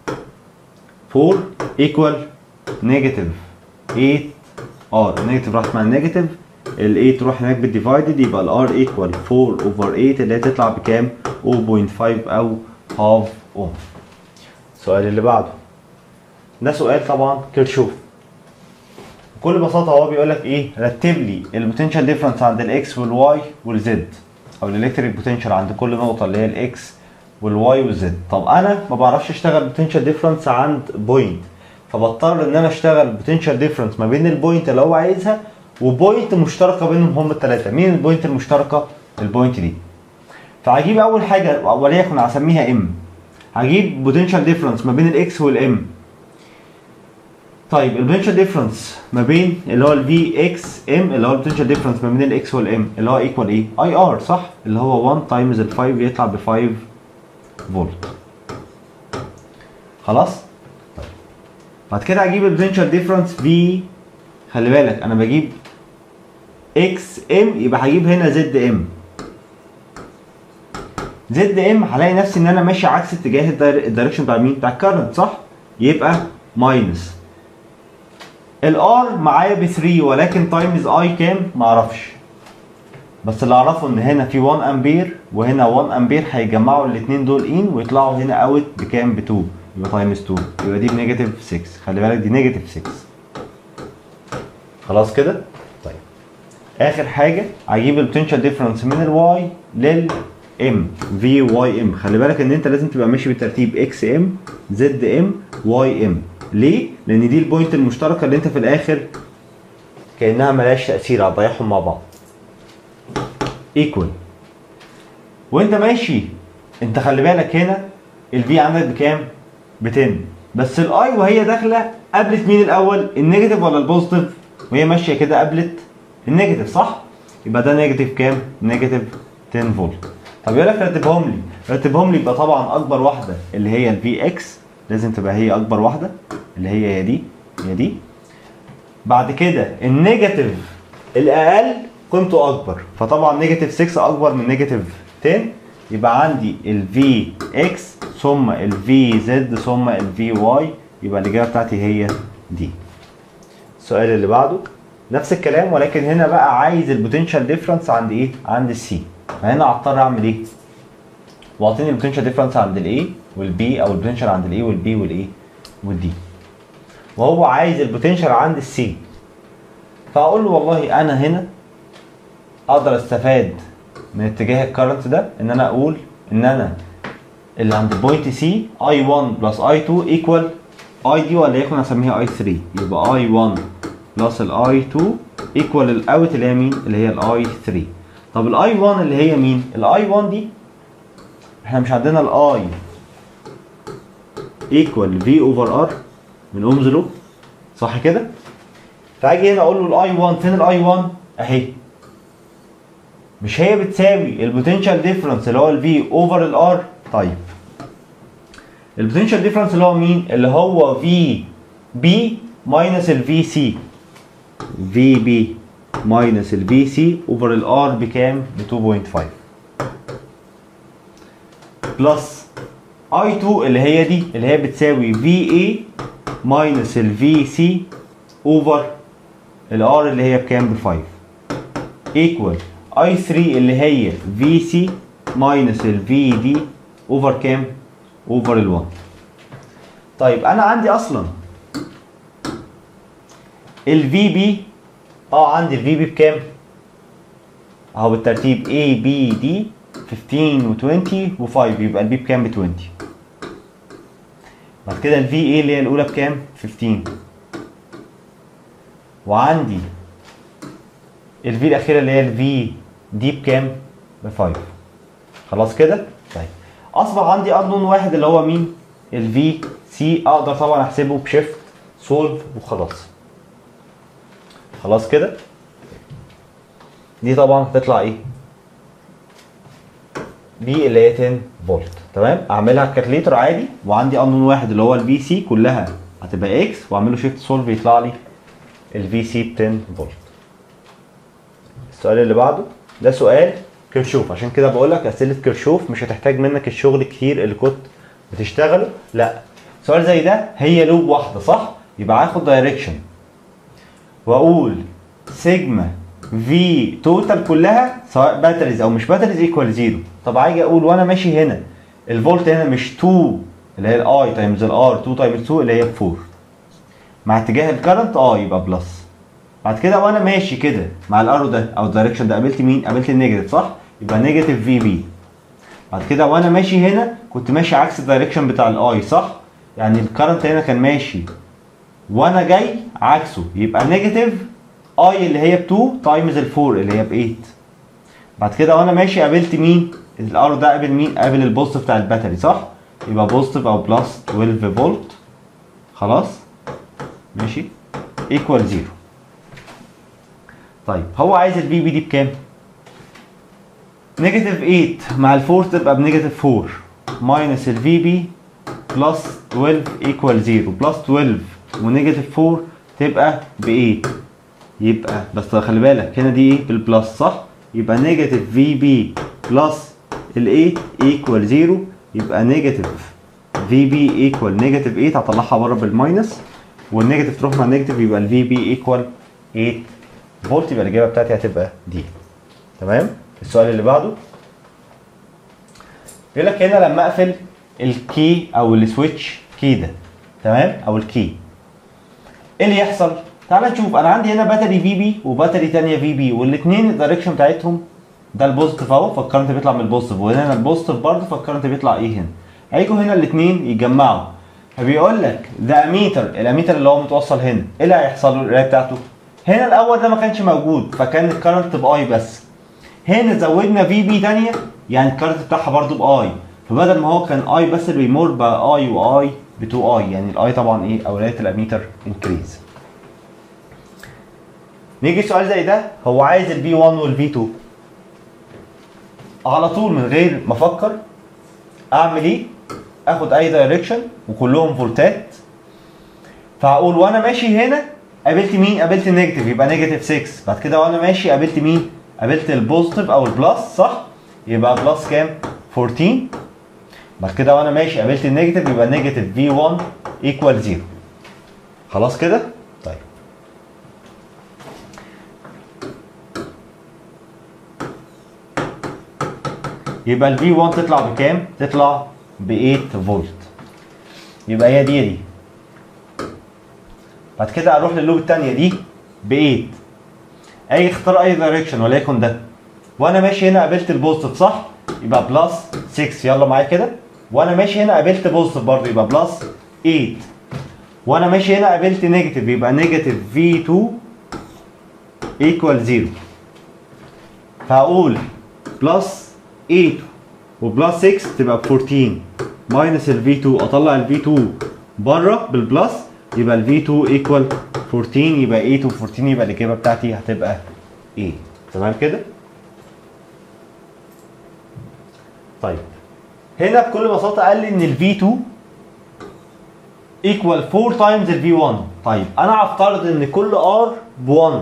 4 ايكوال نيجاتيف 8 ار النيجاتيف راحت مع النيجاتيف ال 8 تروح هناك بالديفايدد يبقى الار ايكوال 4 اوفر 8 اللي هي تطلع بكام 0.5 او هاف اوم السؤال اللي بعده ده سؤال طبعا كيرشوف بكل بساطه هو بيقول لك ايه رتب لي البوتنشال ديفرنس عند الاكس والواي والزد او الالكتريك بوتنشال عند كل نقطه اللي هي الاكس والواي والزد طب انا ما بعرفش اشتغل بوتنشال ديفرنس عند بوينت فبضطر ان انا اشتغل بوتنشال ديفرنس ما بين البوينت اللي هو عايزها وبوينت مشتركه بينهم هم الثلاثه مين البوينت المشتركه البوينت دي فهجيب اول حاجه وليكن هسميها ام هجيب بوتنشال ديفرنس ما بين الاكس والام طيب البوتنشال ديفرنس ما بين اللي هو الفي اكس ام اللي هو البوتنشال ديفرنس ما بين الاكس والام اللي هو ايكوال ايه اي ار صح اللي هو 1 تايمز ال 5 يطلع ب 5 فولت خلاص طيب بعد كده هجيب البوتنشال ديفرنس في خلي بالك انا بجيب اكس ام يبقى هجيب هنا زد ام زد ام هلاقي نفسي ان انا ماشي عكس اتجاه الداير- الدايركشن بتاع مين بتاع الكرنت صح يبقى ماينس الار معايا ب 3 ولكن تايمز اي كام معرفش بس اللي اعرفه ان هنا في 1 امبير وهنا 1 امبير هيجمعوا الاثنين دول ان ويطلعوا هنا اوت بكام ب 2 يبقى تايمز 2 يبقى دي بنيجاتيف 6 خلي بالك دي نيجاتيف 6 خلاص كده طيب اخر حاجه هجيب البوتنشال ديفرنس من الواي للام في واي ام خلي بالك ان انت لازم تبقى ماشي بالترتيب اكس ام زد ام واي ام ليه لان دي البوينت المشتركه اللي انت في الاخر كانها ملهاش تاثير هتضيعهم مع بعض ايكوال وانت ماشي انت خلي بالك هنا الفي عندك بكام ب 10 بس الاي وهي داخله قابلت مين الاول النيجاتيف ولا البوزيتيف وهي ماشيه كده قابلت النيجاتيف صح يبقى ده نيجاتيف كام نيجاتيف 10 فولت طب يقول لك رتبهم لي رتبهم لي يبقى طبعا اكبر واحده اللي هي الفي اكس لازم تبقى هي اكبر واحده اللي هي هي دي هي دي بعد كده النيجاتيف الاقل قيمته اكبر فطبعا نيجاتيف 6 اكبر من نيجاتيف 10 يبقى عندي الفي اكس ثم الفي زد ثم الفي واي يبقى الاجابه بتاعتي هي دي السؤال اللي بعده نفس الكلام ولكن هنا بقى عايز البوتنشال ديفرنس عند ايه عند السي فهنا هضطر اعمل ايه واعطيني البوتنشال ديفرنس عند الاي والبي او البوتنشال عند الاي والبي والايه والدي وهو عايز البوتنشال عند السي فاقول له والله انا هنا اقدر استفاد من اتجاه الكرنت ده ان انا اقول ان انا اللي عند بوينت سي اي 1 بلس اي 2 ايكوال اي دي وليكن هسميها اي 3 يبقى اي 1 بلس الاي 2 ايكوال الاوت اللي هي مين اللي هي الاي 3 طب الاي 1 اللي هي مين الاي 1 دي احنا مش عندنا الاي ايكوال في اوفر ار من اومز لو صح كده فاجي هنا اقول له الاي 1 فين الاي 1 اهي مش هي بتساوي البوتنشال ديفرنس اللي هو الفي اوفر الار طيب البوتنشال ديفرنس اللي هو مين اللي هو في بي ماينس الفي سي في بي ماينس الفي سي اوفر الار بكام ب 2.5 بلس اي 2 اللي هي دي اللي هي بتساوي في اي ماينس الفي سي اوفر الار اللي هي بكام ب 5 ايكوال اي 3 اللي هي في سي ماينس الفي دي اوفر كام اوفر ال 1 طيب انا عندي اصلا الفي بي اه عندي الفي بي بكام اهو بالترتيب A B D 15 و20 و5 يبقى البي بكام ب 20 بعد كده الفي اي اللي هي الاولى بكام 15 وعندي الفي الاخيره اللي هي الفي دي بكام ب 5 خلاص كده طيب اصبح عندي انون واحد اللي هو مين الفي سي اقدر طبعا احسبه بشيفت سولف وخلاص خلاص كده دي طبعا تطلع ايه بي اللي هي 10 فولت تمام اعملها كالكليتر عادي وعندي انون واحد اللي هو البي سي كلها هتبقى اكس واعمل له شيفت سولف يطلع لي الفي سي ب 10 فولت السؤال اللي بعده ده سؤال كيرشوف عشان كده بقول لك اسئله كيرشوف مش هتحتاج منك الشغل كتير اللي كنت بتشتغله لا سؤال زي ده هي لوب واحده صح يبقى هاخد دايركشن واقول سيجما في توتال كلها سواء باتريز او مش باتريز ايكوال زيرو طب هاجي اقول وانا ماشي هنا الفولت هنا مش 2 اللي هي الاي تايمز الار 2 تايمز 2 اللي هي 4 مع اتجاه الكرنت اه يبقى بلس بعد كده وانا ماشي كده مع الارو ده او الدايركشن ده قابلت مين؟ قابلت النيجاتيف صح؟ يبقى نيجاتيف في بي بعد كده وانا ماشي هنا كنت ماشي عكس الدايركشن بتاع الاي صح؟ يعني الكرنت هنا كان ماشي وانا جاي عكسه يبقى نيجاتيف اي اللي هي ب 2 تايمز ال 4 اللي هي ب 8 بعد كده وانا ماشي قابلت مين؟ الار ده قابل مين؟ قابل البوزيتيف بتاع الباتري صح؟ يبقى بوزيتيف او بلس 12 فولت خلاص؟ ماشي؟ ايكوال زيرو طيب هو عايز البي بي دي بكام؟ نيجاتيف 8 مع الفور تبقى بنيجاتيف 4 ماينس الفي بي بلس 12 ايكوال 0 بلس 12 ونيجاتيف 4 تبقى ب 8 يبقى بس خلي بالك هنا دي ايه بالبلس صح؟ يبقى نيجاتيف في بي بلس ال 8 ايكوال 0 يبقى نيجاتيف في بي ايكوال نيجاتيف 8 هطلعها بره بالماينس والنيجاتيف تروح مع النيجاتيف يبقى الفي بي ايكوال 8 فولت يبقى الاجابه بتاعتي هتبقى دي تمام السؤال اللي بعده بيقول لك هنا لما اقفل الكي او السويتش كي ده تمام او الكي ايه اللي يحصل تعال نشوف انا عندي هنا باتري في بي وباتري ثانيه في بي والاثنين الدايركشن بتاعتهم ده البوزيتيف اهو فالكرنت بيطلع من البوزيتيف وهنا البوزيتيف برضه فالكرنت بيطلع ايه هنا هيجوا هنا الاثنين يتجمعوا فبيقول لك ده اميتر الاميتر اللي هو متوصل هنا ايه اللي هيحصل له القرايه بتاعته هنا الاول ده ما كانش موجود فكان الكرنت باي بس هنا زودنا في بي ثانيه يعني الكرنت بتاعها برضو باي فبدل ما هو كان اي بس اللي بيمر بقى اي واي ب 2 اي يعني الاي طبعا ايه اولويه الاميتر انكريز نيجي سؤال زي ده هو عايز الفي 1 والفي 2 على طول من غير ما افكر اعمل ايه اخد اي دايركشن وكلهم فولتات فهقول وانا ماشي هنا قابلت مين قابلت النيجاتيف يبقى نيجاتيف 6 بعد كده وانا ماشي قابلت مين قابلت البوزيتيف او البلس صح يبقى بلس كام 14 بعد كده وانا ماشي قابلت النيجاتيف يبقى نيجاتيف في 1 ايكوال 0 خلاص كده طيب يبقى الفي 1 تطلع بكام تطلع ب 8 فولت يبقى هي دي دي بعد كده اروح لللوب الثانيه دي ب 8 اي اختار اي دايركشن وليكن ده وانا ماشي هنا قابلت البوزيتيف صح يبقى بلس 6 يلا معايا كده وانا ماشي هنا قابلت بوزيتيف برضه يبقى بلس 8 وانا ماشي هنا قابلت نيجاتيف يبقى نيجاتيف في 2 ايكوال 0 فهقول بلس 8 وبلس 6 تبقى ب 14 ماينس ال V2 اطلع ال V2 بره بالبلس يبقى ال V2 ايكوال 14 يبقى 8 و 14 يبقى الاجابه بتاعتي هتبقى ايه تمام كده؟ طيب هنا بكل بساطه قال لي ان ال V2 ايكوال 4 تايمز الفي 1 طيب انا هفترض ان كل ار ب 1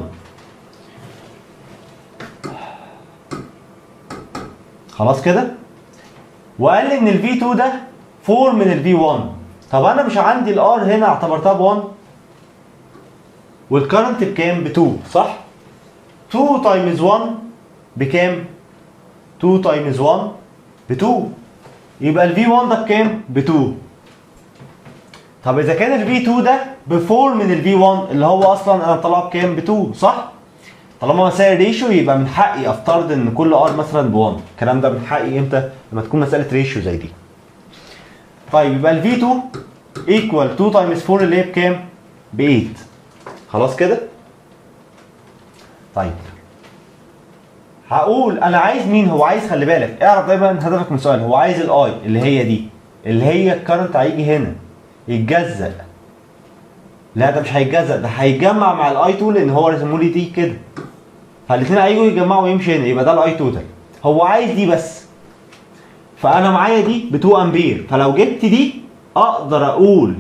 خلاص كده وقال لي ان الفي 2 ده 4 من الفي 1 طب انا مش عندي الار هنا اعتبرتها ب 1 والكرنت بكام ب 2 صح 2 تايمز 1 بكام 2 تايمز 1 ب 2 يبقى الفي 1 ده بكام ب 2 طب اذا كان الفي 2 ده ب 4 من الفي 1 اللي هو اصلا انا طلعه بكام ب 2 صح طالما مسائل ريشيو يبقى من حقي افترض ان كل ار مثلا ب 1 الكلام ده من حقي امتى لما تكون مساله ريشيو زي دي طيب يبقى الفي 2 ايكوال 2 تايمز 4 اللي هي بكام ب 8 خلاص كده طيب هقول انا عايز مين هو عايز خلي بالك اعرف دايما هدفك من السؤال هو عايز الاي اللي هي دي اللي هي الكرنت هيجي هنا يتجزأ لا ده مش هيتجزأ ده هيتجمع مع الاي 2 لان هو رسمه لي دي كده فالاثنين هيجوا يجمعوا ويمشي هنا يبقى ده الاي توتال هو عايز دي بس فانا معايا دي ب 2 امبير فلو جبت دي اقدر اقول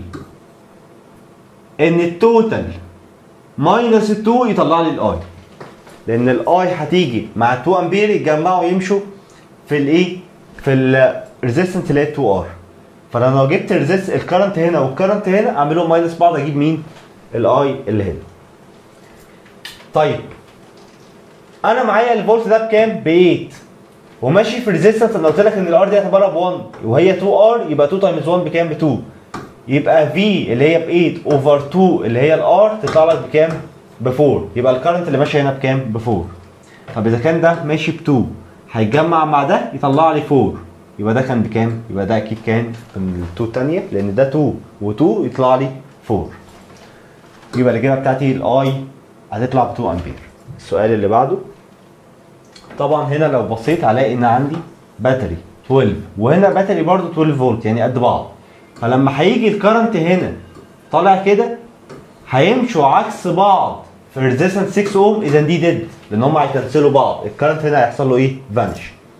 ان التوتال ماينس ال 2 يطلع لي الاي لان الاي هتيجي مع 2 امبير يتجمعوا ويمشوا في الايه في الريزيستنس اللي هي 2 ار فانا لو جبت الريزيست الكرنت هنا والكرنت هنا اعملهم ماينس بعض اجيب مين الاي اللي هنا طيب انا معايا الفولت ده بكام ب 8 وماشي في ريزيستنس انا قلت لك ان الار دي هتبقى ب 1 وهي 2 ار يبقى 2 تايمز 1 بكام ب 2 يبقى في اللي هي ب 8 اوفر 2 اللي هي الار تطلع لك بكام ب 4 يبقى الكرنت اللي ماشي هنا بكام ب 4 طب اذا كان ده ماشي ب 2 هيتجمع مع ده يطلع لي 4 يبقى ده كان بكام يبقى ده اكيد كان في ال 2 الثانيه لان ده 2 و2 يطلع لي 4 يبقى الاجابه بتاعتي الاي هتطلع ب 2 امبير السؤال اللي بعده طبعا هنا لو بصيت هلاقي ان عندي باتري 12 وهنا باتري برضو 12 فولت يعني قد بعض فلما هيجي الكرنت هنا طالع كده هيمشوا عكس بعض في الريزيستنس 6 اوم اذا دي ديد لان هم هيكنسلوا بعض الكرنت هنا هيحصل له ايه فانش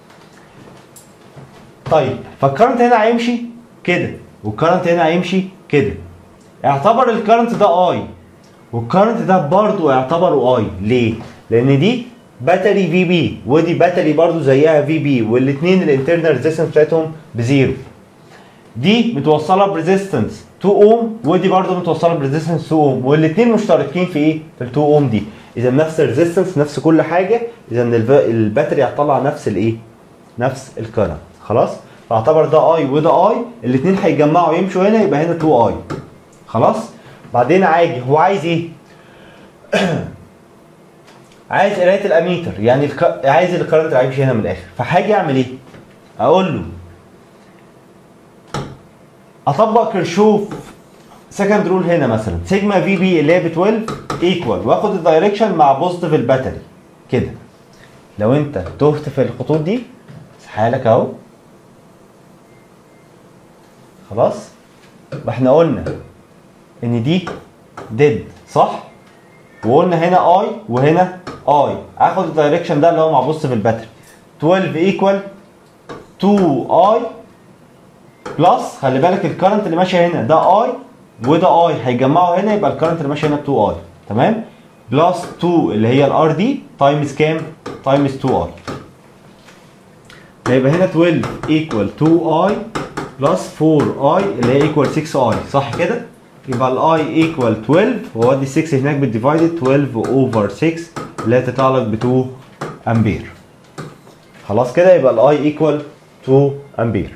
طيب فالكرنت هنا هيمشي كده والكرنت هنا هيمشي كده اعتبر الكرنت ده اي والكرنت ده برضو اعتبره اي ليه لان دي باتري في بي ودي باتري برضو زيها في بي والاثنين الانترنال ريزيستنس بتاعتهم بزيرو دي متوصله بريزيستنس 2 اوم ودي برضو متوصله بريزيستنس 2 اوم والاثنين مشتركين في ايه في ال 2 اوم دي اذا نفس الريزيستنس نفس كل حاجه اذا الباتري هتطلع نفس الايه نفس الكرنت خلاص فاعتبر ده اي وده اي الاثنين هيتجمعوا يمشوا هنا يبقى هنا 2 اي خلاص بعدين عادي هو عايز ايه عايز قرايه الاميتر يعني الك... عايز الكرنت اللي هيمشي هنا من الاخر فهاجي اعمل ايه اقول له اطبق كرشوف سكند رول هنا مثلا سيجما في بي اللي هي ب 12 ايكوال واخد الدايركشن مع بوزيتيف الباتري كده لو انت تهت في الخطوط دي حالك اهو خلاص واحنا قلنا ان دي ديد صح وقلنا هنا اي وهنا اي اخد الدايركشن ده اللي هو مع بص في الباتري 12 ايكوال 2 اي بلس خلي بالك الكرنت اللي ماشي هنا ده اي وده اي هيجمعوا هنا يبقى الكرنت اللي ماشي هنا 2 اي تمام بلس 2 اللي هي الار دي تايمز كام تايمز 2 اي هيبقى هنا 12 ايكوال 2 اي بلس 4 اي اللي هي ايكوال 6 اي صح كده يبقى الاي ايكوال 12 وادي 6 هناك بالديفايدد 12 اوفر 6 اللي هتطلع لك ب 2 امبير خلاص كده يبقى الاي ايكوال 2 امبير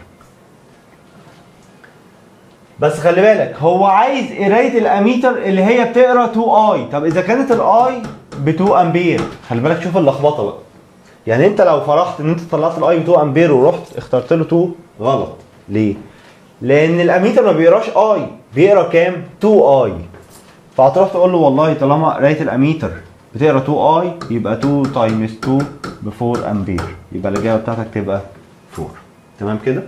بس خلي بالك هو عايز قرايه الاميتر اللي هي بتقرا 2 اي طب اذا كانت الاي ب 2 امبير خلي بالك شوف اللخبطه بقى يعني انت لو فرحت ان انت طلعت الاي ب 2 امبير ورحت اخترت له 2 غلط ليه؟ لان الاميتر ما بيقراش اي بيقرا كام؟ 2 اي فهتروح تقول له والله طالما قرايه الاميتر بتقرا 2 اي يبقى 2 تايمز 2 ب 4 امبير يبقى الاجابه بتاعتك تبقى 4 تمام كده؟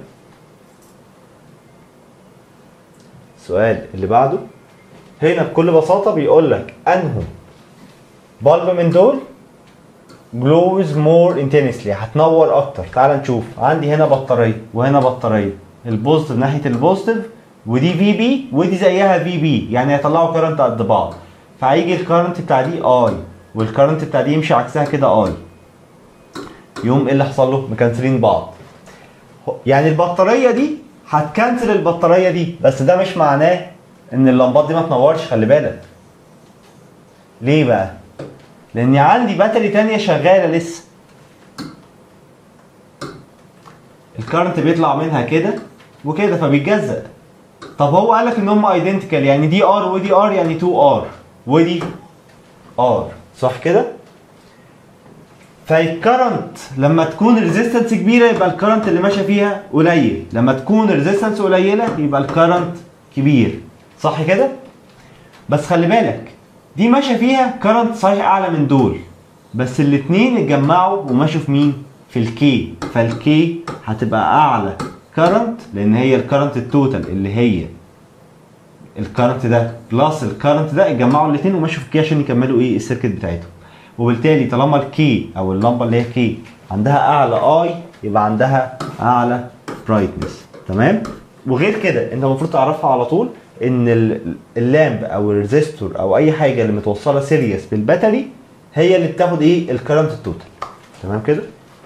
السؤال اللي بعده هنا بكل بساطه بيقول لك انه بلب من دول جلوز مور انتنسلي هتنور اكتر تعال نشوف عندي هنا بطاريه وهنا بطاريه البوزيتيف ناحيه البوزيتيف ودي في بي ودي زيها في بي يعني هيطلعوا كرنت قد بعض فهيجي الكرنت بتاع دي اي والكرنت بتاع دي يمشي عكسها كده اي يوم ايه اللي حصل له مكنسلين بعض يعني البطاريه دي هتكنسل البطاريه دي بس ده مش معناه ان اللمبات دي ما تنورش خلي بالك ليه بقى لاني عندي باتري تانية شغاله لسه الكارنت بيطلع منها كده وكده فبيتجزأ طب هو قال لك ان هم ايدنتيكال يعني دي ار ودي ار يعني 2 ار ودي ار صح كده فالكرنت لما تكون الريزيستنس كبيره يبقى الكرنت اللي ماشيه فيها قليل لما تكون الريزيستنس قليله يبقى الكرنت كبير صح كده بس خلي بالك دي ماشيه فيها كرنت صحيح اعلى من دول بس الاتنين اتجمعوا ومشوا في مين في الكي فالكي هتبقى اعلى كرنت لان هي الكرنت التوتال اللي هي الكرنت ده بلس الكرنت ده اتجمعوا الاثنين ومشوا في الكي عشان يكملوا ايه السيركت بتاعتهم وبالتالي طالما الكي او اللمبه اللي هي كي عندها اعلى اي يبقى عندها اعلى برايتنس تمام وغير كده انت المفروض تعرفها على طول ان ال- اللامب او الريزيستور او اي حاجه اللي متوصله سيريس بالباتري هي اللي بتاخد ايه الكرنت التوتال تمام كده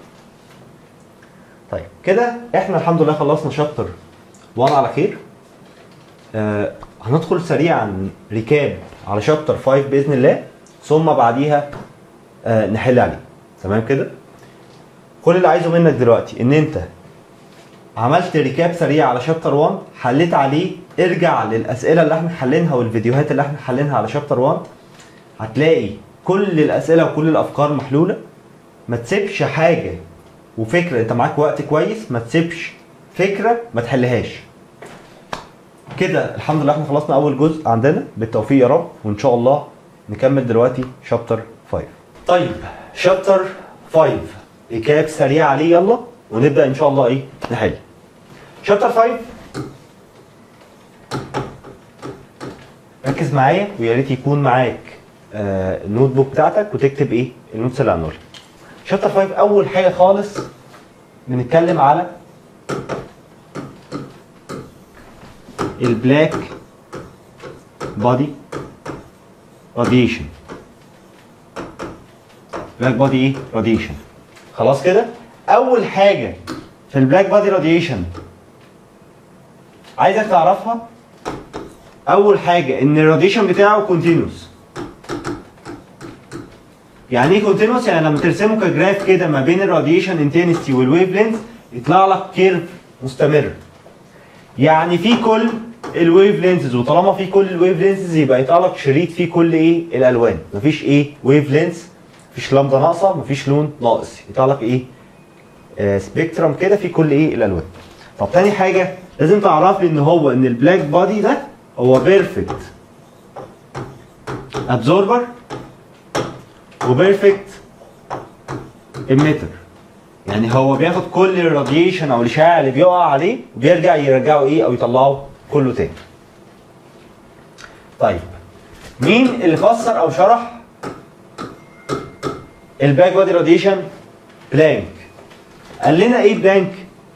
طيب كده احنا الحمد لله خلصنا شابتر 1 على خير آه هندخل سريعا ريكاب على شابتر 5 باذن الله ثم بعديها آه نحل عليه تمام كده كل اللي عايزه منك دلوقتي ان انت عملت ريكاب سريع على شابتر 1 حليت عليه ارجع للاسئله اللي احنا حلينها والفيديوهات اللي احنا حلينها على شابتر 1 هتلاقي كل الاسئله وكل الافكار محلوله ما تسيبش حاجه وفكره انت معاك وقت كويس ما تسيبش فكره ما تحلهاش كده الحمد لله احنا خلصنا اول جزء عندنا بالتوفيق يا رب وان شاء الله نكمل دلوقتي شابتر 5 طيب شابتر 5 ريكاب سريع عليه يلا ونبدا ان شاء الله ايه نحل شابتر 5 ركز معايا ويا ريت يكون معاك آه النوت بوك بتاعتك وتكتب ايه النوتس اللي هنقولها شابتر 5 اول حاجه خالص بنتكلم على البلاك بودي راديشن بلاك بودي ايه راديشن خلاص كده اول حاجه في البلاك بودي راديشن عايزك تعرفها اول حاجه ان الراديشن بتاعه كونتينوس يعني ايه كونتينوس يعني لما ترسمه كجراف كده ما بين الراديشن انتنستي والويف لينث يطلع لك كيرف مستمر يعني في كل الويف لينثز وطالما في كل الويف لينثز يبقى يطلع لك شريط فيه كل ايه الالوان مفيش ايه ويف لينث مفيش لمبه ناقصه مفيش لون ناقص يطلع لك ايه آه سبيكترم كده في كل ايه الالوان طب تاني حاجه لازم تعرف لي ان هو ان البلاك بودي ده هو بيرفكت ابزوربر وبيرفكت اميتر يعني هو بياخد كل الراديشن او الاشعاع اللي بيقع عليه وبيرجع يرجعه ايه او يطلعه كله تاني طيب مين اللي فسر او شرح الباك بودي راديشن بلانك قال لنا ايه بلانك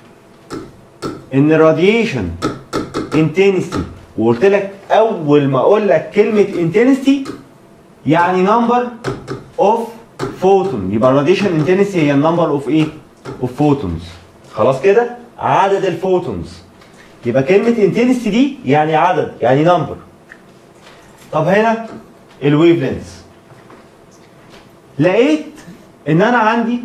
ان الراديشن انتنسي وقلت لك اول ما اقول لك كلمه انتنسي يعني نمبر اوف فوتون يبقى الراديشن انتنسي هي النمبر اوف ايه اوف فوتونز خلاص كده عدد الفوتونز يبقى كلمه انتنسي دي يعني عدد يعني نمبر طب هنا الويف لينث لقيت ان انا عندي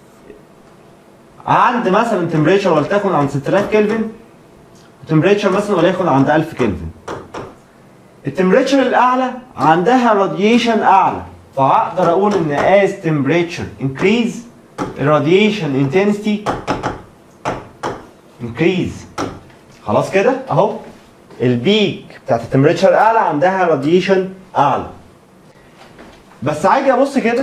عند مثلا تمبريتشر ولتكن عند 6000 كلفن وتمبريتشر مثلا وليكن عند 1000 كلفن التمبريتشر الاعلى عندها راديشن اعلى فاقدر اقول ان as temperature increase radiation intensity increase خلاص كده اهو البيك بتاعت التمبريتشر الاعلى عندها راديشن اعلى بس عايز ابص كده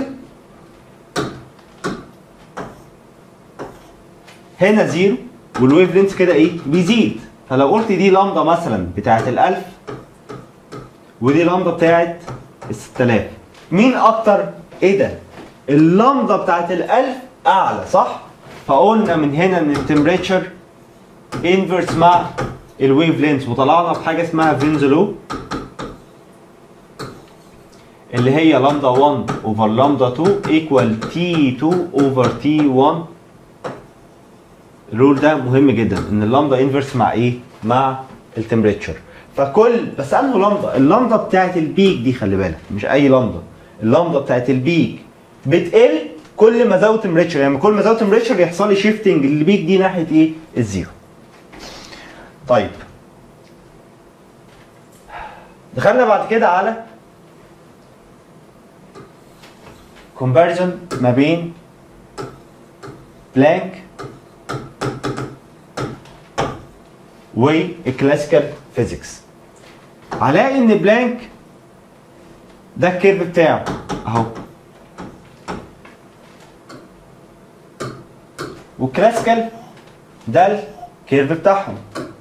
هنا زيرو والويف لينث كده ايه بيزيد فلو قلت دي لمبه مثلا بتاعت الألف ودي لمبه بتاعت ال 6000 مين اكتر ايه ده اللمبه بتاعت الألف اعلى صح فقلنا من هنا ان التمبريتشر انفرس مع الويف لينث وطلعنا بحاجه اسمها فينزلو اللي هي لامدا 1 اوفر لامدا 2 ايكوال تي 2 اوفر تي 1 الرول ده مهم جدا ان اللامدا انفرس مع ايه؟ مع التمبريتشر فكل بس انه لامدا اللامدا بتاعت البيك دي خلي بالك مش اي لامدا اللامدا بتاعت البيك بتقل كل ما زود تمبريتشر يعني كل ما زود تمبريتشر يحصل لي شيفتنج للبيك دي ناحيه ايه؟ الزيرو. طيب دخلنا بعد كده على كومباريزون ما بين بلانك والكلاسيكال فيزيكس هلاقي ان بلانك ده الكيرف بتاعه اهو والكلاسيكال ده الكيرف بتاعهم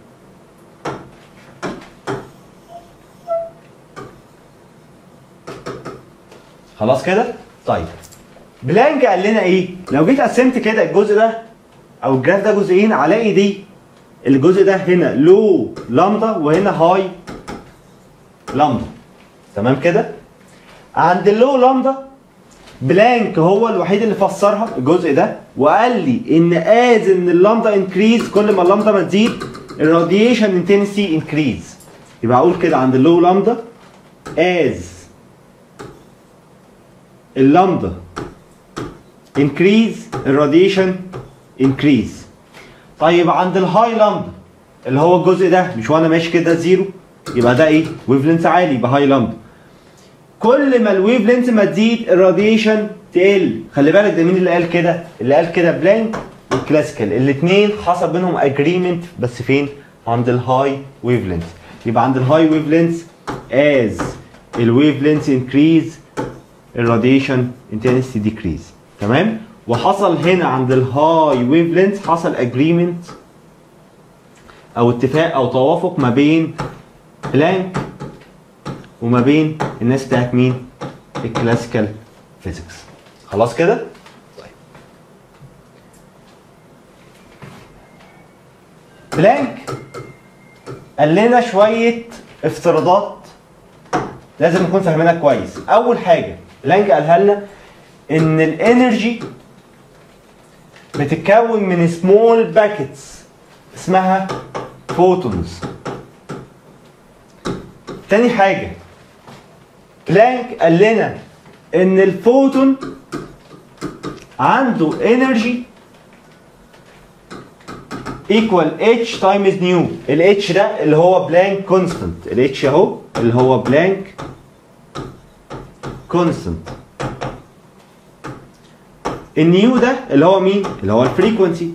خلاص كده طيب بلانك قال لنا ايه لو جيت قسمت كده الجزء ده او الجراف ده جزئين هلاقي دي الجزء ده هنا لو لامدا وهنا هاي لامدا تمام كده عند اللو لامدا بلانك هو الوحيد اللي فسرها الجزء ده وقال لي ان از ان اللامدا انكريز كل ما اللامدا ما تزيد الراديشن انتنسي انكريز يبقى اقول كده عند اللو لامدا از اللامدا انكريز الراديشن انكريز طيب عند الهاي لامدا اللي هو الجزء ده مش وانا ماشي كده زيرو يبقى ده ايه ويف لينث عالي يبقى هاي لامدا كل ما الويف لينث ما تزيد الراديشن تقل خلي بالك ده مين اللي قال كده اللي قال كده بلانك والكلاسيكال الاثنين حصل بينهم اجريمنت بس فين عند الهاي ويف لينث يبقى عند الهاي ويف لينث از الويف لينث انكريز الراديشن انتنسيتي ديكريز تمام وحصل هنا عند الهاي ويف لينث حصل اجريمنت او اتفاق او توافق ما بين بلانك وما بين الناس بتاعت مين الكلاسيكال فيزيكس خلاص كده طيب بلانك قال لنا شويه افتراضات لازم نكون فاهمينها كويس اول حاجه بلانك قالها لنا ان الانرجي بتتكون من سمول باكيتس اسمها فوتونز تاني حاجة بلانك قال لنا ان الفوتون عنده انرجي ايكوال اتش تايمز نيو الاتش ده اللي هو بلانك كونستنت الاتش اهو اللي هو بلانك كونستنت النيو ده اللي هو مين اللي هو الفريكونسي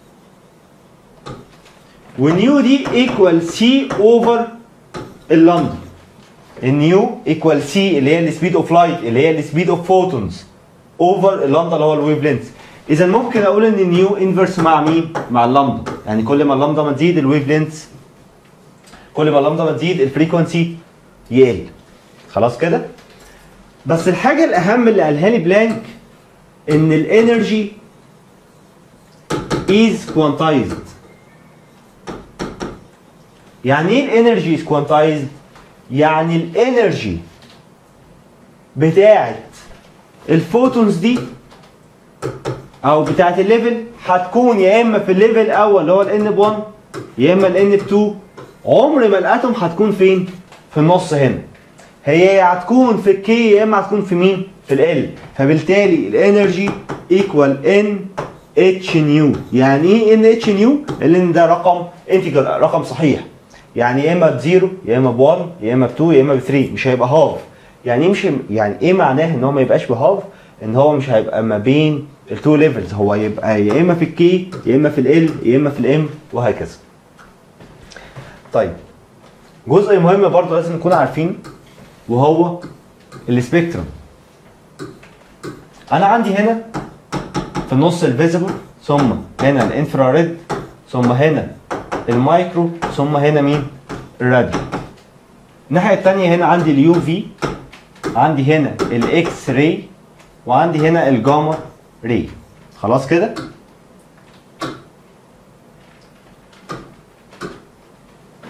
ونيو دي ايكوال سي اوفر اللامدا النيو ايكوال سي اللي هي السبيد اوف لايت اللي هي السبيد اوف فوتونز اوفر اللامدا اللي هو الويف لينث اذا ممكن اقول ان النيو انفرس مع مين مع اللامدا يعني كل ما اللامدا ما تزيد الويف لينث كل ما اللامدا ما تزيد الفريكونسي يقل خلاص كده بس الحاجه الاهم اللي قالها لي بلانك ان الانرجي is quantized يعني ايه الانرجي is quantized يعني الانرجي بتاعت الفوتونز دي او بتاعت الليفل هتكون يا اما في الليفل الاول اللي هو الان ب 1 يا اما الان ب 2 عمر ما الاتوم هتكون فين في النص هنا هي يا هتكون في الكي يا اما هتكون في مين في ال فبالتالي الانرجي ايكوال ان اتش نيو يعني ايه ان اتش نيو لان ده رقم انتجر رقم صحيح يعني يا اما بزيرو يا اما ب 1 يا اما ب 2 يا اما ب 3 مش هيبقى هاف يعني ايه مش يعني ايه معناه ان هو ما يبقاش بهاف ان هو مش هيبقى ما بين التو ليفلز هو يبقى يا اما في الكي يا اما في ال يا اما في الام وهكذا طيب جزء مهم برضه لازم نكون عارفين وهو السبيكترم انا عندي هنا في النص الفيزيبل ثم هنا الانفراريد ثم هنا المايكرو ثم هنا مين الراديو الناحيه الثانيه هنا عندي اليو في عندي هنا الاكس راي وعندي هنا الجاما راي خلاص كده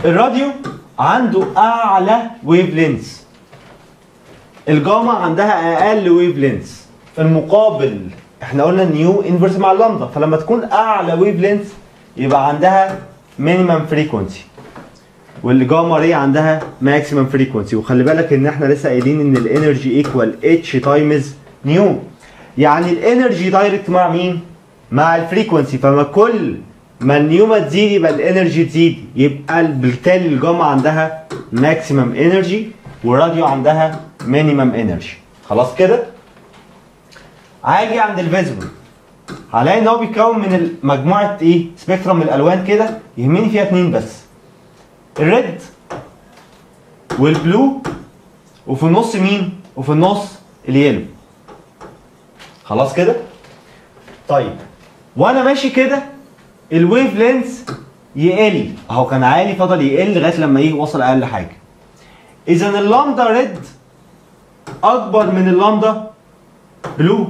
الراديو عنده اعلى ويف لينس الجاما عندها اقل ويف لينس في المقابل احنا قلنا نيو انفرس مع اللامدا فلما تكون اعلى ويف لينس يبقى عندها مينيمم فريكونسي والجاما ري عندها ماكسيمم فريكونسي وخلي بالك ان احنا لسه قايلين ان الانرجي ايكوال اتش تايمز نيو يعني الانرجي دايركت مع مين؟ مع الفريكونسي فما كل ما النيو ما تزيد يبقى الانرجي تزيد يبقى بالتالي الجاما عندها ماكسيمم انرجي والراديو عندها مينيمم انرجي خلاص كده؟ هاجي عند الفيزبل هلاقي ان هو بيتكون من مجموعه ايه؟ سبيكترم من الالوان كده يهمني فيها اتنين بس الريد والبلو وفي النص مين؟ وفي النص اليلو خلاص كده؟ طيب وانا ماشي كده الويف لينس يقل اهو كان عالي فضل يقل لغايه لما ايه وصل اقل حاجه اذا اللامدا ريد اكبر من اللامدا بلو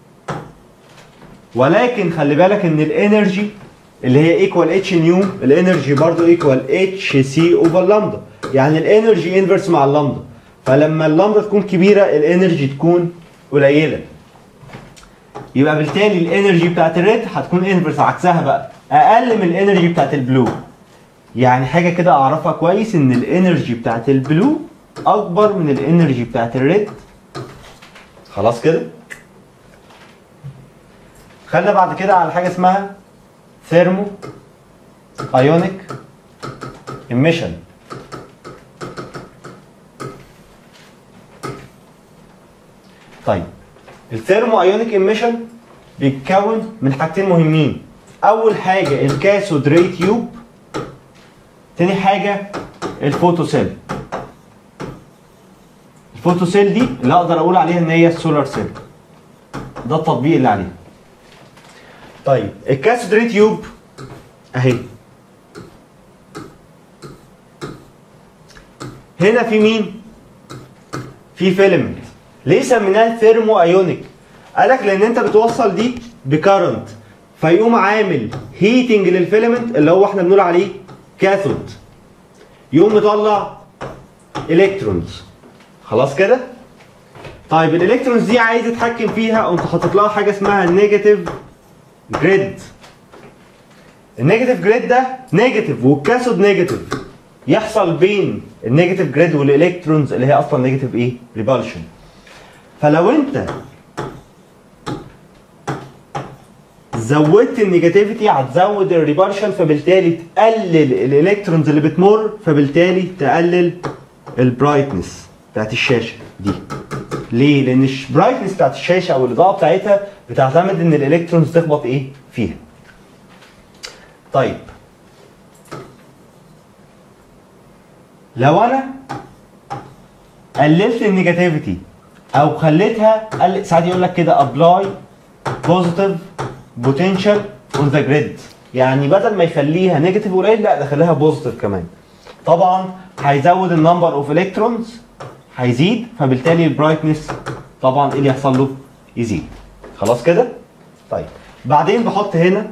ولكن خلي بالك ان الانرجي اللي هي ايكوال اتش نيو الانرجي برضو ايكوال اتش سي اوفر لامدا يعني الانرجي انفرس مع اللامدا فلما اللامدا تكون كبيره الانرجي تكون قليله يبقى بالتالي الانرجي بتاعت الريد هتكون انفرس عكسها بقى اقل من الانرجي بتاعت البلو يعني حاجه كده اعرفها كويس ان الانرجي بتاعت البلو اكبر من الانرجي بتاعت الريد خلاص كده خلينا بعد كده على حاجه اسمها ثيرمو ايونيك emission طيب الثيرمو ايونيك ايميشن بيتكون من حاجتين مهمين اول حاجه الكاثود ري تيوب تاني حاجه الفوتوسيل الفوتوسيل دي اللي اقدر اقول عليها ان هي السولار سيل ده التطبيق اللي عليها طيب الكاثود ري تيوب اهي هنا في مين في فيلمنت ليه سميناه ثيرمو ايونيك قال لك لان انت بتوصل دي بكارنت فيقوم عامل هيتنج للفيلمنت اللي هو احنا بنقول عليه كاثود يقوم مطلع الكترونز خلاص كده طيب الالكترونز دي عايز اتحكم فيها قمت حاطط لها حاجه اسمها نيجاتيف جريد النيجاتيف جريد ده نيجاتيف والكاثود نيجاتيف يحصل بين النيجاتيف جريد والالكترونز اللي هي اصلا نيجاتيف ايه ريبالشن فلو انت زودت النيجاتيفيتي هتزود الريبالشن فبالتالي تقلل الالكترونز اللي بتمر فبالتالي تقلل البرايتنس بتاعت الشاشه دي ليه؟ لان البرايتنس بتاعت الشاشه او الاضاءه بتاعتها بتعتمد ان الالكترونز تخبط ايه؟ فيها. طيب لو انا قللت النيجاتيفيتي او خليتها قل... ساعات يقول لك كده ابلاي بوزيتيف بوتنشال اون ذا جريد يعني بدل ما يخليها نيجاتيف قليل لا ده خليها بوزيتيف كمان طبعا هيزود النمبر اوف الكترونز هيزيد فبالتالي البرايتنس طبعا ايه اللي يحصل له يزيد خلاص كده طيب بعدين بحط هنا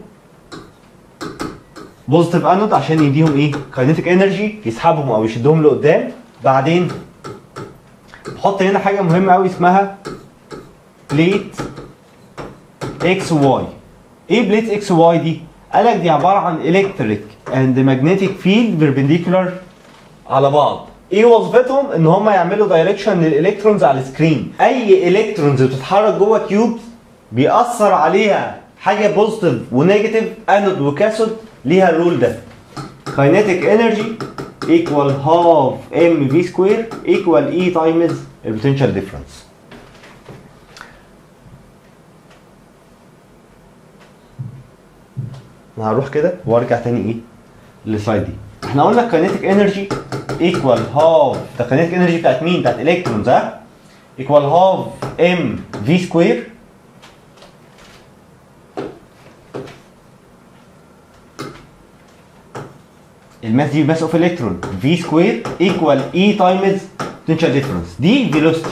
بوزيتيف انود عشان يديهم ايه كاينيتيك انرجي يسحبهم او يشدهم لقدام بعدين بحط هنا حاجه مهمه قوي اسمها بليت اكس واي ايه بليت اكس واي دي قال لك دي عباره عن الكتريك اند ماجنتيك فيلد بيربنديكولار على بعض ايه وظيفتهم ان هم يعملوا دايركشن للالكترونز على السكرين اي الكترونز بتتحرك جوه كيوب بيأثر عليها حاجه بوزيتيف ونيجاتيف انود وكاثود ليها الرول ده kinetic energy equal half mv square equal e times البوتنشال difference انا هروح كده وارجع تاني ايه للسلايد دي احنا قلنا kinetic energy equal half ده kinetic energy بتاعت مين بتاعت الكترونز ها equal half m v square الماس دي ماس اوف الكترون في سكوير ايكوال اي تايمز potential ديفرنس دي فيلوسيتي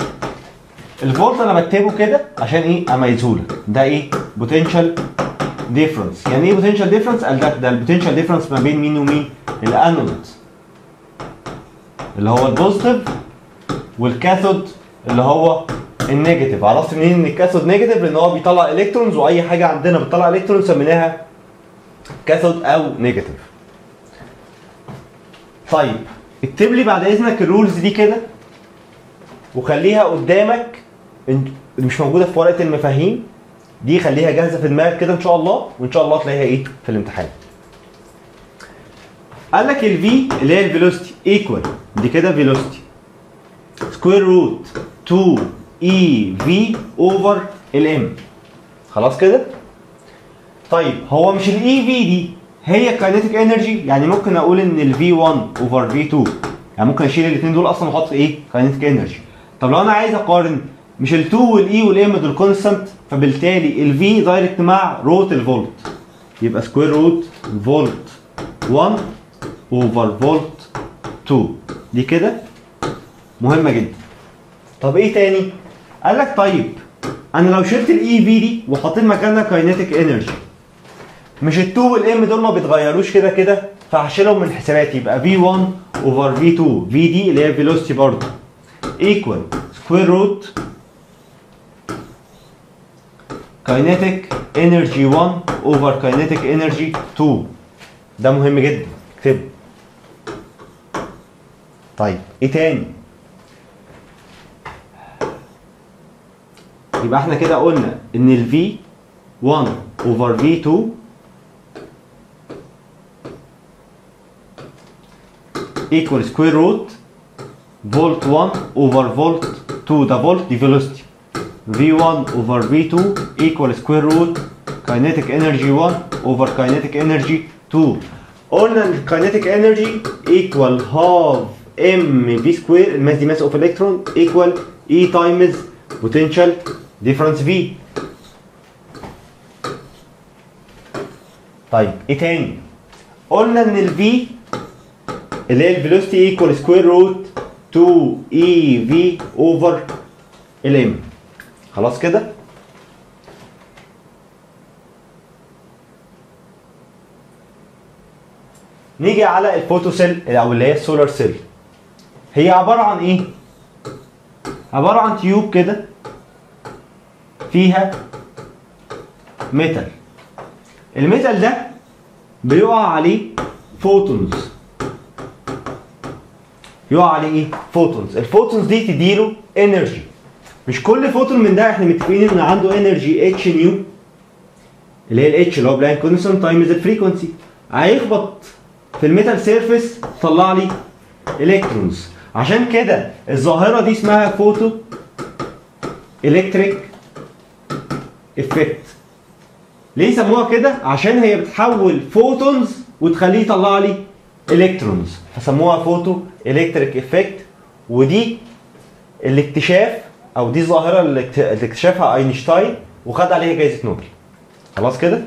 الفولت انا بكتبه كده عشان ايه اميزه لك ده ايه بوتنشال ديفرنس يعني ايه بوتنشال ديفرنس قال ده ده البوتنشال ديفرنس ما بين مين ومين الانود اللي هو البوزيتيف والكاثود اللي هو النيجاتيف عرفت منين ان الكاثود نيجاتيف لان هو بيطلع الكترونز واي حاجه عندنا بتطلع الكترونز سميناها كاثود او نيجاتيف طيب اكتب لي بعد اذنك الرولز دي كده وخليها قدامك انت- مش موجوده في ورقه المفاهيم دي خليها جاهزه في دماغك كده ان شاء الله وان شاء الله تلاقيها ايه في الامتحان قال لك الفي اللي هي الفيلوسيتي ايكوال دي كده فيلوسيتي سكوير روت 2 اي في اوفر الام خلاص كده طيب هو مش الاي في دي هي كاينيتيك انرجي يعني ممكن اقول ان الفي 1 اوفر في 2 يعني ممكن اشيل الاثنين دول اصلا واحط ايه كاينيتيك انرجي طب لو انا عايز اقارن مش ال2 والاي والام دول كونستانت فبالتالي الفي دايركت مع روت الفولت يبقى سكوير روت فولت 1 اوفر فولت 2 دي كده مهمه جدا طب ايه تاني قال لك طيب انا لو شلت الاي في دي وحطيت مكانها كاينيتيك انرجي مش ال2 والام دول ما بيتغيروش كده كده فهشيلهم من حساباتي يبقى في 1 اوفر في 2 في دي اللي هي فيلوسيتي برضه ايكوال سكوير روت كاينيتيك انرجي 1 اوفر كاينيتيك انرجي 2 ده مهم جدا اكتبه طيب ايه تاني يبقى احنا كده قلنا ان ال V 1 over V 2 equal square root volt 1 over volt 2 ده volt دي velocity V1 over V2 equal square root kinetic energy 1 over kinetic energy 2 قلنا ان kinetic energy equal half m v square الماس دي mass of electron equal e times potential difference v طيب ايه تاني قلنا ان ال v اللي هي الفيلوسيتي equal square root 2 e v over ال m خلاص كده نيجي على الفوتو سيل او اللي هي السولار سيل هي عباره عن ايه عباره عن تيوب كده فيها ميتال الميتال ده بيقع عليه فوتونز يقع عليه ايه فوتونز الفوتونز دي تديله انرجي مش كل فوتون من ده احنا متفقين ان عنده انرجي اتش نيو اللي هي الاتش اللي هو بلاين كونستانت تايمز الفريكونسي هيخبط في الميتال سيرفيس طلع لي الكترونز عشان كده الظاهره دي اسمها فوتو الكتريك افكت ليه سموها كده عشان هي بتحول فوتونز وتخليه يطلع لي الكترونز فسموها فوتو الكتريك افكت ودي الاكتشاف او دي الظاهره اللي اكت- اللي اكتشفها اينشتاين وخد عليها جائزه نوبل خلاص كده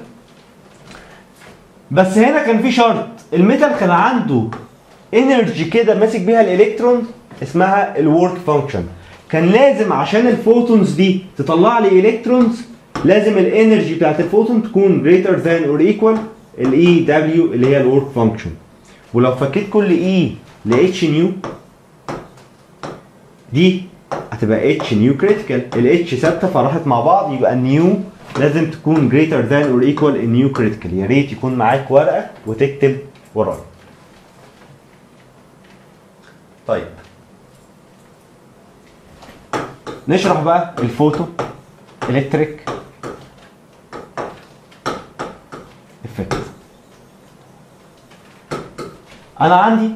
بس هنا كان في شرط الميتال كان عنده انرجي كده ماسك بيها الالكترون اسمها الورك فانكشن كان لازم عشان الفوتونز دي تطلع لي الكترونز لازم الانرجي بتاعت الفوتون تكون greater than or equal الاي دبليو اللي هي الورك فانكشن ولو فكيت كل اي ل اتش نيو دي هتبقى اتش نيو كريتيكال الاتش ثابته فراحت مع بعض يبقى النيو لازم تكون greater than or equal النيو كريتيكال يا ريت يكون معاك ورقه وتكتب ورايا طيب نشرح بقى الفوتو الكتريك افكت انا عندي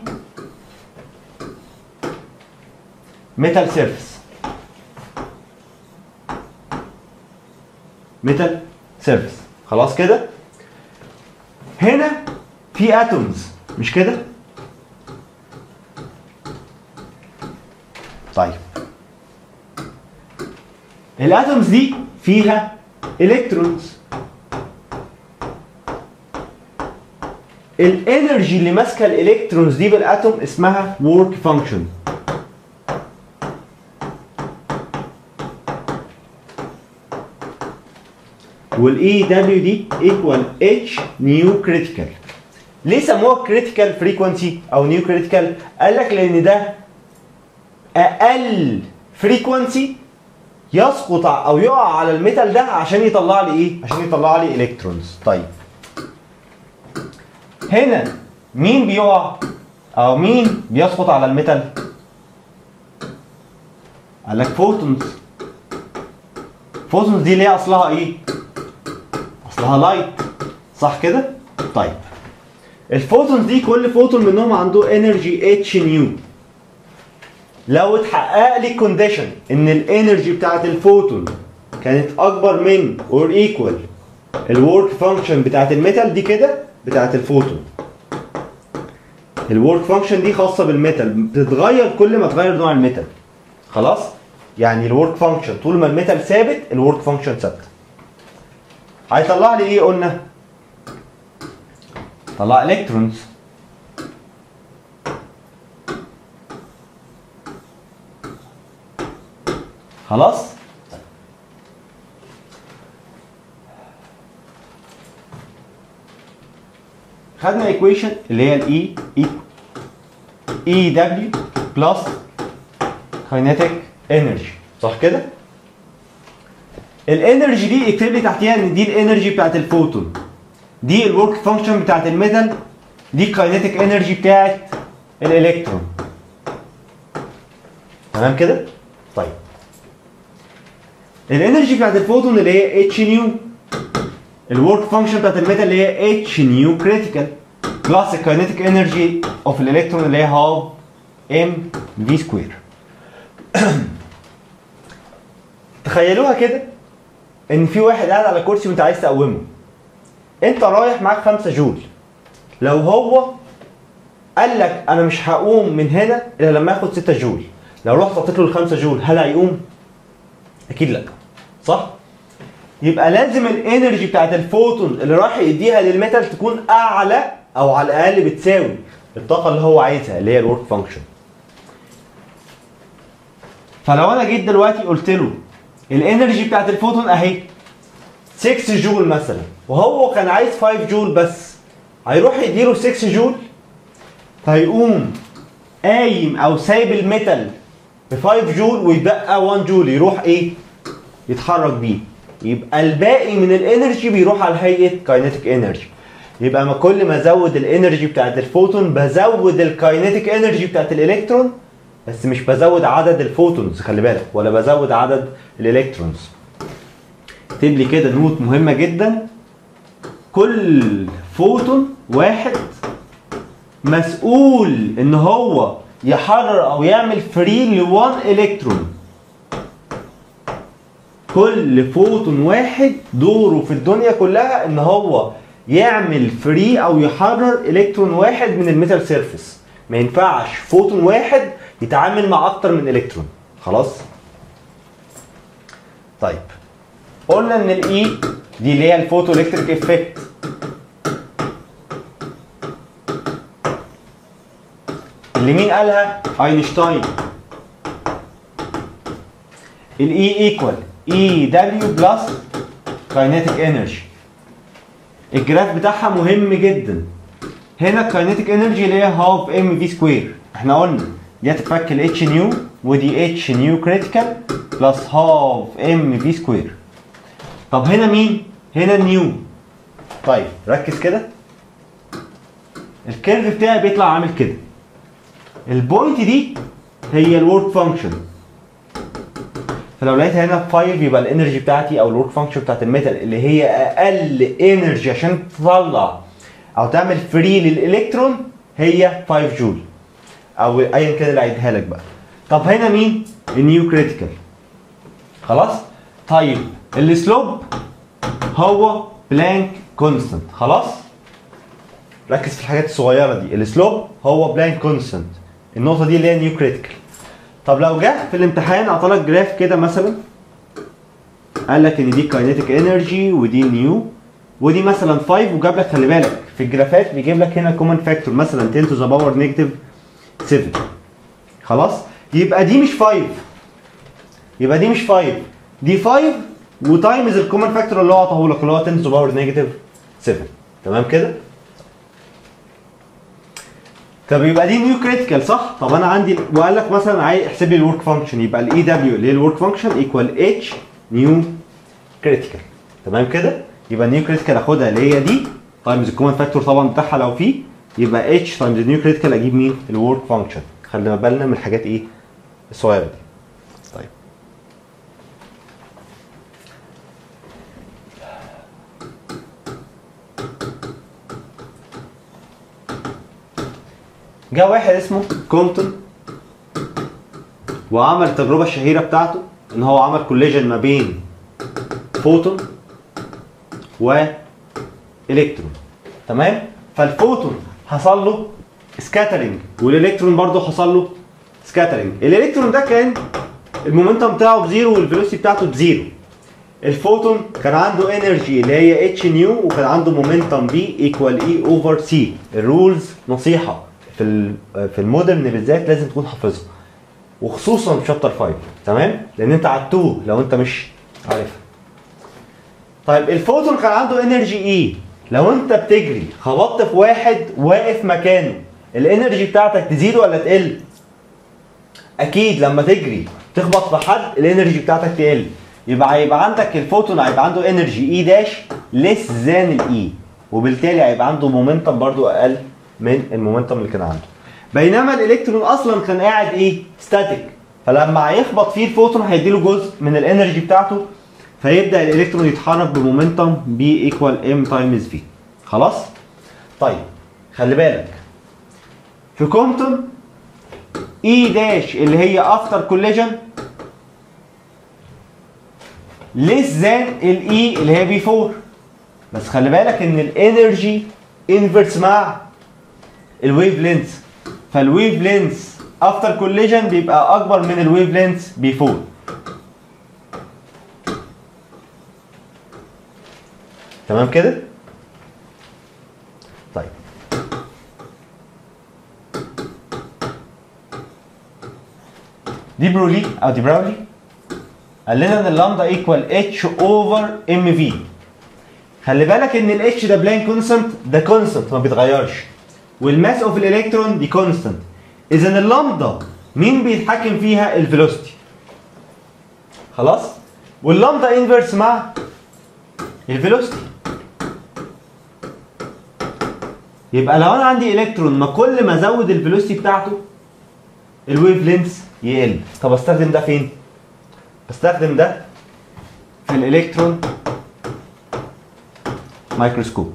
ميتال سيرفيس ميتال سيرفيس خلاص كده هنا في اتومز مش كده طيب الاتومز دي فيها الكترونز الانرجي اللي ماسكه الالكترونز دي بالاتوم اسمها ورك فانكشن والاي دبليو دي ايكوال اتش نيو كريتيكال ليه سموها كريتيكال فريكونسي او نيو كريتيكال قال لك لان ده اقل فريكونسي يسقط ع- او يقع على الميتال ده عشان يطلع لي ايه عشان يطلع لي الكترونز طيب هنا مين بيقع او مين بيسقط على الميتال قال لك فوتونز فوتونز دي ليه اصلها ايه اصلها لايت صح كده طيب الفوتونز دي كل فوتون منهم عنده انرجي اتش نيو لو اتحقق لي كونديشن ان الانرجي بتاعت الفوتون كانت اكبر من اور ايكوال الورك فانكشن بتاعت الميتال دي كده بتاعت الفوتون الورك فانكشن دي خاصه بالميتال بتتغير كل ما تغير نوع الميتال خلاص يعني الورك فانكشن طول ما الميتال ثابت الورك فانكشن ثابته هيطلع لي ايه قلنا طلع الكترونز خلاص خدنا ايكويشن اللي هي الاي اي دبليو بلس كاينيتيك انرجي صح كده الانرجي دي اكتب لي تحتيها ان دي الانرجي بتاعت الفوتون دي الورك فانكشن بتاعت الميتال دي الكاينيتيك انرجي بتاعت الالكترون تمام كده طيب الانرجي بتاعت الفوتون اللي هي اتش نيو الورك فانكشن بتاعت الميتال اللي هي اتش نيو كريتيكال بلس الكاينيتيك انرجي اوف الالكترون اللي هي هاف ام في سكوير تخيلوها كده ان في واحد قاعد على كرسي وانت عايز تقومه انت رايح معاك 5 جول لو هو قال لك انا مش هقوم من هنا الا لما اخد 6 جول لو رحت حطيت له ال 5 جول هل هيقوم؟ اكيد لا صح؟ يبقى لازم الانرجي بتاعت الفوتون اللي راح يديها للميتال تكون اعلى او على الاقل بتساوي الطاقه اللي هو عايزها اللي هي الورك فانكشن فلو انا جيت دلوقتي قلت له الانرجي بتاعت الفوتون اهي 6 جول مثلا وهو كان عايز 5 جول بس هيروح يديله 6 جول فيقوم قايم او سايب الميتال ب 5 جول ويتبقى 1 جول يروح ايه يتحرك بيه يبقى الباقي من الانرجي بيروح على هيئه كاينيتيك انرجي يبقى ما كل ما ازود الانرجي بتاعت الفوتون بزود الكاينيتيك انرجي بتاعت الالكترون بس مش بزود عدد الفوتونز خلي بالك ولا بزود عدد الالكترونز اكتب لي كده نوت مهمه جدا كل فوتون واحد مسؤول ان هو يحرر او يعمل فري ل 1 الكترون كل فوتون واحد دوره في الدنيا كلها ان هو يعمل فري او يحرر الكترون واحد من الميتال سيرفيس ما ينفعش فوتون واحد يتعامل مع اكتر من الكترون خلاص طيب قلنا ان الاي دي اللي هي الفوتو الكتريك افكت اللي مين قالها اينشتاين الاي ايكوال اي دبليو بلس كاينيتيك انرجي الجراف بتاعها مهم جدا هنا الكاينيتيك انرجي اللي هي هاف ام في سكوير احنا قلنا دي هتتفك الاتش نيو ودي اتش نيو كريتيكال بلس هاف ام في سكوير طب هنا مين هنا النيو طيب ركز كده الكيرف بتاعي بيطلع عامل كده البوينت دي هي الورك فانكشن فلو لقيت هنا 5 يبقى الانرجي بتاعتي او الورك فانكشن بتاعت الميتال اللي هي اقل انرجي عشان تطلع او تعمل فري للالكترون هي 5 جول او ايا كان اللي عيدها لك بقى طب هنا مين النيو كريتيكال خلاص طيب السلوب هو بلانك كونستنت خلاص ركز في الحاجات الصغيره دي السلوب هو بلانك كونستنت النقطه دي اللي هي نيو كريتيكال طب لو جه في الامتحان اعطالك جراف كده مثلا قال لك ان دي كاينيتيك انرجي ودي نيو ودي مثلا 5 وجاب لك خلي بالك في الجرافات بيجيب لك هنا كومن فاكتور مثلا 10 تو ذا باور نيجاتيف 7 خلاص يبقى دي مش 5 يبقى دي مش 5 دي 5 وتايمز الكومن فاكتور اللي هو عطاه لك اللي هو 10 تو باور نيجاتيف 7 تمام كده طب يبقى دي نيو كريتيكال صح؟ طب انا عندي وقال لك مثلا عايز احسب لي الورك فانكشن يبقى الاي دبليو اللي هي الورك فانكشن ايكوال اتش نيو كريتيكال تمام كده؟ يبقى نيو كريتيكال اخدها اللي هي دي تايمز الكومن فاكتور طبعا بتاعها لو فيه يبقى اتش تايمز نيو كريتيكال اجيب مين؟ الورك فانكشن خلي بالنا من الحاجات ايه؟ الصغيره دي طيب جاء واحد اسمه كومتون وعمل التجربه الشهيره بتاعته ان هو عمل كوليجن ما بين فوتون والكترون تمام فالفوتون حصل له سكاترنج والالكترون برضه حصل له سكاترنج الالكترون ده كان المومنتم بتاعه بزيرو والفيلوسيتي بتاعته بزيرو الفوتون كان عنده انرجي اللي هي اتش نيو وكان عنده مومنتم بي ايكوال اي اوفر سي الرولز نصيحه في ال- في المودرن بالذات لازم تكون حافظها وخصوصا في شابتر 5 تمام لان انت عدتوه لو انت مش عارفها طيب الفوتون كان عنده انرجي اي لو انت بتجري خبطت في واحد واقف مكانه الانرجي بتاعتك تزيد ولا تقل اكيد لما تجري تخبط في حد الانرجي بتاعتك تقل يبقى هيبقى عندك الفوتون هيبقى عنده انرجي اي داش ليس ذان الاي وبالتالي هيبقى عنده مومنتم برضو اقل من المومنتم اللي كان عنده بينما الالكترون اصلا كان قاعد ايه ستاتيك فلما هيخبط فيه الفوتون هيديله جزء من الانرجي بتاعته فيبدا الالكترون يتحرك بمومنتم بي ايكوال ام تايمز في خلاص طيب خلي بالك في كومتون اي داش اللي هي افتر كوليجن ليس ذان الاي اللي هي بي 4 بس خلي بالك ان الانرجي انفرس مع الويف لينث فالويف لينث افتر كوليجن بيبقى اكبر من الويف لينث بي 4 تمام كده طيب دي برولي او دي براولي قال لنا ان اللامدا ايكوال اتش اوفر ام في خلي بالك ان الاتش ده بلان كونستنت ده كونستنت ما بيتغيرش والماس اوف الالكترون دي كونستنت اذا اللامدا مين بيتحكم فيها الفيلوسيتي خلاص واللامدا انفرس مع الفيلوسيتي يبقى لو انا عندي الكترون ما كل ما ازود الفيلوسيتي بتاعته الويف لينث يقل طب استخدم ده فين بستخدم ده في الالكترون مايكروسكوب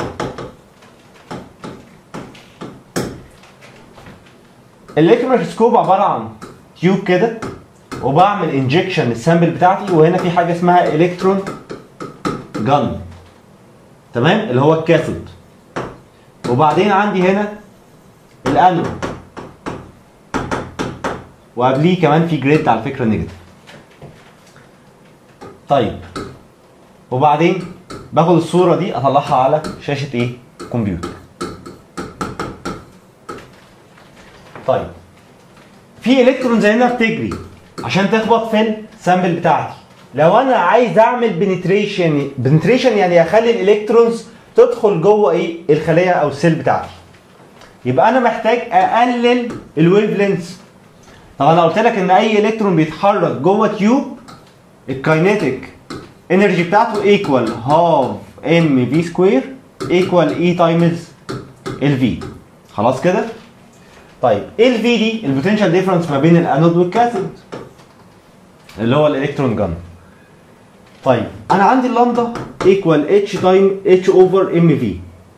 الالكترون مايكروسكوب عباره عن تيوب كده وبعمل انجكشن السامبل بتاعتي وهنا في حاجه اسمها الكترون جن تمام اللي هو الكاثود وبعدين عندي هنا الانود وقبليه كمان في جريد على فكره نيجاتيف طيب وبعدين باخد الصوره دي اطلعها على شاشه ايه كمبيوتر طيب في الكترون زينا بتجري عشان تخبط في السامبل بتاعتي لو انا عايز اعمل بنتريشن بنتريشن يعني اخلي الالكترونز تدخل جوه ايه الخليه او السيل بتاعتي يبقى انا محتاج اقلل الويف لينث طب انا قلت لك ان اي الكترون بيتحرك جوه تيوب الكاينيتيك انرجي بتاعته ايكوال هاف ام في سكوير ايكوال اي تايمز ال في خلاص كده طيب ايه الفي دي البوتنشال ديفرنس ما بين الانود والكاثود اللي هو الالكترون جن طيب انا عندي اللامدا ايكوال اتش تايم اتش اوفر ام في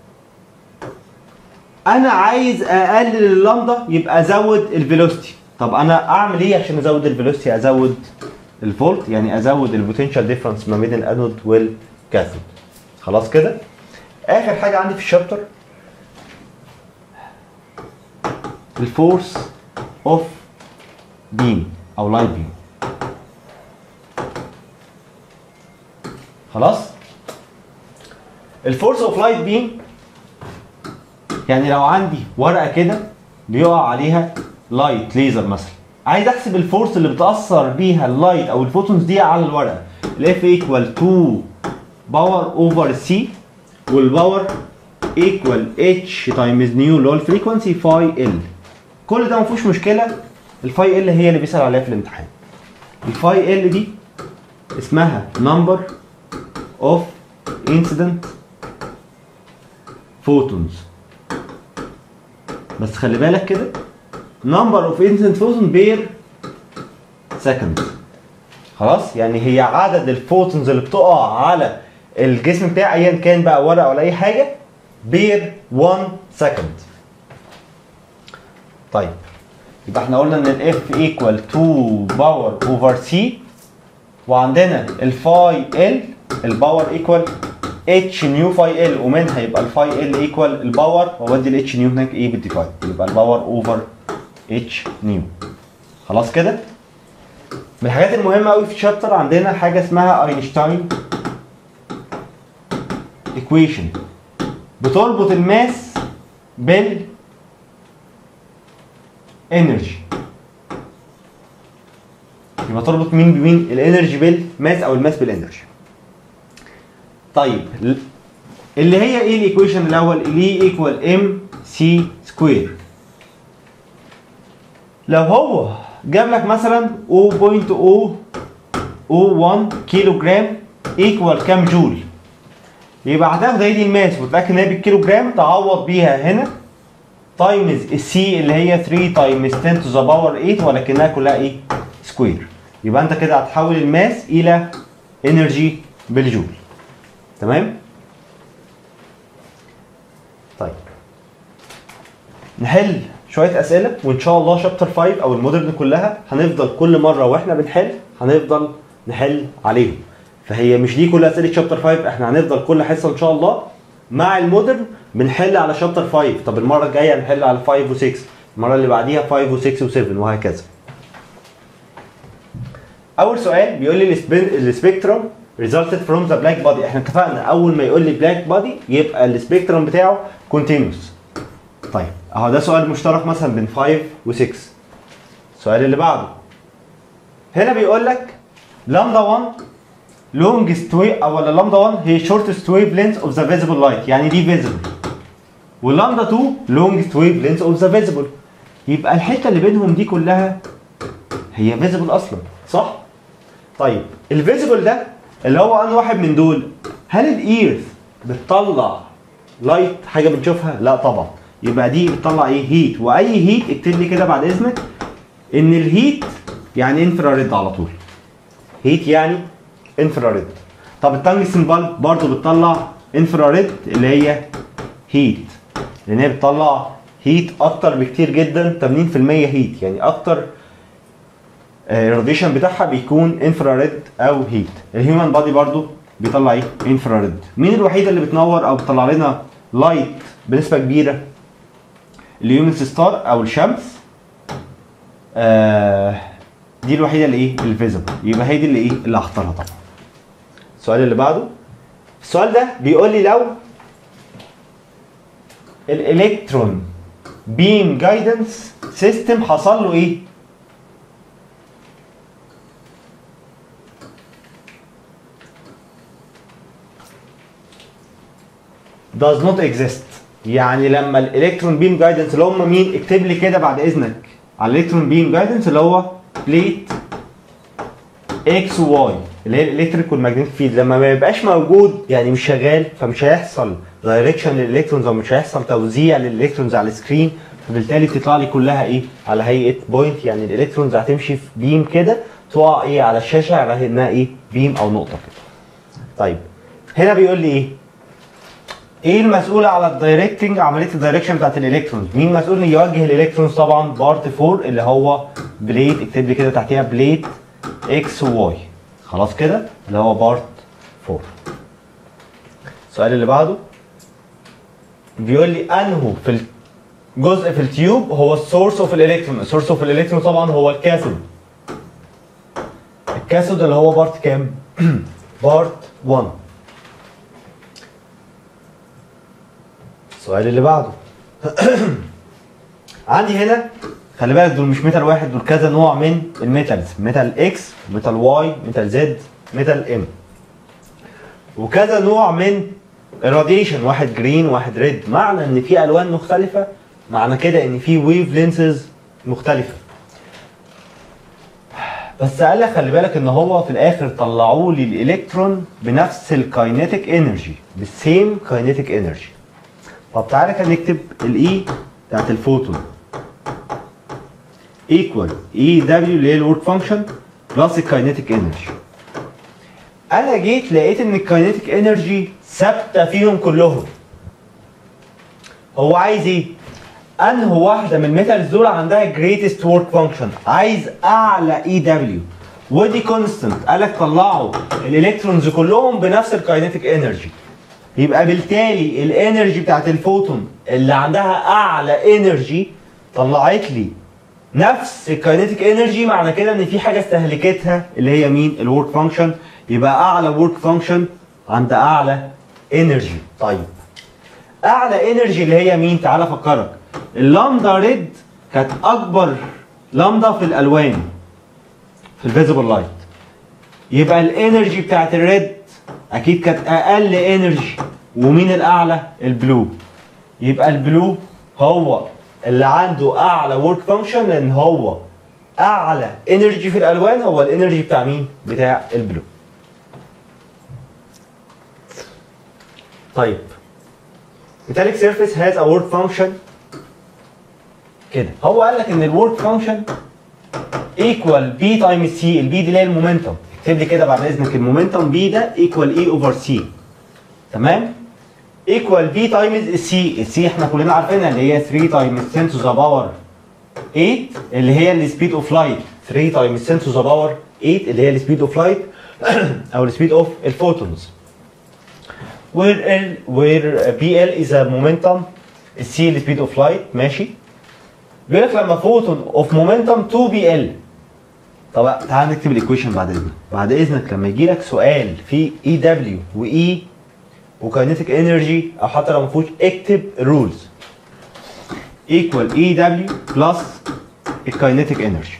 انا عايز اقلل اللامدا يبقى ازود الفيلوسيتي طب انا اعمل ايه عشان ازود الفيلوسيتي ازود الفولت يعني ازود البوتنشال ديفرنس ما بين الانود والكاثود خلاص كده اخر حاجه عندي في الشابتر الفورس اوف بيم او لايت بيم خلاص الفورس اوف لايت بيم يعني لو عندي ورقه كده بيقع عليها لايت ليزر مثلا عايز احسب الفورس اللي بتاثر بيها اللايت او الفوتونز دي على الورقه الاف ايكوال 2 باور اوفر سي والباور ايكوال اتش تايمز نيو اللي هو الفريكونسي فاي ال كل ده ما فيهوش مشكله الفاي ال هي اللي بيسال عليها في الامتحان الفاي ال دي اسمها number of incident photons بس خلي بالك كده number of incident photons per second خلاص يعني هي عدد الفوتونز اللي بتقع على الجسم بتاعي ايا كان بقى ورقه ولا اي حاجه بير 1 سكند طيب يبقى احنا قلنا ان الاف ايكوال 2 باور اوفر سي وعندنا الفاي ال الباور ايكوال اتش نيو فاي ال ومنها يبقى الفاي ال ايكوال الباور واودي الاتش نيو هناك ايه بالديفايد يبقى الباور اوفر اتش نيو خلاص كده من الحاجات المهمه قوي في الشابتر عندنا حاجه اسمها اينشتاين ايكويشن بتربط الماس بال انرجي يبقى تربط مين بمين الانرجي بالماس او الماس بالانرجي طيب ل- اللي هي ايه الايكويشن الاول اللي هي ايكوال ام سي سكوير لو هو جاب لك مثلا 0.001 كيلو جرام ايكوال كام جول يبقى هتاخد هي دي الماس وتتاكد ان هي بالكيلو جرام تعوض بيها هنا تايمز السي اللي هي 3 تايمز 10 تو ذا باور 8 ولكنها كلها ايه؟ سكوير يبقى انت كده هتحول الماس الى انرجي بالجول تمام؟ طيب نحل شويه اسئله وان شاء الله شابتر 5 او المودرن كلها هنفضل كل مره واحنا بنحل هنفضل نحل عليهم فهي مش دي كل اسئله شابتر 5 احنا هنفضل كل حصه ان شاء الله مع المودرن بنحل على شابتر 5 طب المره الجايه هنحل على 5 و6 المره اللي بعديها 5 و6 و7 وهكذا اول سؤال بيقول لي السبيكترم resulted from the black body احنا اتفقنا اول ما يقول لي black body يبقى السبيكترم بتاعه continuous طيب اهو ده سؤال مشترك مثلا بين 5 و6 السؤال اللي بعده هنا بيقول لك لامدا 1 longest wave او ولا لامدا 1 هي shortest wavelength of the visible light يعني دي visible واللامدا 2 longest wavelength of the visible يبقى الحته اللي بينهم دي كلها هي visible اصلا صح؟ طيب الفيزيبل ده اللي هو انهي واحد من دول هل الايرث بتطلع لايت حاجه بنشوفها؟ لا طبعا يبقى دي بتطلع ايه؟ هيت واي هيت اكتب لي كده بعد اذنك ان الهيت يعني انفراريد على طول هيت يعني انفراريد طب التنجستن بالب برضه بتطلع انفراريد اللي هي هيت لان هي بتطلع هيت اكتر بكتير جدا 80% هيت يعني اكتر الراديشن بتاعها بيكون انفراريد او هيت الهيومن بادي برضو بيطلع ايه انفراريد مين الوحيده اللي بتنور او بتطلع لنا لايت بنسبه كبيره اليونس ستار او الشمس آه دي الوحيده اللي ايه الفيزبل يبقى هي دي اللي ايه اللي هختارها طبعا السؤال اللي بعده السؤال ده بيقول لي لو الالكترون بيم جايدنس سيستم حصل له ايه does not exist يعني لما الالكترون بيم جايدنس اللي هم مين اكتب لي كده بعد اذنك على الالكترون بيم جايدنس اللي هو بليت اكس وواي اللي هي الالكتريك والماجنتيك فيلد لما ما يبقاش موجود يعني مش شغال فمش هيحصل دايركشن للالكترونز او مش هيحصل توزيع للالكترونز على السكرين فبالتالي بتطلع لي كلها ايه على هيئه بوينت يعني الالكترونز هتمشي في بيم كده تقع ايه على الشاشه على انها ايه بيم او نقطه كده طيب هنا بيقول لي ايه ايه المسؤول على الدايركتنج عمليه الدايركشن بتاعت الالكترونز مين مسؤول ان يوجه الالكترونز طبعا بارت 4 اللي هو بليت اكتب لي كده تحتيها بليت اكس وواي خلاص كده اللي هو بارت 4 السؤال اللي بعده بيقول لي انه في الجزء في التيوب هو السورس اوف الالكترون السورس اوف الالكترون طبعا هو الكاثود الكاثود اللي هو بارت كام بارت 1 السؤال اللي بعده عندي هنا خلي بالك دول مش ميتال واحد دول كذا نوع من الميتالز ميتال اكس ميتال واي ميتال زد ميتال ام وكذا نوع من الراديشن واحد جرين واحد ريد معنى ان في الوان مختلفه معنى كده ان في ويف لينسز مختلفه بس قال لك خلي بالك ان هو في الاخر طلعوا لي الالكترون بنفس الكاينيتيك انرجي بالسيم كاينيتيك انرجي طب تعالى كده نكتب الاي بتاعت الفوتون ايكوال اي دبليو اللي هي الورك فانكشن بلس الكاينيتيك انرجي انا جيت لقيت ان الكاينيتيك انرجي ثابته فيهم كلهم هو عايز ايه انهي واحده من الميتالز دول عندها جريتست ورك فانكشن عايز اعلى اي دبليو ودي كونستنت قال لك طلعوا الالكترونز كلهم بنفس الكاينيتيك انرجي يبقى بالتالي الانرجي بتاعت الفوتون اللي عندها اعلى انرجي طلعت لي نفس الكاينيتيك انرجي معنى كده ان في حاجه استهلكتها اللي هي مين الورك فانكشن يبقى اعلى ورك فانكشن عند اعلى انرجي طيب اعلى انرجي اللي هي مين تعالى افكرك اللامدا ريد كانت اكبر لامدا في الالوان في الفيزيبل لايت يبقى الانرجي بتاعت الريد اكيد كانت اقل انرجي ومين الاعلى البلو يبقى البلو هو اللي عنده اعلى ورك فانكشن لان هو اعلى انرجي في الالوان هو الانرجي بتاع مين بتاع البلو طيب metallic surface has a work function كده هو قال لك ان الورك فانكشن ايكوال بي تايمز سي البي دي اللي هي المومنتوم اكتب لي كده بعد اذنك المومنتوم بي ده ايكوال اي اوفر سي تمام ايكوال بي تايمز السي السي احنا كلنا عارفينها اللي هي 3 تايمز 10 تو ذا باور 8 اللي هي السبيد اوف لايت 3 تايمز 10 تو ذا باور 8 اللي هي السبيد اوف لايت او السبيد اوف الفوتونز where L where BL is a momentum C السبيد اوف لايت ماشي بيقول لك لما فوتون اوف مومنتم 2 بي ال طب تعال نكتب الايكويشن بعد اذنك بعد اذنك لما يجي لك سؤال في اي دبليو واي وكاينيتيك انرجي او حتى لو ما فيهوش اكتب رولز ايكوال اي دبليو بلس الكاينيتيك انرجي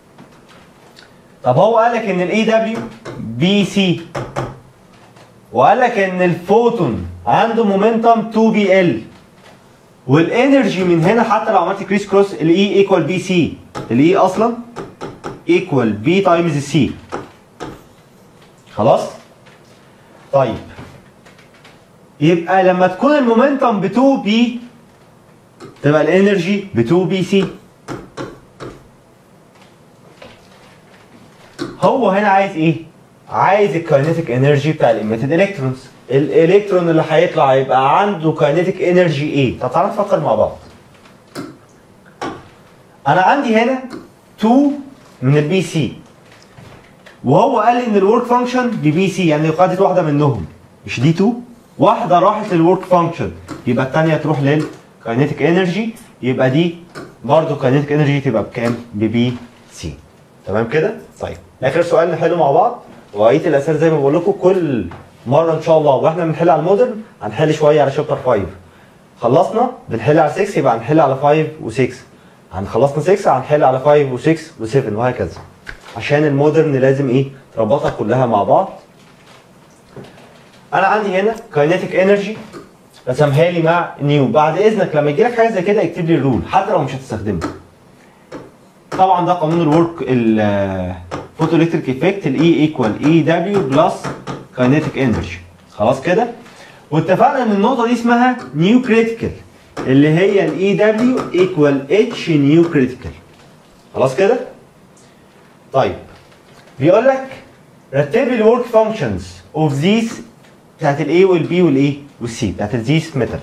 طب هو قال لك ان الاي دبليو بي سي وقال لك ان الفوتون عنده مومنتم 2 بي ال والانرجي من هنا حتى لو عملت كريس كروس الاي ايكوال بي سي الاي اصلا ايكوال بي تايمز السي خلاص طيب يبقى لما تكون المومنتم ب 2 بي تبقى الانرجي ب 2 بي سي هو هنا عايز ايه عايز الكاينيتيك انرجي بتاع الاميتد الكترونز الالكترون اللي هيطلع يبقى عنده كاينيتيك انرجي ايه طب تعالى نفكر مع بعض انا عندي هنا 2 من البي سي وهو قال لي ان الورك فانكشن ببي سي يعني خدت واحده منهم مش دي 2 واحده راحت للورك فانكشن يبقى الثانيه تروح للكاينيتيك انرجي يبقى دي برضه كاينيتيك انرجي تبقى بكام ببي سي تمام كده طيب اخر سؤال نحله مع بعض وبقيه الاسئله زي ما بقول لكم كل مره ان شاء الله واحنا بنحل على المودرن هنحل شويه على شابتر 5 خلصنا بنحل على 6 يبقى هنحل على 5 و6 هنخلصنا 6 هنحل على 5 و6 و7 وهكذا عشان المودرن لازم ايه تربطها كلها مع بعض انا عندي هنا كاينيتيك انرجي رسمها لي مع نيو بعد اذنك لما يجي لك حاجه زي كده اكتب لي الرول حتى لو مش هتستخدمه طبعا ده قانون الورك الفوتو الكتريك افكت الاي ايكوال اي دبليو بلس كاينيتيك انرجي خلاص كده واتفقنا ان النقطه دي اسمها نيو كريتيكال اللي هي الاي دبليو ايكوال اتش نيو كريتيكال خلاص كده طيب بيقول لك رتب الورك فانكشنز اوف ذيس بتاعت الاي والبي والاي والسي بتاعت ذيس ميتالز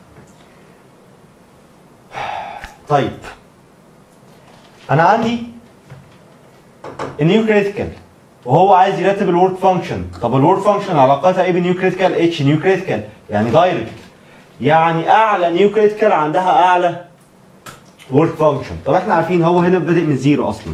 طيب انا عندي النيو كريتيكال وهو عايز يرتب الورك فانكشن طب الورك فانكشن علاقتها ايه بالنيو كريتيكال اتش نيو كريتيكال يعني دايركت يعني اعلى نيو كريتيكال عندها اعلى ورك فانكشن طب احنا عارفين هو هنا بادئ من زيرو اصلا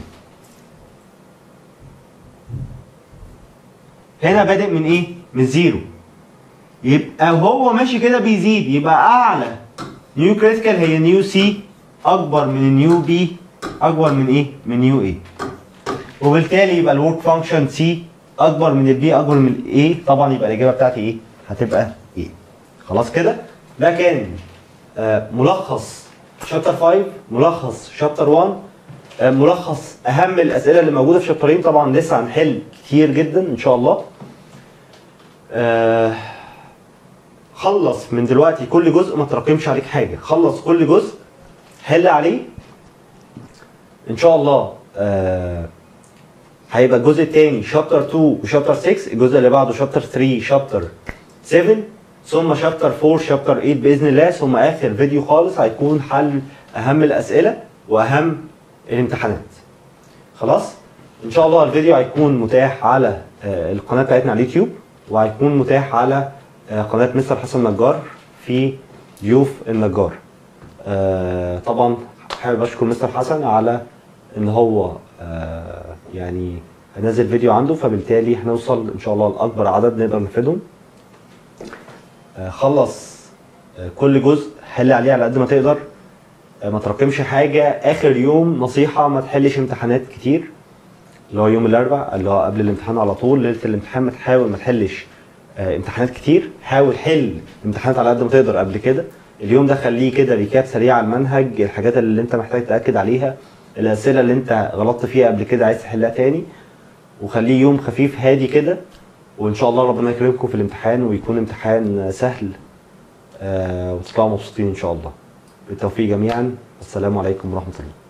هنا بادئ من ايه من زيرو يبقى هو ماشي كده بيزيد يبقى اعلى نيو كريتيكال هي نيو سي اكبر من النيو بي اكبر من ايه من نيو ايه وبالتالي يبقى الورك فانكشن سي اكبر من البي اكبر من الاي طبعا يبقى الاجابه بتاعتي ايه هتبقى ايه خلاص كده ده كان آه، ملخص شابتر 5 ملخص شابتر 1 آه، ملخص اهم الاسئله اللي موجوده في شابترين طبعا لسه هنحل كتير جدا ان شاء الله آه، خلص من دلوقتي كل جزء ما تراكمش عليك حاجه خلص كل جزء حل عليه ان شاء الله آه هيبقى الجزء الثاني شابتر 2 وشابتر 6 الجزء اللي بعده شابتر 3 شابتر 7 ثم شابتر 4 شابتر 8 باذن الله ثم اخر فيديو خالص هيكون حل اهم الاسئله واهم الامتحانات خلاص ان شاء الله الفيديو هيكون متاح على آه، القناه بتاعتنا على اليوتيوب وهيكون متاح على آه، قناه مستر حسن النجار في ضيوف النجار آه، طبعا حابب اشكر مستر حسن على ان هو آه، يعني نزل فيديو عنده فبالتالي هنوصل ان شاء الله لاكبر عدد نقدر نفيدهم آه، خلص آه، كل جزء حل عليه على قد ما تقدر آه، ما تراكمش حاجه اخر يوم نصيحه ما تحلش امتحانات كتير اللي هو يوم الاربع اللي هو قبل الامتحان على طول ليله الامتحان ما تحاول ما تحلش آه، امتحانات كتير حاول حل امتحانات على قد ما تقدر قبل كده اليوم ده خليه كده ريكاب سريع على المنهج الحاجات اللي انت محتاج تاكد عليها الاسئله اللي انت غلطت فيها قبل كده عايز تحلها تاني وخليه يوم خفيف هادي كده وان شاء الله ربنا يكرمكم في الامتحان ويكون امتحان سهل آه وتطلعوا مبسوطين ان شاء الله بالتوفيق جميعا السلام عليكم ورحمه الله